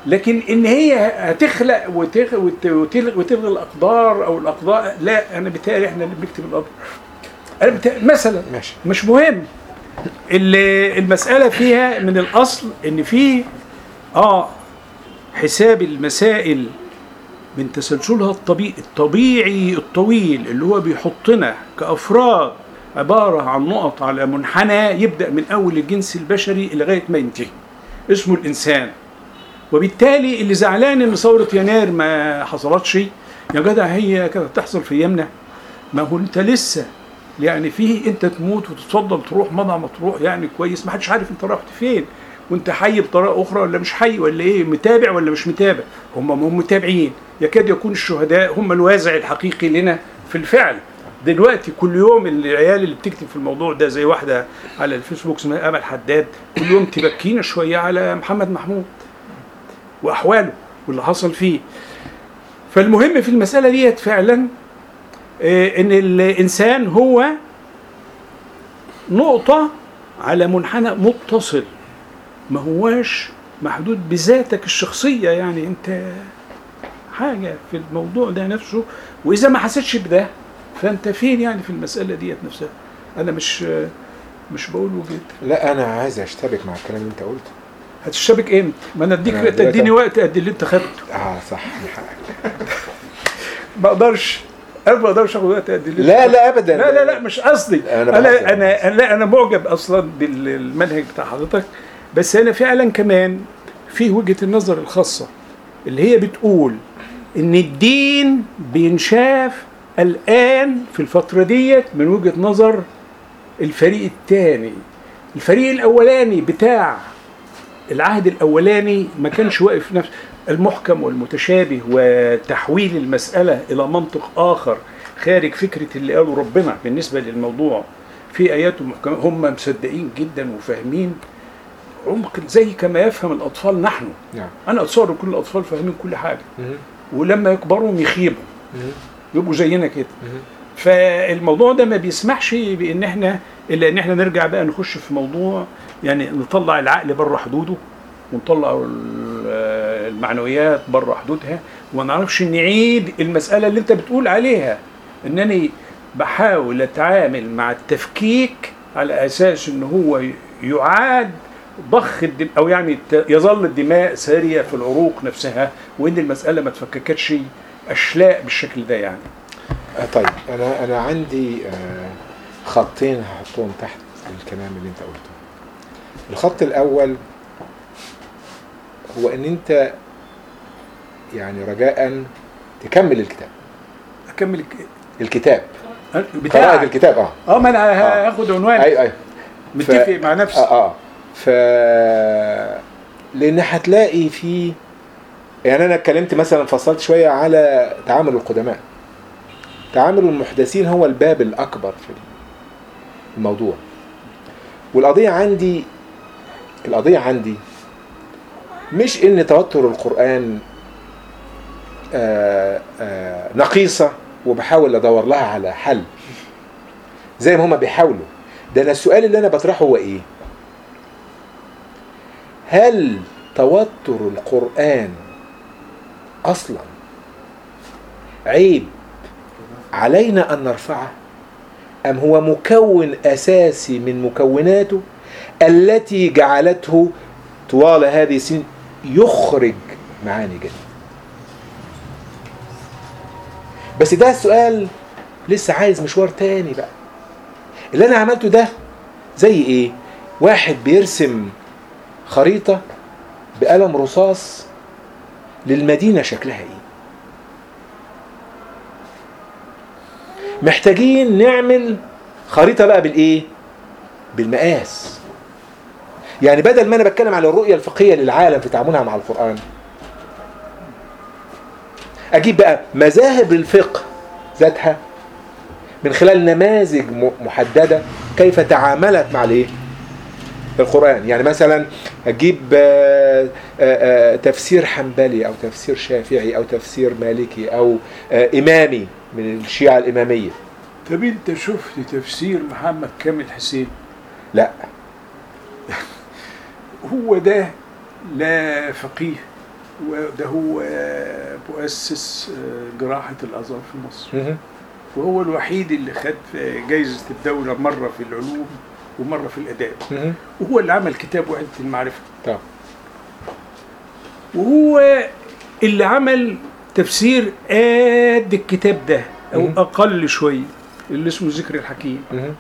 لكن ان هي هتخلق وتخ... وت... وتلغي, وتلغي الاقدار او الاقضاء لا انا بتهيألي احنا اللي بنكتب القدر انا بتهيألي مثلا ماشي مش مهم ال- المسألة فيها من الأصل إن في آه حساب المسائل من تسلسلها الطبيعي الطبيعي الطويل اللي هو بيحطنا كأفراد عبارة عن نقط على منحنى يبدأ من أول الجنس البشري لغاية ما ينتهي اسمه الإنسان وبالتالي اللي زعلان إن ثورة يناير ما حصلتش يا جدع هي كانت تحصل في أيامنا ما هو أنت لسه يعني فيه انت تموت وتتفضل تروح مضى ما تروح يعني كويس ما حدش عارف انت رحت فين وانت حي بطريقه اخرى ولا مش حي ولا ايه متابع ولا مش متابع هم هم متابعين يكاد يكون الشهداء هم الوازع الحقيقي لنا في الفعل دلوقتي كل يوم العيال اللي بتكتب في الموضوع ده زي واحده على الفيسبوك اسمها امل حداد كل يوم تبكينا شويه على محمد محمود واحواله واللي حصل فيه فالمهم في المساله ديت فعلا آه، ان الانسان هو نقطه على منحنى متصل ما هواش محدود بذاتك الشخصيه يعني انت حاجه في الموضوع ده نفسه واذا ما حسيتش بده فانت فين يعني في المساله ديت نفسها انا مش مش بقول وجهه لا انا عايز اشتبك مع الكلام اللي انت قلته هتشتبك امتى ما انا اديك أنا دلوقتي- تديني وقت قد اللي انت خدته اه صح من حقك. ما اقدرش انا ما اقدرش اخد وقت قد اللي لا لا ابدا لا لا لا مش قصدي أنا انا بهزر. انا انا لا انا معجب اصلا بالمنهج بتاع حضرتك بس انا فعلا كمان في وجهه النظر الخاصه اللي هي بتقول ان الدين بينشاف الان في الفتره ديت من وجهه نظر الفريق الثاني الفريق الاولاني بتاع العهد الاولاني ما كانش واقف نفس المحكم والمتشابه وتحويل المساله الى منطق اخر خارج فكره اللي قاله ربنا بالنسبه للموضوع في ايات محكمه هم مصدقين جدا وفاهمين عمق زي كما يفهم الاطفال نحن نعم انا اتصور كل الاطفال فاهمين كل حاجه مهم. ولما يكبروا يخيبوا مهم. يبقوا زينا كده مهم. فالموضوع ده ما بيسمحش بان احنا الا ان احنا نرجع بقى نخش في موضوع يعني نطلع العقل بره حدوده ونطلع ال- المعنويات بره حدودها وما نعرفش نعيد المساله اللي انت بتقول عليها انني بحاول اتعامل مع التفكيك على اساس ان هو يعاد ضخ الدم او يعني ت- يظل الدماء ساريه في العروق نفسها وان المساله ما تفككتش اشلاء بالشكل ده يعني آه طيب انا انا عندي آه خطين هحطهم تحت الكلام اللي انت قلته الخط الاول هو ان انت يعني رجاء تكمل الكتاب اكمل الك- الكتاب قراءة بتاعك الكتاب اه اه ما انا آه. هاخد عنوان ايوه ايوه متفق مع نفسي اه اه ف لان هتلاقي في يعني انا اتكلمت مثلا فصلت شويه على تعامل القدماء تعامل المحدثين هو الباب الاكبر في الموضوع والقضيه عندي القضيه عندي مش ان توتر القران آه آه نقيصه وبحاول ادور لها على حل زي ما هما بيحاولوا ده انا السؤال اللي انا بطرحه هو ايه هل توتر القرآن اصلا عيب علينا ان نرفعه ام هو مكون اساسي من مكوناته التي جعلته طوال هذه السنين يخرج معاني جديدة بس ده السؤال لسه عايز مشوار تاني بقى اللي انا عملته ده زي ايه واحد بيرسم خريطة بقلم رصاص للمدينة شكلها ايه محتاجين نعمل خريطة بقى بالايه بالمقاس يعني بدل ما انا بتكلم على الرؤية الفقهية للعالم في تعاملها مع القرآن اجيب بقى مذاهب الفقه ذاتها من خلال نماذج م- محددة كيف تعاملت مع الايه القرآن يعني مثلا هتجيب آه، آه، آه، تفسير حنبلي أو تفسير شافعي أو تفسير مالكي أو آه، إمامي من الشيعة الإمامية طب انت شفت تفسير محمد كامل حسين لا هو ده لا فقيه وده هو آه، مؤسس آه، جراحة الأزهر في مصر مهم. وهو الوحيد اللي خد آه، جايزة الدولة مرة في العلوم ومرة في الآداب مهم. وهو اللي عمل كتاب وحدة المعرفة طبعا وهو اللي عمل تفسير قد الكتاب ده أو مم. أقل شوية اللي اسمه ذكر الحكيم مهم.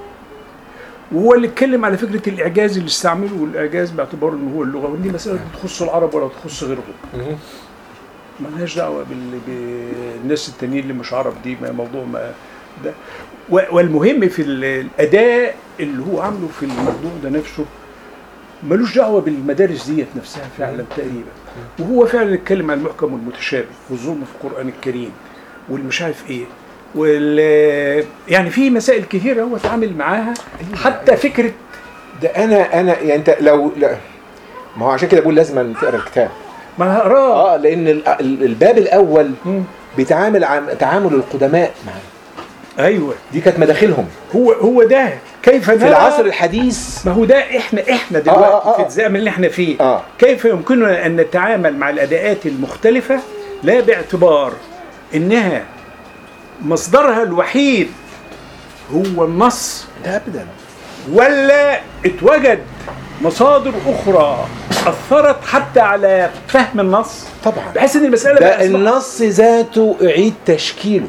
وهو اللي اتكلم على فكرة الإعجاز اللي استعمله والإعجاز باعتباره إن هو اللغة ودي مسألة تخص العرب ولا تخص غيرهم مهم. ملهاش دعوه بال... بالناس التانيين اللي مش عرب دي ما موضوع ما ده و... والمهم في ال- الاداء اللي هو عامله في الموضوع ده نفسه ملوش دعوه بالمدارس ديت نفسها فعلا تقريبا وهو فعلا اتكلم عن المحكم والمتشابه والظلم في القران الكريم والمش عارف ايه وال يعني في مسائل كثيره هو اتعامل معاها حتى فكره ده انا انا يعني انت لو لا ما هو عشان كده بقول لازم تقرا الكتاب ما أنا هقراه اه لان ال- ال- الباب الاول مم. بيتعامل عن تعامل القدماء معاه ايوه دي كانت مداخلهم هو هو ده كيف في نرى- العصر الحديث ما هو ده احنا احنا دلوقتي آه، آه، آه. في الزمن اللي احنا فيه اه كيف يمكننا ان نتعامل مع الاداءات المختلفه لا باعتبار انها مصدرها الوحيد هو النص ده ابدا ولا اتوجد مصادر اخرى اثرت حتى على فهم النص طبعا بحيث ان المساله ده بقى أصبحت- النص ذاته اعيد تشكيله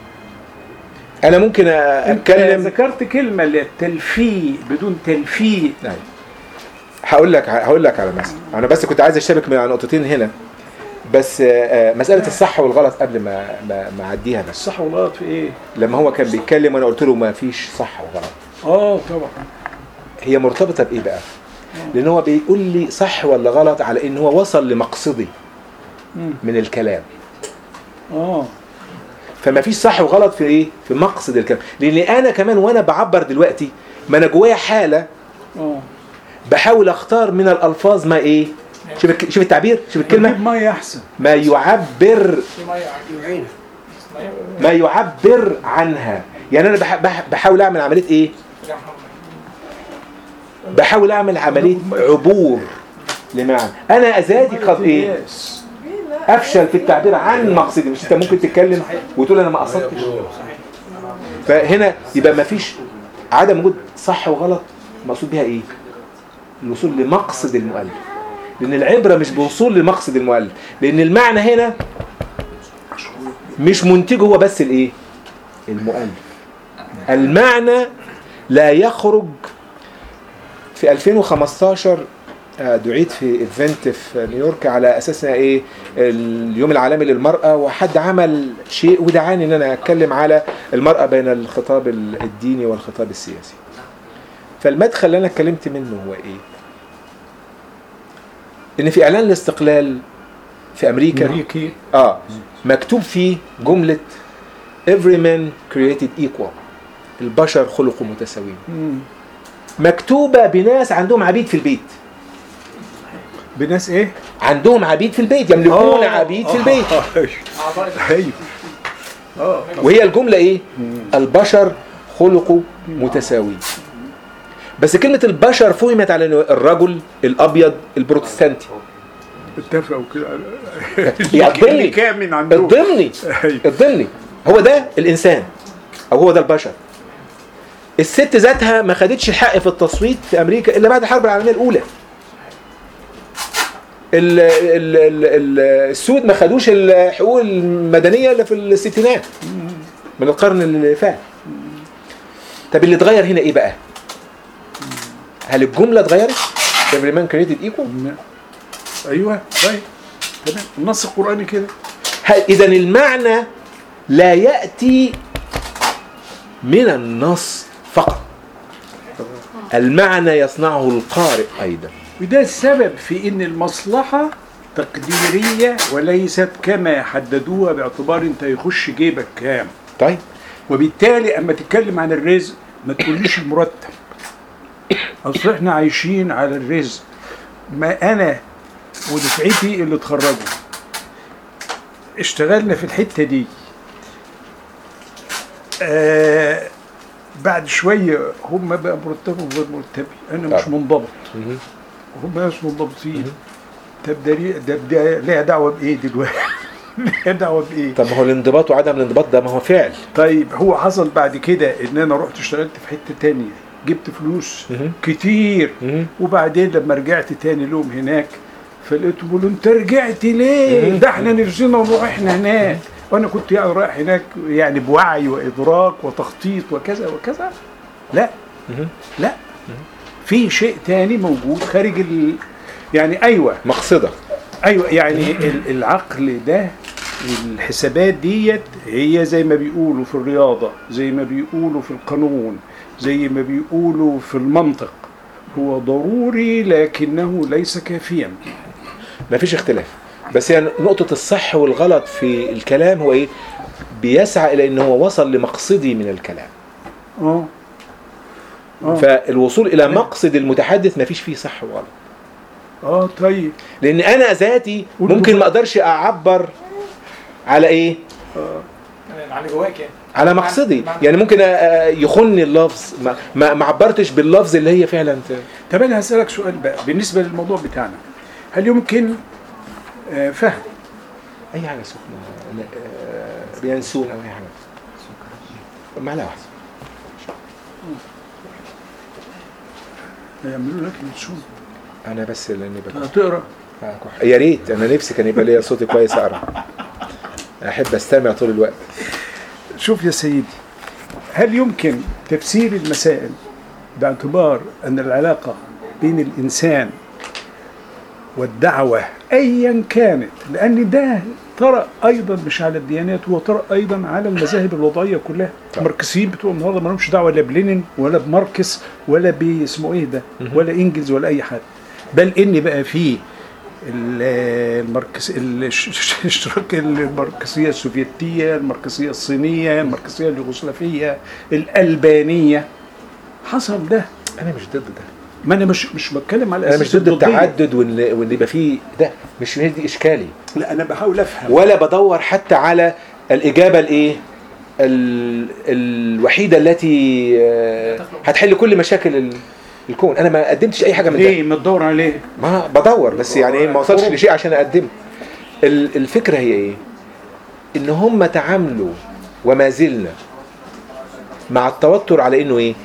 انا ممكن انت اتكلم ذكرت كلمه اللي هي التلفيق بدون تلفيق أيوة. هقول لك هقول لك على مثل انا بس كنت عايز اشتبك مع نقطتين هنا بس آه، آه، مساله الصح والغلط قبل ما ما ما اعديها بس الصح والغلط في ايه؟ لما هو كان بيتكلم وانا قلت له ما فيش صح وغلط اه طبعا هي مرتبطه بايه بقى لان هو بيقول لي صح ولا غلط على ان هو وصل لمقصدي مم. من الكلام اه فما فيش صح وغلط في ايه في مقصد الكلام لان انا كمان وانا بعبر دلوقتي ما انا جوايا حاله اه بحاول اختار من الالفاظ ما ايه شوف الك- شوف التعبير شوف الكلمه نجيب ميه احسن ما يعبر في ميه يعين ميه ما يعبر عنها يعني انا بح بح بحاول اعمل عمليه ايه بحاول اعمل عمليه عبور لمعنى انا ازادي قد ايه قياس. افشل في التعبير عن مقصدي مش انت ممكن تتكلم وتقول انا ما قصدتش فهنا يبقى ما فيش عدم وجود صح وغلط مقصود بيها ايه الوصول لمقصد المؤلف لان العبره مش بوصول لمقصد المؤلف لان المعنى هنا مش منتجه هو بس الايه المؤلف المعنى لا يخرج في 2015 آه، دعيت في ايفنت في نيويورك على اساس إنها ايه اليوم العالمي للمراه وحد عمل شيء ودعاني ان انا اتكلم على المراه بين الخطاب ال- الديني والخطاب السياسي فالمدخل اللي انا اتكلمت منه هو ايه ان في اعلان الاستقلال في امريكا امريكي اه مكتوب فيه جمله every man created equal البشر خلقوا متساويين مم. مكتوبه بناس عندهم عبيد في البيت بناس ايه؟ عندهم عبيد في البيت يملكون عبيد في البيت اعضاء ايوه اه وهي الجمله ايه البشر خلقوا متساويين بس كلمه البشر فهمت على إنه الرجل الابيض البروتستانتي اتفقوا كده يا الضمني اللي كامن عندهم الضمني أيوة. الضمني هو ده الانسان او هو ده البشر الست ذاتها ما خدتش الحق في التصويت في امريكا الا بعد الحرب العالميه الاولى ال ال ال ال السود ما خدوش الحقوق المدنيه الا في الستينات من القرن اللي فات طب اللي اتغير هنا ايه بقى هل الجمله اتغيرت every man created equal ايوه طيب تمام النص القراني كده اذا المعنى لا ياتي من النص فقط المعنى يصنعه القارئ ايضا وده السبب في ان المصلحه تقديريه وليست كما حددوها باعتبار انت يخش جيبك كام طيب وبالتالي اما تتكلم عن الرزق ما تقوليش المرتب اصل احنا عايشين على الرزق ما انا ودفعتي اللي اتخرجوا اشتغلنا في الحته دي آه بعد شويه هم بقى مرتبهم غير مرتبي انا مش طبعا. منضبط مهم. وهم ناس منضبطين طب ده ليه- ده ده ليها دعوه بايه دلوقتي؟ ليها دعوه بايه؟ طب ما هو الانضباط وعدم الانضباط ده ما هو فعل طيب هو حصل بعد كده ان انا رحت اشتغلت في حته تانية جبت فلوس مهم. كتير مهم. وبعدين لما رجعت تاني لهم هناك فلقيته بيقولوا انت رجعت ليه؟ مم. ده احنا نفسنا نروح احنا هناك وانا كنت يعني رايح هناك يعني بوعي وادراك وتخطيط وكذا وكذا لا مهم. لا في شيء تاني موجود خارج ال... يعني ايوه مقصده ايوه يعني ال- العقل ده الحسابات ديت هي زي ما بيقولوا في الرياضه زي ما بيقولوا في القانون زي ما بيقولوا في المنطق هو ضروري لكنه ليس كافيا ما فيش اختلاف بس يعني نقطة الصح والغلط في الكلام هو ايه بيسعى الى ان هو وصل لمقصدي من الكلام اه اه فالوصول الى مقصد المتحدث ما فيش فيه صح وغلط اه طيب لان انا ذاتي قولوا ممكن بقى. ما اقدرش اعبر على ايه يعني على جواك يعني على مقصدي معنى- يعني ممكن أ- أ- يخني اللفظ ما, ما ما عبرتش باللفظ اللي هي فعلا ت- طب انا هسالك سؤال بقى بالنسبه للموضوع بتاعنا هل يمكن آه، فهم اي حاجه سخنه آه، بينسون او اي حاجه معلقه واحده يعملوا لك نشوف انا بس لاني بكح هتقرا أكح. يا ريت انا نفسي كان يبقى ليا صوتي كويس اقرا احب استمع طول الوقت شوف يا سيدي هل يمكن تفسير المسائل باعتبار أن العلاقة بين الإنسان والدعوة أيا كانت لأن ده طرأ أيضا مش على الديانات هو طرأ أيضا على المذاهب الوضعية كلها طبعا. الماركسيين بتوع النهارده ما لهمش دعوة لا بلينين ولا بماركس ولا باسمه إيه ده ولا إنجلز ولا أي حد بل إن بقى فيه ال- الماركس الش- الاشتراك الماركسيه السوفيتيه الماركسيه الصينيه الماركسيه اليوغوسلافيه الالبانيه حصل ده انا مش ضد ده ما انا مش مش بتكلم على انا اساس مش ضد الضدية. التعدد وان وان يبقى فيه ده مش هي دي اشكالي لا انا بحاول افهم ولا بدور حتى على الاجابه الايه ال- الوحيده التي آه، هتحل كل مشاكل ال- الكون انا ما قدمتش اي حاجه من ده ليه ما تدور عليه ما بدور بس يعني إيه، ما وصلش لشيء عشان اقدمه ال- الفكره هي ايه ان هم تعاملوا وما زلنا مع التوتر على انه ايه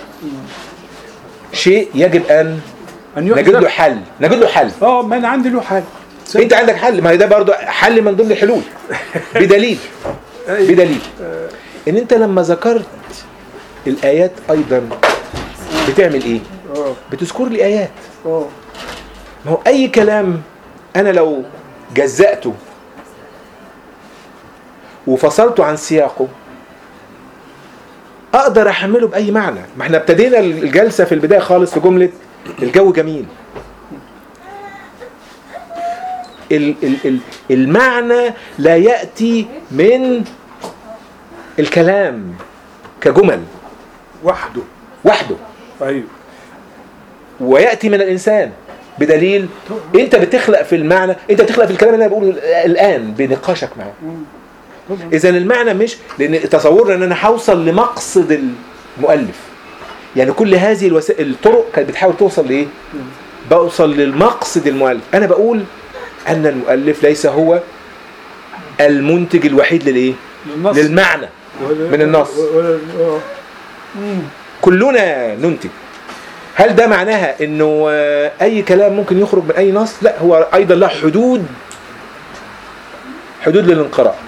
شيء يجب ان ان نجد يحدث له حل نجد له حل اه ما انا عندي له حل انت عندك حل ما هي ده برضو حل من ضمن الحلول بدليل بدليل ان انت لما ذكرت الايات ايضا بتعمل ايه اه بتذكر لي ايات اه ما هو اي كلام انا لو جزأته وفصلته عن سياقه اقدر احمله باي معنى ما احنا ابتدينا الجلسه في البدايه خالص في جمله الجو جميل ال ال ال المعنى لا ياتي من الكلام كجمل وحده وحده ايوه وياتي من الانسان بدليل انت بتخلق في المعنى انت بتخلق في الكلام اللي انا بقوله الان بنقاشك معاه طبعا اذا المعنى مش لان تصورنا ان انا هوصل لمقصد المؤلف يعني كل هذه الوسائل الطرق كانت بتحاول توصل لايه بوصل للمقصد المؤلف انا بقول ان المؤلف ليس هو المنتج الوحيد للايه للنص للمعنى ولا- من النص. ولا اه كلنا ننتج هل ده معناها انه آه، اي كلام ممكن يخرج من اي نص لا هو ايضا له حدود حدود للانقراء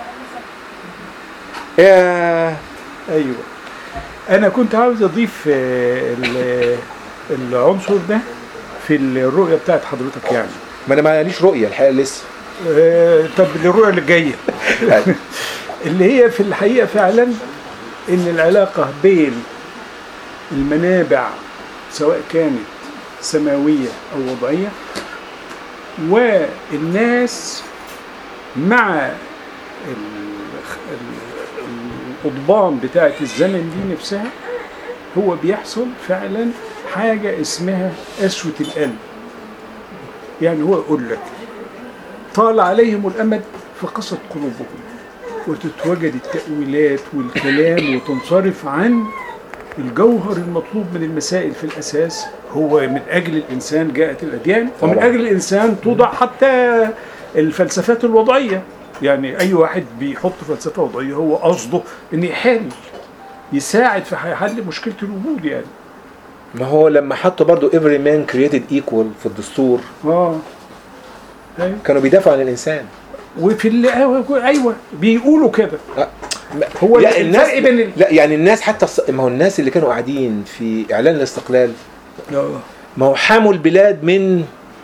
يا ايوه انا كنت عاوز اضيف آه، ال- العنصر ده في الرؤيه بتاعت حضرتك يعني ما انا ماليش رؤيه الحقيقه لسه آه، طب الرؤيه اللي جايه اللي هي في الحقيقه فعلا ان العلاقه بين المنابع سواء كانت سماويه او وضعيه والناس مع ال- ال- القضبان بتاعت الزمن دي نفسها هو بيحصل فعلا حاجه اسمها قسوه القلب يعني هو يقول لك طال عليهم الأمد فقست قلوبهم وتتوجد التأويلات والكلام وتنصرف عن الجوهر المطلوب من المسائل في الاساس هو من اجل الانسان جاءت الاديان ومن طبعا. اجل الانسان توضع حتى الفلسفات الوضعيه يعني اي واحد بيحط فلسفه وضعيه هو قصده ان يحل يساعد في حل مشكله الوجود يعني ما هو لما حطوا برضو every man created equal في الدستور اه أيوة. كانوا بيدافعوا عن الانسان وفي ال- ايوه بيقولوا كده أه، هو لا الفرق الناس بين ال- لا يعني الناس حتى الص- ما هو الناس اللي كانوا قاعدين في اعلان الاستقلال آه. ما هو حاموا البلاد من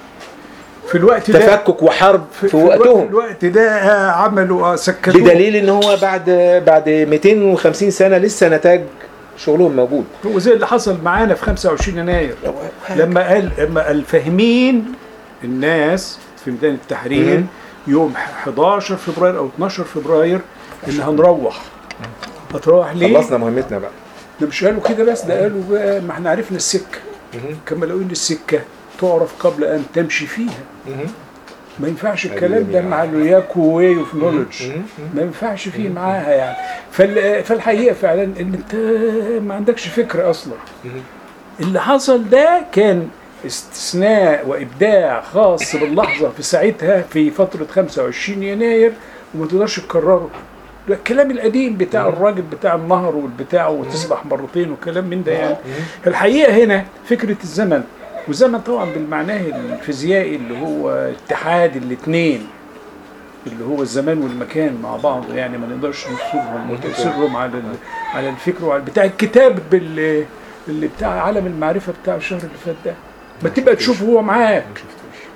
في الوقت ده تفكك وحرب في, في الوقت, وقتهم الوقت ده آه، عملوا آه، سكتوه بدليل ان هو بعد بعد 250 سنه لسه نتاج شغلهم موجود هو زي اللي حصل معانا في 25 يناير لما قال لما قال فاهمين الناس في ميدان التحرير مم. يوم 11 فبراير او 12 فبراير ان هنروح هتروح ليه؟ خلصنا مهمتنا بقى ده مش قالوا كده بس ده قالوا بقى ما احنا عرفنا السكه مهم. كما لو ان السكه تعرف قبل ان تمشي فيها مهم. ما ينفعش أيوة الكلام ده يعني. مع الياكو واي اوف نولج مهم. ما ينفعش فيه معاها يعني فال- فالحقيقه فعلا ان انت ما عندكش فكره اصلا مهم. اللي حصل ده كان استثناء وابداع خاص باللحظه في ساعتها في فتره 25 يناير وما تقدرش تكرره ده الكلام القديم بتاع الراجل بتاع النهر والبتاع وتسبح مرتين وكلام من ده يعني الحقيقه هنا فكره الزمن والزمن طبعا بالمعناه الفيزيائي اللي هو اتحاد الاثنين اللي هو الزمان والمكان مع بعض يعني ما نقدرش نفصلهم وتأثيرهم على ال- على الفكر وعلى بتاع الكتاب بال اللي بتاع عالم المعرفه بتاع الشهر اللي فات ده ما تبقى تشوفه هو معاك ما شفتوش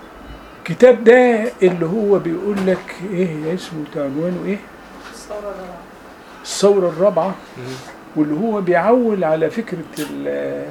الكتاب ده اللي هو بيقول لك ايه اسمه عنوانه ايه الثورة الرابعة الثوره الرابعه واللي هو بيعول على فكره ال-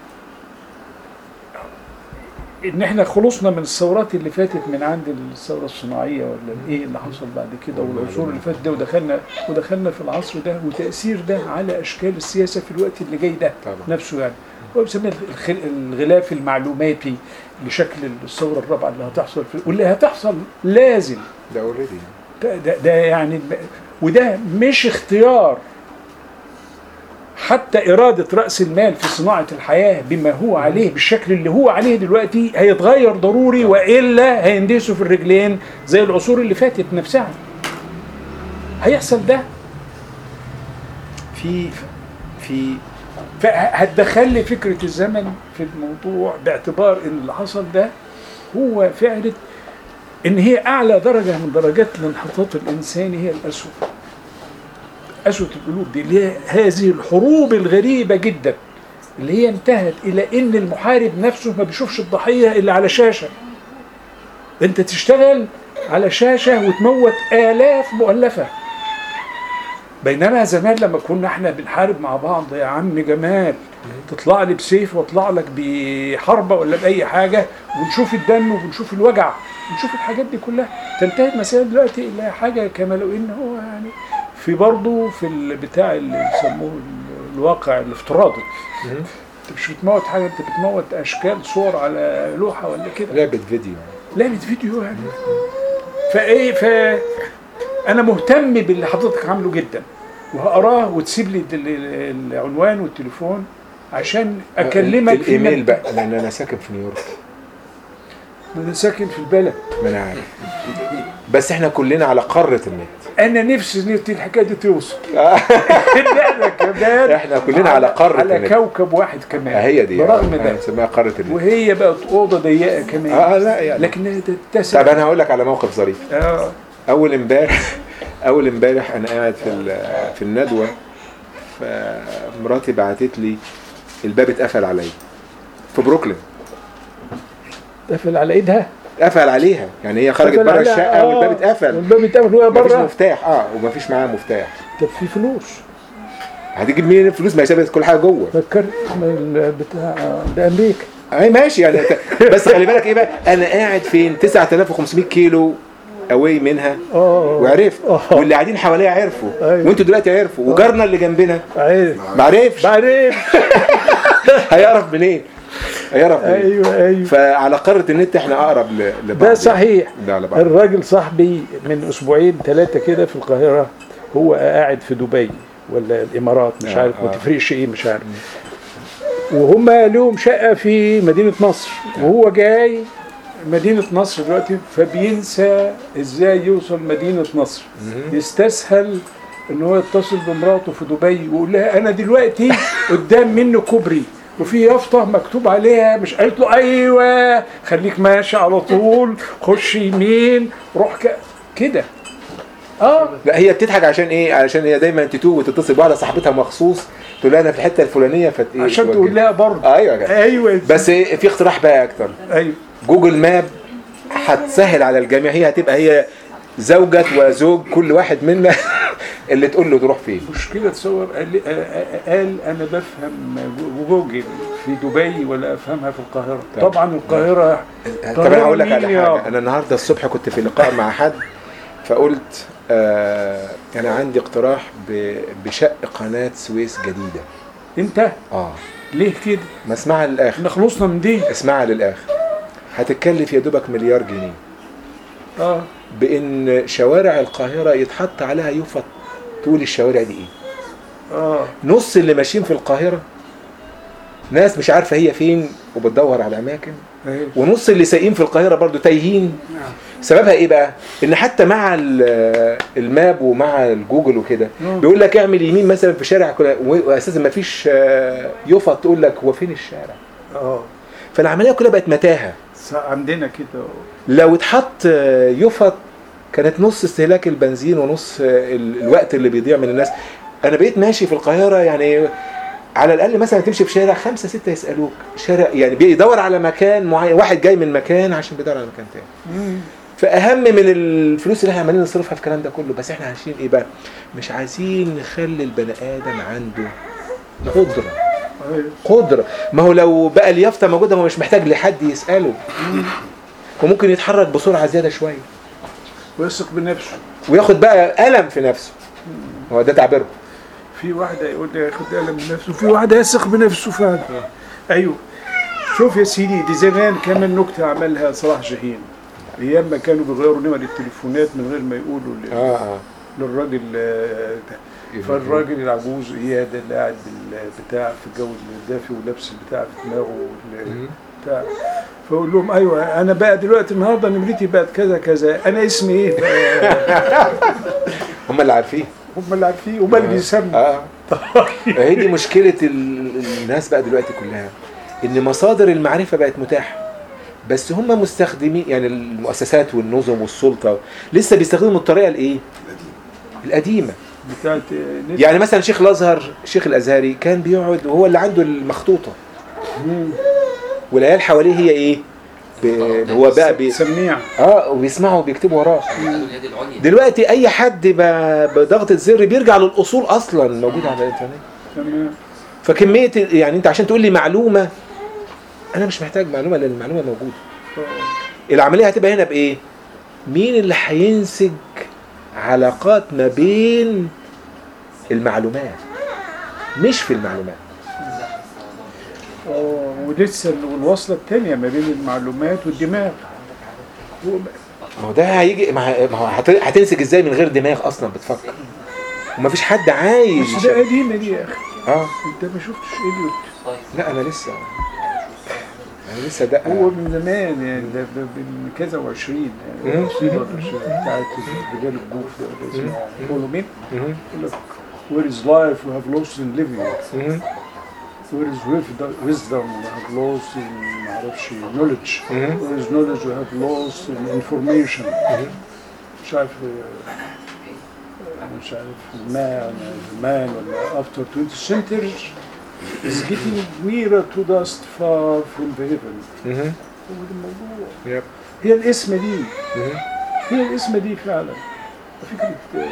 ان احنا خلصنا من الثورات اللي فاتت من عند الثوره الصناعيه ولا ايه اللي حصل بعد كده والعصور اللي فاتت ده ودخلنا ودخلنا في العصر ده وتاثير ده على اشكال السياسه في الوقت اللي جاي ده طبعا. نفسه يعني هو بيسميه الخل- الغلاف المعلوماتي لشكل الثوره الرابعه اللي هتحصل في واللي هتحصل لازم ده اوريدي ده, ده, ده يعني وده مش اختيار حتى إرادة رأس المال في صناعة الحياة بما هو عليه بالشكل اللي هو عليه دلوقتي هيتغير ضروري وإلا هيندسوا في الرجلين زي العصور اللي فاتت نفسها هيحصل ده في في فهتدخل لي فكرة الزمن في الموضوع باعتبار ان اللي حصل ده هو فعلة ان هي اعلى درجة من درجات الانحطاط الانساني هي الاسوة اسوة القلوب دي اللي هي هذه الحروب الغريبة جدا اللي هي انتهت الى ان المحارب نفسه ما بيشوفش الضحية الا على شاشة انت تشتغل على شاشة وتموت الاف مؤلفة بينما زمان لما كنا احنا بنحارب مع بعض يا عم جمال تطلع لي بسيف واطلع لك بحربه ولا باي حاجه ونشوف الدم وبنشوف الوجع ونشوف الحاجات دي كلها تنتهي المسائل دلوقتي الى حاجه كما لو ان هو يعني في برضه في البتاع اللي يسموه ال- الواقع الافتراضي انت مش بتموت حاجه انت بتموت اشكال صور على لوحه ولا كده لعبه فيديو لعبه فيديو يعني فايه ف انا مهتم باللي حضرتك عامله جدا وهقراه وتسيب لي ال- ال- العنوان والتليفون عشان اكلمك في الايميل من- بقى لان انا ساكن في نيويورك انا ساكن في البلد ما انا عارف بس احنا كلنا على قاره النت انا نفسي ان الحكايه دي توصل إحنا كمان احنا كلنا على قارة على النت. كوكب واحد كمان هي دي برغم آه، ده بنسميها قاره النت وهي بقت اوضه ضيقه كمان اه لا يعني لكنها تتسع طب انا هقول لك على موقف ظريف اه اول امبارح اول امبارح انا قاعد في ال- في الندوه فمراتي بعتت لي الباب اتقفل عليا في بروكلين قفل على ايدها اتقفل عليها يعني هي خرجت قفل بره عليها، الشقه آه، والباب اتقفل والباب اتقفل وهي مفيش بره مفتاح اه ومفيش معاها مفتاح طب في فلوس هتجيب منين الفلوس ما هي سابت كل حاجه جوه فكرت بتاع ده امريكا اي ماشي يعني أنت- بس خلي بالك ايه بقى انا قاعد فين 9500 كيلو اواي منها اه وعرفت آه. واللي قاعدين حواليها عرفوا أيوة. وانتوا دلوقتي عرفوا وجارنا اللي جنبنا عارف ما عرفش بعرف هيعرف منين هيعرف منين ايوه ايوه فعلى قاره النت احنا اقرب ل- لبعض ده صحيح ده على بعض الراجل صاحبي من اسبوعين ثلاثه كده في القاهره هو قاعد في دبي ولا الامارات مش آه، عارف ما آه. تفرقش ايه مش عارف وهم لهم شقه في مدينه نصر وهو جاي مدينه نصر دلوقتي فبينسى ازاي يوصل مدينه نصر يستسهل ان هو يتصل بمراته في دبي ويقول لها انا دلوقتي قدام منه كوبري وفي يافطه مكتوب عليها مش قالت له ايوه خليك ماشي على طول خش يمين روح ك- كده اه لا هي بتضحك عشان ايه علشان هي دايما تتوه وتتصل بواحده صاحبتها مخصوص تقول لها انا في الحته الفلانيه فت إيه عشان توجه. تقول لها برضه آه، ايوه يا جدع. ايوه بس إيه في اقتراح بقى اكتر ايوه جوجل ماب هتسهل على الجميع هي هتبقى هي زوجة وزوج كل واحد منا اللي تقول له تروح فين مشكلة تصور قال, لي- آه، آه، قال أنا بفهم جوجل في دبي ولا أفهمها في القاهرة طب. طبعا القاهرة طب انا هقول لك على مين يا حاجه رب؟ انا النهارده الصبح كنت في لقاء مع حد فقلت آه انا عندي اقتراح ب- بشق قناه سويس جديده أنت اه ليه كده؟ ما اسمعها للاخر احنا خلصنا من دي اسمعها للاخر هتتكلف يا دوبك مليار جنيه اه بان شوارع القاهره يتحط عليها يفط تقول الشوارع دي ايه اه نص اللي ماشيين في القاهره ناس مش عارفه هي فين وبتدور على اماكن أيوة. ونص اللي سايقين في القاهره برضو تايهين نعم. سببها ايه بقى ان حتى مع ال- الماب ومع الجوجل وكده مم. بيقول لك اعمل يمين مثلا في شارع كده، واساسا ما فيش آه، يفط تقول لك هو فين الشارع اه فالعمليه كلها بقت متاهه س- عندنا كده لو اتحط آه، يفط كانت نص استهلاك البنزين ونص آه، ال- الوقت اللي بيضيع من الناس انا بقيت ماشي في القاهره يعني على الاقل مثلا تمشي في شارع خمسه سته يسالوك شارع يعني بيدور على مكان معين واحد جاي من مكان عشان بيدور على مكان تاني مم. فاهم من الفلوس اللي احنا عمالين نصرفها في الكلام ده كله بس احنا عايشين ايه بقى مش عايزين نخلي البني ادم عنده قدره أيوة. قدره ما هو لو بقى اليافطه موجوده هو مش محتاج لحد يساله وممكن يتحرك بسرعه زياده شويه ويثق بنفسه وياخد بقى الم في نفسه هو ده تعبيره في واحدة يقول لي ياخد قلم بنفسه وفي واحدة يثق بنفسه فعلا ايوه شوف يا سيدي دي زمان كمان نكتة عملها صلاح جاهين ايام ما كانوا بيغيروا نمر التليفونات من غير ما يقولوا لل- اه اه للراجل آه، ده. فالراجل العجوز اياد اللي قاعد بالبتاع في الجو الدافي ولابس البتاع في دماغه وال- بتاع فاقول لهم ايوه انا بقى دلوقتي النهارده نمرتي بقت كذا كذا انا اسمي ايه بقى هم اللي عارفين هم اللي عارفين هم اللي بيسموا اه هي دي مشكله ال- الناس بقى دلوقتي كلها ان مصادر المعرفه بقت متاحه بس هم مستخدمين يعني المؤسسات والنظم والسلطه لسه بيستخدموا الطريقه الايه القديمه بتاعت نت- يعني مثلا شيخ الازهر شيخ الازهري كان بيقعد وهو اللي عنده المخطوطه مم. والعيال حواليه هي ايه ب- هو بقى بي سميع اه وبيسمعوا وبيكتبوا وراه عنده اليد العليا دلوقتي اي حد ب- بضغطه زر بيرجع للاصول اصلا موجوده على الانترنت تمام فكميه ال- يعني انت عشان تقول لي معلومه انا مش محتاج معلومه لان المعلومه موجوده العمليه هتبقى هنا بايه مين اللي هينسج علاقات ما بين المعلومات مش في المعلومات اه ولسه الوصله الثانيه ما بين المعلومات والدماغ هو ما هو ده هيجي ما ه- ما هو هت- هتنسج ازاي من غير دماغ اصلا بتفكر ومفيش حد عايز بس ده قديمه دي يا اخي اه انت ما شفتش اليوت لا انا لسه انا لسه ده هو من زمان يعني ده ده من كذا وعشرين يعني مم. مصيبة بتاعت رجال الجوف ده ولا اسمه بيقولوا مين؟ مهم. يقول لك where is life we have lost in living مهم. where is wisdom- wisdom we have lost in معرفش knowledge مهم. where is knowledge we have lost in information مش عارف آه، مش عارف man man ولا after 20 centuries is getting nearer to dust far from the heaven مهم. هو ده الموضوع يب. هي الاسم دي مهم. هي الاسم دي فعلا فكرة آه،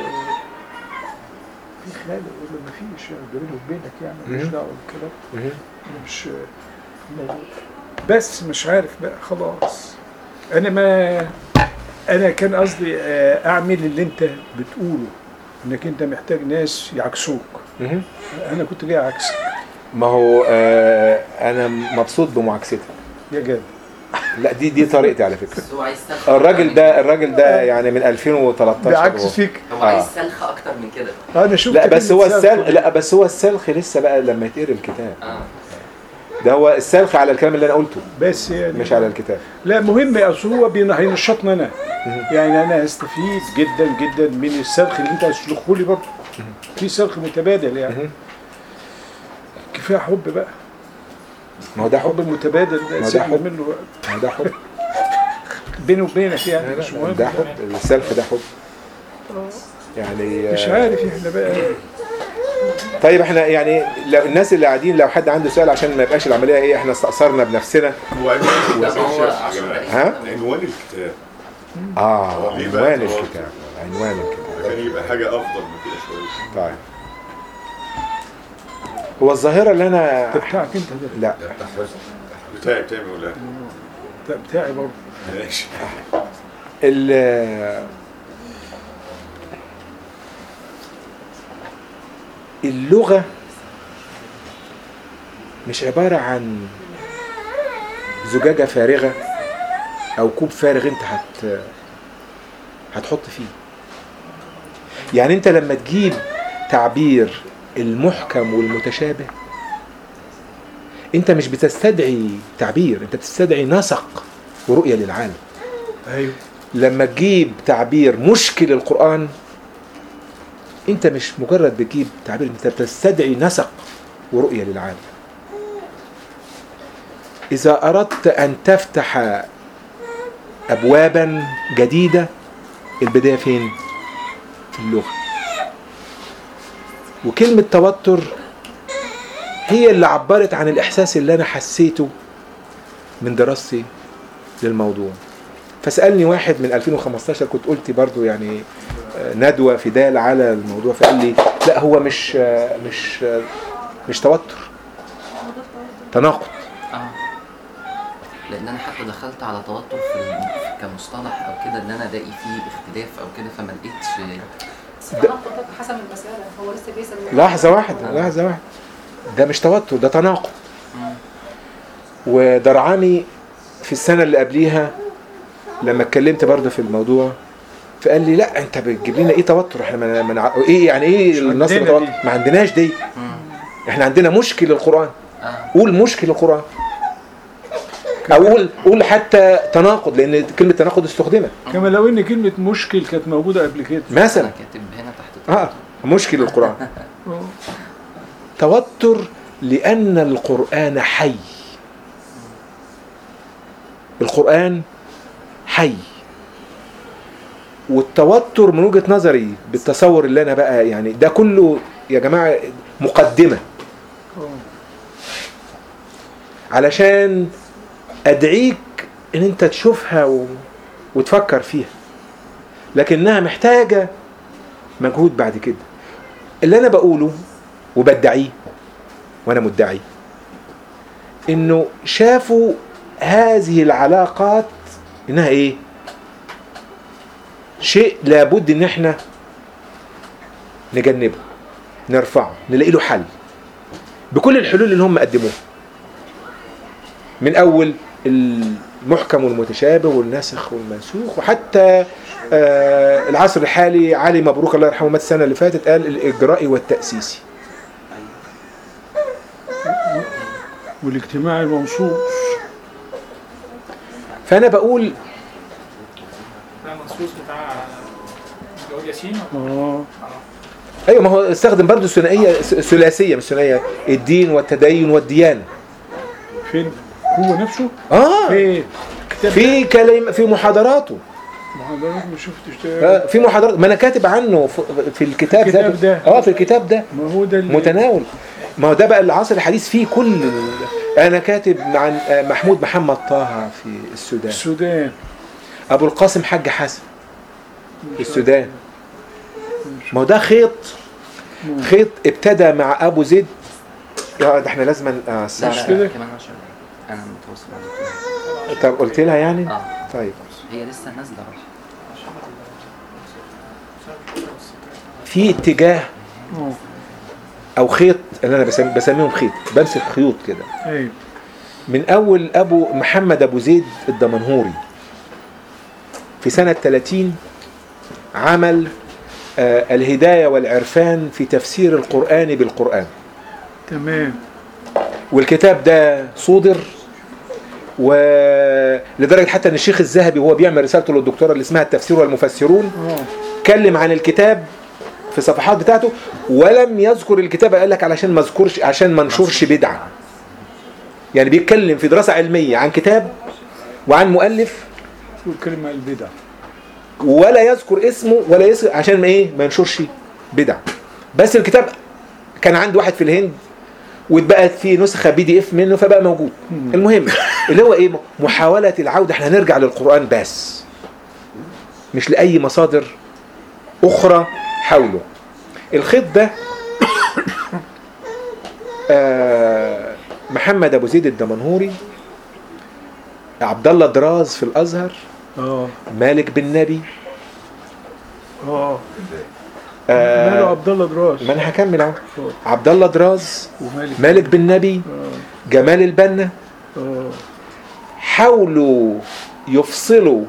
في خالق ولا ما فيش يعني ده بيني وبينك يعني مش مم. دعوة بالكلام مهم. أنا مش الموضوع بس مش عارف بقى خلاص انا ما انا كان قصدي آه، اعمل اللي انت بتقوله انك انت محتاج ناس يعكسوك مهم. انا كنت جاي عكسك ما هو آه انا مبسوط بمعاكستها يا جد لا دي دي طريقتي على فكره بس هو عايز سلخ الراجل ده الراجل ده يعني من 2013 بعكس هو. فيك هو آه. عايز سلخ اكتر من كده انا شفت لا بس كلمة هو سلخ السلخ لا بس هو السلخ لسه بقى لما يتقري الكتاب اه ده هو السلخ على الكلام اللي انا قلته بس يعني مش على الكتاب لا مهم اصل هو بين- هينشطني انا يعني انا هستفيد جدا جدا من السلخ اللي انت هتسلخه لي برضه في سلخ متبادل يعني مهم. كفايه حب بقى ما هو ده الحب حب المتبادل ما ده ده سيبنا حب. منه بقى. ما هو ده حب بيني وبينك يعني مش مهم ده حب السلخ ده حب يعني مش آه، عارف احنا بقى طيب احنا يعني لو الناس اللي قاعدين لو حد عنده سؤال عشان ما يبقاش العمليه ايه احنا استأثرنا بنفسنا هو عنوان لا هو الكتاب 10 دقايق ها؟ عنوان الكتاب اه هو ليه بقى عنوان توتر؟ الكتاب عنوان الكتاب عشان يبقى حاجه افضل من كده شويه طيب هو الظاهره اللي انا ده بتاعك انت ده لا بتاعي بتاعي ولا ده بتاعي برضه ماشي ال- اللغة مش عبارة عن زجاجة فارغة أو كوب فارغ أنت هت هتحط فيه يعني أنت لما تجيب تعبير المحكم والمتشابه أنت مش بتستدعي تعبير أنت بتستدعي نسق ورؤية للعالم ايوه لما تجيب تعبير مشكل القرآن انت مش مجرد بتجيب تعبير انت بتستدعي نسق ورؤية للعالم إذا أردت أن تفتح أبوابا جديدة البداية فين؟ في اللغة وكلمة توتر هي اللي عبرت عن الإحساس اللي أنا حسيته من دراستي للموضوع فسألني واحد من 2015 كنت قلت برضو يعني آه، ندوة في دال على الموضوع فقال لي لا هو مش آه، مش آه، مش توتر تناقض اه لان انا حتى دخلت على توتر في ال- كمصطلح او كده ان انا الاقي فيه اختلاف او كده فما لقيتش بس التناقض ده حسب المسألة هو لسه بيسأل لحظة واحدة لحظة واحدة ده مش توتر ده تناقض مم. ودرعامي في السنة اللي قبليها لما اتكلمت برضه في الموضوع فقال لي لا انت بتجيب لنا ايه توتر احنا ما ما نع- ايه يعني ايه النص عندنا توتر دي. ما عندناش دي مم. احنا عندنا مشكل القرآن اه قول مشكل القرآن او قول قول حتى تناقض لان كلمة تناقض استخدمت كما لو ان كلمه مشكل كانت موجوده قبل كده مثلا انا كاتب هنا تحت اه مشكل القرآن توتر لأن القرآن حي القرآن حي والتوتر من وجهة نظري بالتصور اللي أنا بقى يعني ده كله يا جماعة مقدمة علشان أدعيك إن أنت تشوفها و... وتفكر فيها لكنها محتاجة مجهود بعد كده اللي أنا بقوله وبدعيه وأنا مدعي إنه شافوا هذه العلاقات إنها إيه؟ شيء لابد إن إحنا نجنبه نرفعه نلاقي له حل بكل الحلول اللي هم قدموها من أول المحكم والمتشابه والناسخ والمنسوخ وحتى آه العصر الحالي علي مبروك الله يرحمه مات السنة اللي فاتت قال الإجرائي والتأسيسي والاجتماع المنصوص فأنا بقول ده المنصوص بتاع جواد ياسين اه ايوه ما هو استخدم برضه ثنائيه ث- ثلاثيه مش ثنائيه الدين والتدين والديانه فين هو نفسه اه فين كتاب في كلام في محاضراته محاضرات ما شفتش ده آه، في محاضرات ما انا كاتب عنه ف- في الكتاب ده الكتاب ده. اه في الكتاب ده ما هو ده اللي متناول ما هو ده بقى العصر الحديث فيه كل ال- انا كاتب عن آه، محمود محمد طه في السودان السودان ابو القاسم حاج حسن في السودان ما هو ده خيط خيط ابتدى مع ابو زيد يا ده احنا لازم آه لا مش لا, كده؟ لا كمان 10 دقايق انا متواصل مع الدكتور. طب قلت لها يعني اه طيب هي لسه نازله بقى في اتجاه اه او خيط اللي انا بسمي بسميهم خيط بمسك خيوط كده ايوه من اول ابو محمد ابو زيد الدمنهوري في سنة 30 عمل آه، الهداية والعرفان في تفسير القرآن بالقرآن تمام والكتاب ده صودر ولدرجة حتى ان الشيخ الذهبي وهو بيعمل رسالته للدكتوراه اللي اسمها التفسير والمفسرون اه اتكلم عن الكتاب في الصفحات بتاعته ولم يذكر الكتاب قال لك علشان ما اذكرش عشان ما نشرش بدعه يعني بيتكلم في دراسه علميه عن كتاب وعن مؤلف والكلمة البدع ولا يذكر اسمه ولا يذكر عشان ما ايه ما ينشرش بدع بس الكتاب كان عند واحد في الهند واتبقت فيه نسخه بي دي اف منه فبقى موجود المهم اللي هو ايه محاوله العوده احنا هنرجع للقران بس مش لاي مصادر اخرى حوله الخيط ده آه، محمد ابو زيد الدمنهوري عبد الله دراز في الازهر اه مالك بن نبي اه آه، ماله عبد الله دراس ما انا هكمل اهو عبد الله دراز ومالك مالك بن نبي اه جمال البنا اه حاولوا يفصلوا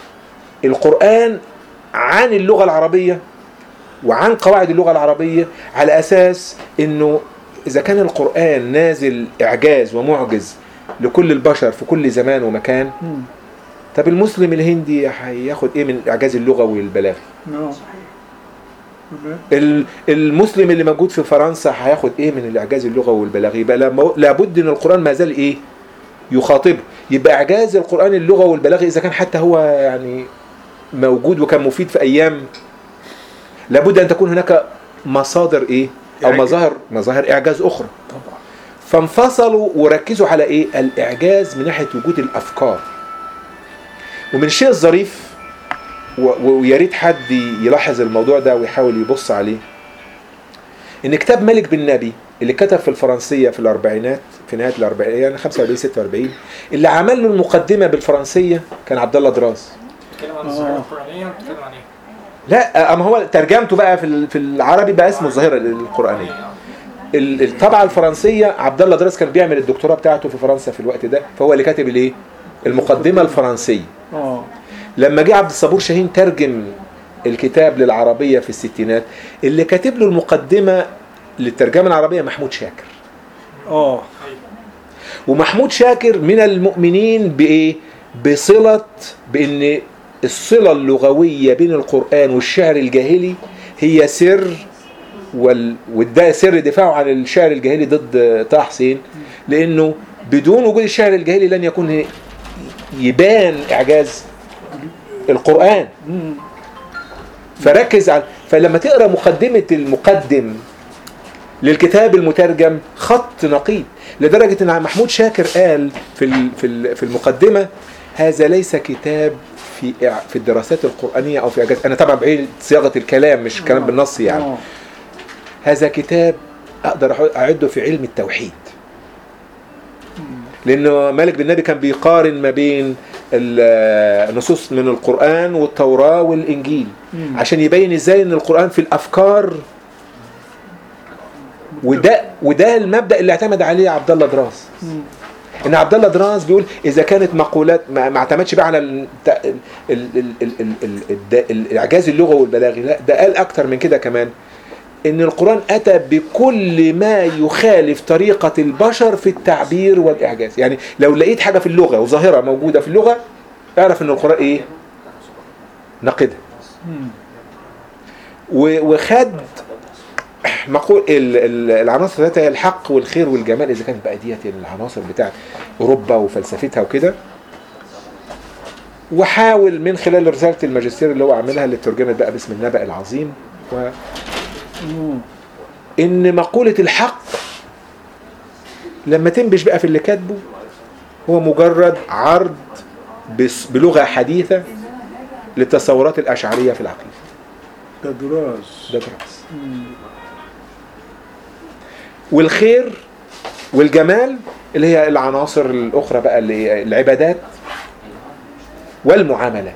القرآن عن اللغة العربية وعن قواعد اللغة العربية على أساس أنه إذا كان القرآن نازل إعجاز ومعجز لكل البشر في كل زمان ومكان مم. طب المسلم الهندي هياخد إيه من الإعجاز اللغوي والبلاغي اه تمام. ال- المسلم اللي موجود في فرنسا هياخد ايه من الاعجاز اللغوي والبلاغي يبقى لما- لابد ان القران ما زال ايه يخاطبه يبقى اعجاز القران اللغوي والبلاغي اذا كان حتى هو يعني موجود وكان مفيد في ايام لابد ان تكون هناك مصادر ايه او إعجاز. مظاهر مظاهر اعجاز اخرى طبعا فانفصلوا وركزوا على ايه الاعجاز من ناحيه وجود الافكار ومن الشيء الظريف و- و- ويا ريت حد يلاحظ الموضوع ده ويحاول يبص عليه ان كتاب ملك بن نبي اللي كتب في الفرنسيه في الاربعينات في نهايه الاربعينات يعني 45 46 اللي عمل له المقدمه بالفرنسيه كان عبد الله دراز بتتكلم عن آه. الظاهره القرانيه بتتكلم عن ايه؟ لا اما هو ترجمته بقى في ال- في العربي بقى اسمه الظاهره القرانيه ال- الطبعه الفرنسيه عبد الله دراس كان بيعمل الدكتوراه بتاعته في فرنسا في الوقت ده فهو اللي كاتب الايه المقدمه الفرنسيه اه لما جه عبد الصبور شاهين ترجم الكتاب للعربيه في الستينات اللي كاتب له المقدمه للترجمه العربيه محمود شاكر اه ومحمود شاكر من المؤمنين بايه بصله بان الصله اللغويه بين القران والشعر الجاهلي هي سر وال... وده سر دفاعه عن الشعر الجاهلي ضد طه حسين لانه بدون وجود الشعر الجاهلي لن يكون يبان اعجاز القران مم. فركز على فلما تقرا مقدمه المقدم للكتاب المترجم خط نقيب لدرجه ان محمود شاكر قال في ال- في ال- في المقدمه هذا ليس كتاب في إع- في الدراسات القرانيه او في اعجاز انا طبعا بعيد صياغه الكلام مش كلام بالنص يعني آه. هذا كتاب اقدر أح- اعده في علم التوحيد لانه مالك بن نبي كان بيقارن ما بين ال- النصوص من القران والتوراه والانجيل مم. عشان يبين ازاي ان القران في الافكار وده وده المبدا اللي اعتمد عليه عبد الله دراس مم. ان عبد الله دراس بيقول اذا كانت مقولات ما ما اعتمدش بقى على ال- ال- ال- ال- ال- ال- ال- الد- الاعجاز اللغوي والبلاغي لا ده قال اكتر من كده كمان ان القران اتى بكل ما يخالف طريقه البشر في التعبير والاعجاز يعني لو لقيت حاجه في اللغه وظاهره موجوده في اللغه اعرف ان القران ايه نقدها مم. و- وخد مقول ال- ال- العناصر ذاتها هي الحق والخير والجمال اذا كانت بقى ديت العناصر بتاعت اوروبا وفلسفتها وكده وحاول من خلال رساله الماجستير اللي هو عاملها اللي اترجمت بقى باسم النبأ العظيم و مم. ان مقوله الحق لما تنبش بقى في اللي كاتبه هو مجرد عرض بس- بلغه حديثه للتصورات الاشعريه في العقيده ده دراس ده درس مم. والخير والجمال اللي هي العناصر الاخرى بقى اللي هي العبادات والمعاملات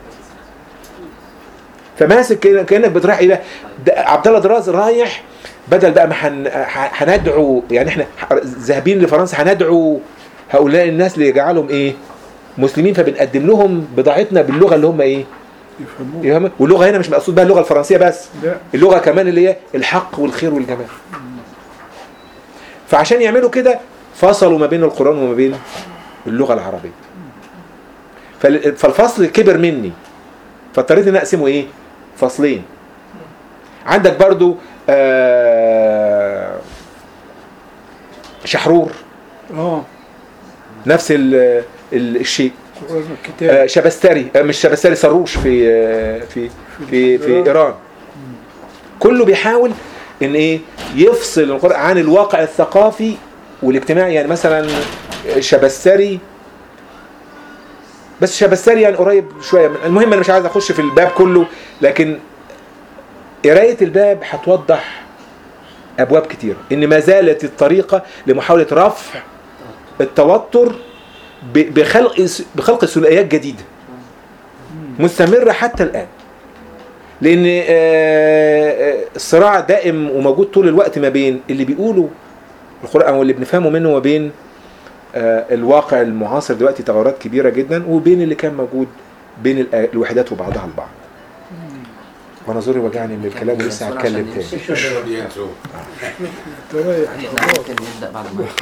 فماسك كده كانك بتروح الى ده عبد الله دراز رايح بدل بقى ما هن- ح- هندعو يعني احنا ح- ذاهبين لفرنسا هندعو هؤلاء الناس ليجعلهم ايه مسلمين فبنقدم لهم بضاعتنا باللغه اللي هم ايه يفهموه يفهموا واللغه هنا مش مقصود بها اللغه الفرنسيه بس لا اللغه كمان اللي هي الحق والخير والجمال فعشان يعملوا كده فصلوا ما بين القران وما بين اللغه العربيه فال- فالفصل كبر مني فاضطريت ان اقسمه ايه فصلين عندك برضو آه شحرور اه نفس ال ال الشيء قرآن آه الكتاب شبستري آه مش شبستري صروش في آه في في في ايران كله بيحاول ان ايه يفصل القرآن عن الواقع الثقافي والاجتماعي يعني مثلا شبستري بس شبستري يعني قريب شويه من المهم انا مش عايز اخش في الباب كله لكن قرايه الباب هتوضح ابواب كتير ان ما زالت الطريقه لمحاوله رفع التوتر ب- بخلق بخلق ثنائيات جديده مستمره حتى الان لان آه، آه، الصراع دائم وموجود طول الوقت ما بين اللي بيقولوا القران واللي بنفهمه منه وما بين آه، الواقع المعاصر دلوقتي تغيرات كبيره جدا وبين اللي كان موجود بين الآ- الوحدات وبعضها البعض وانا زوري وجعني من الكلام ولسه عشان هتكلم نمشي. تاني شكرا يا انتو تريح احنا ممكن نبدا بعد ما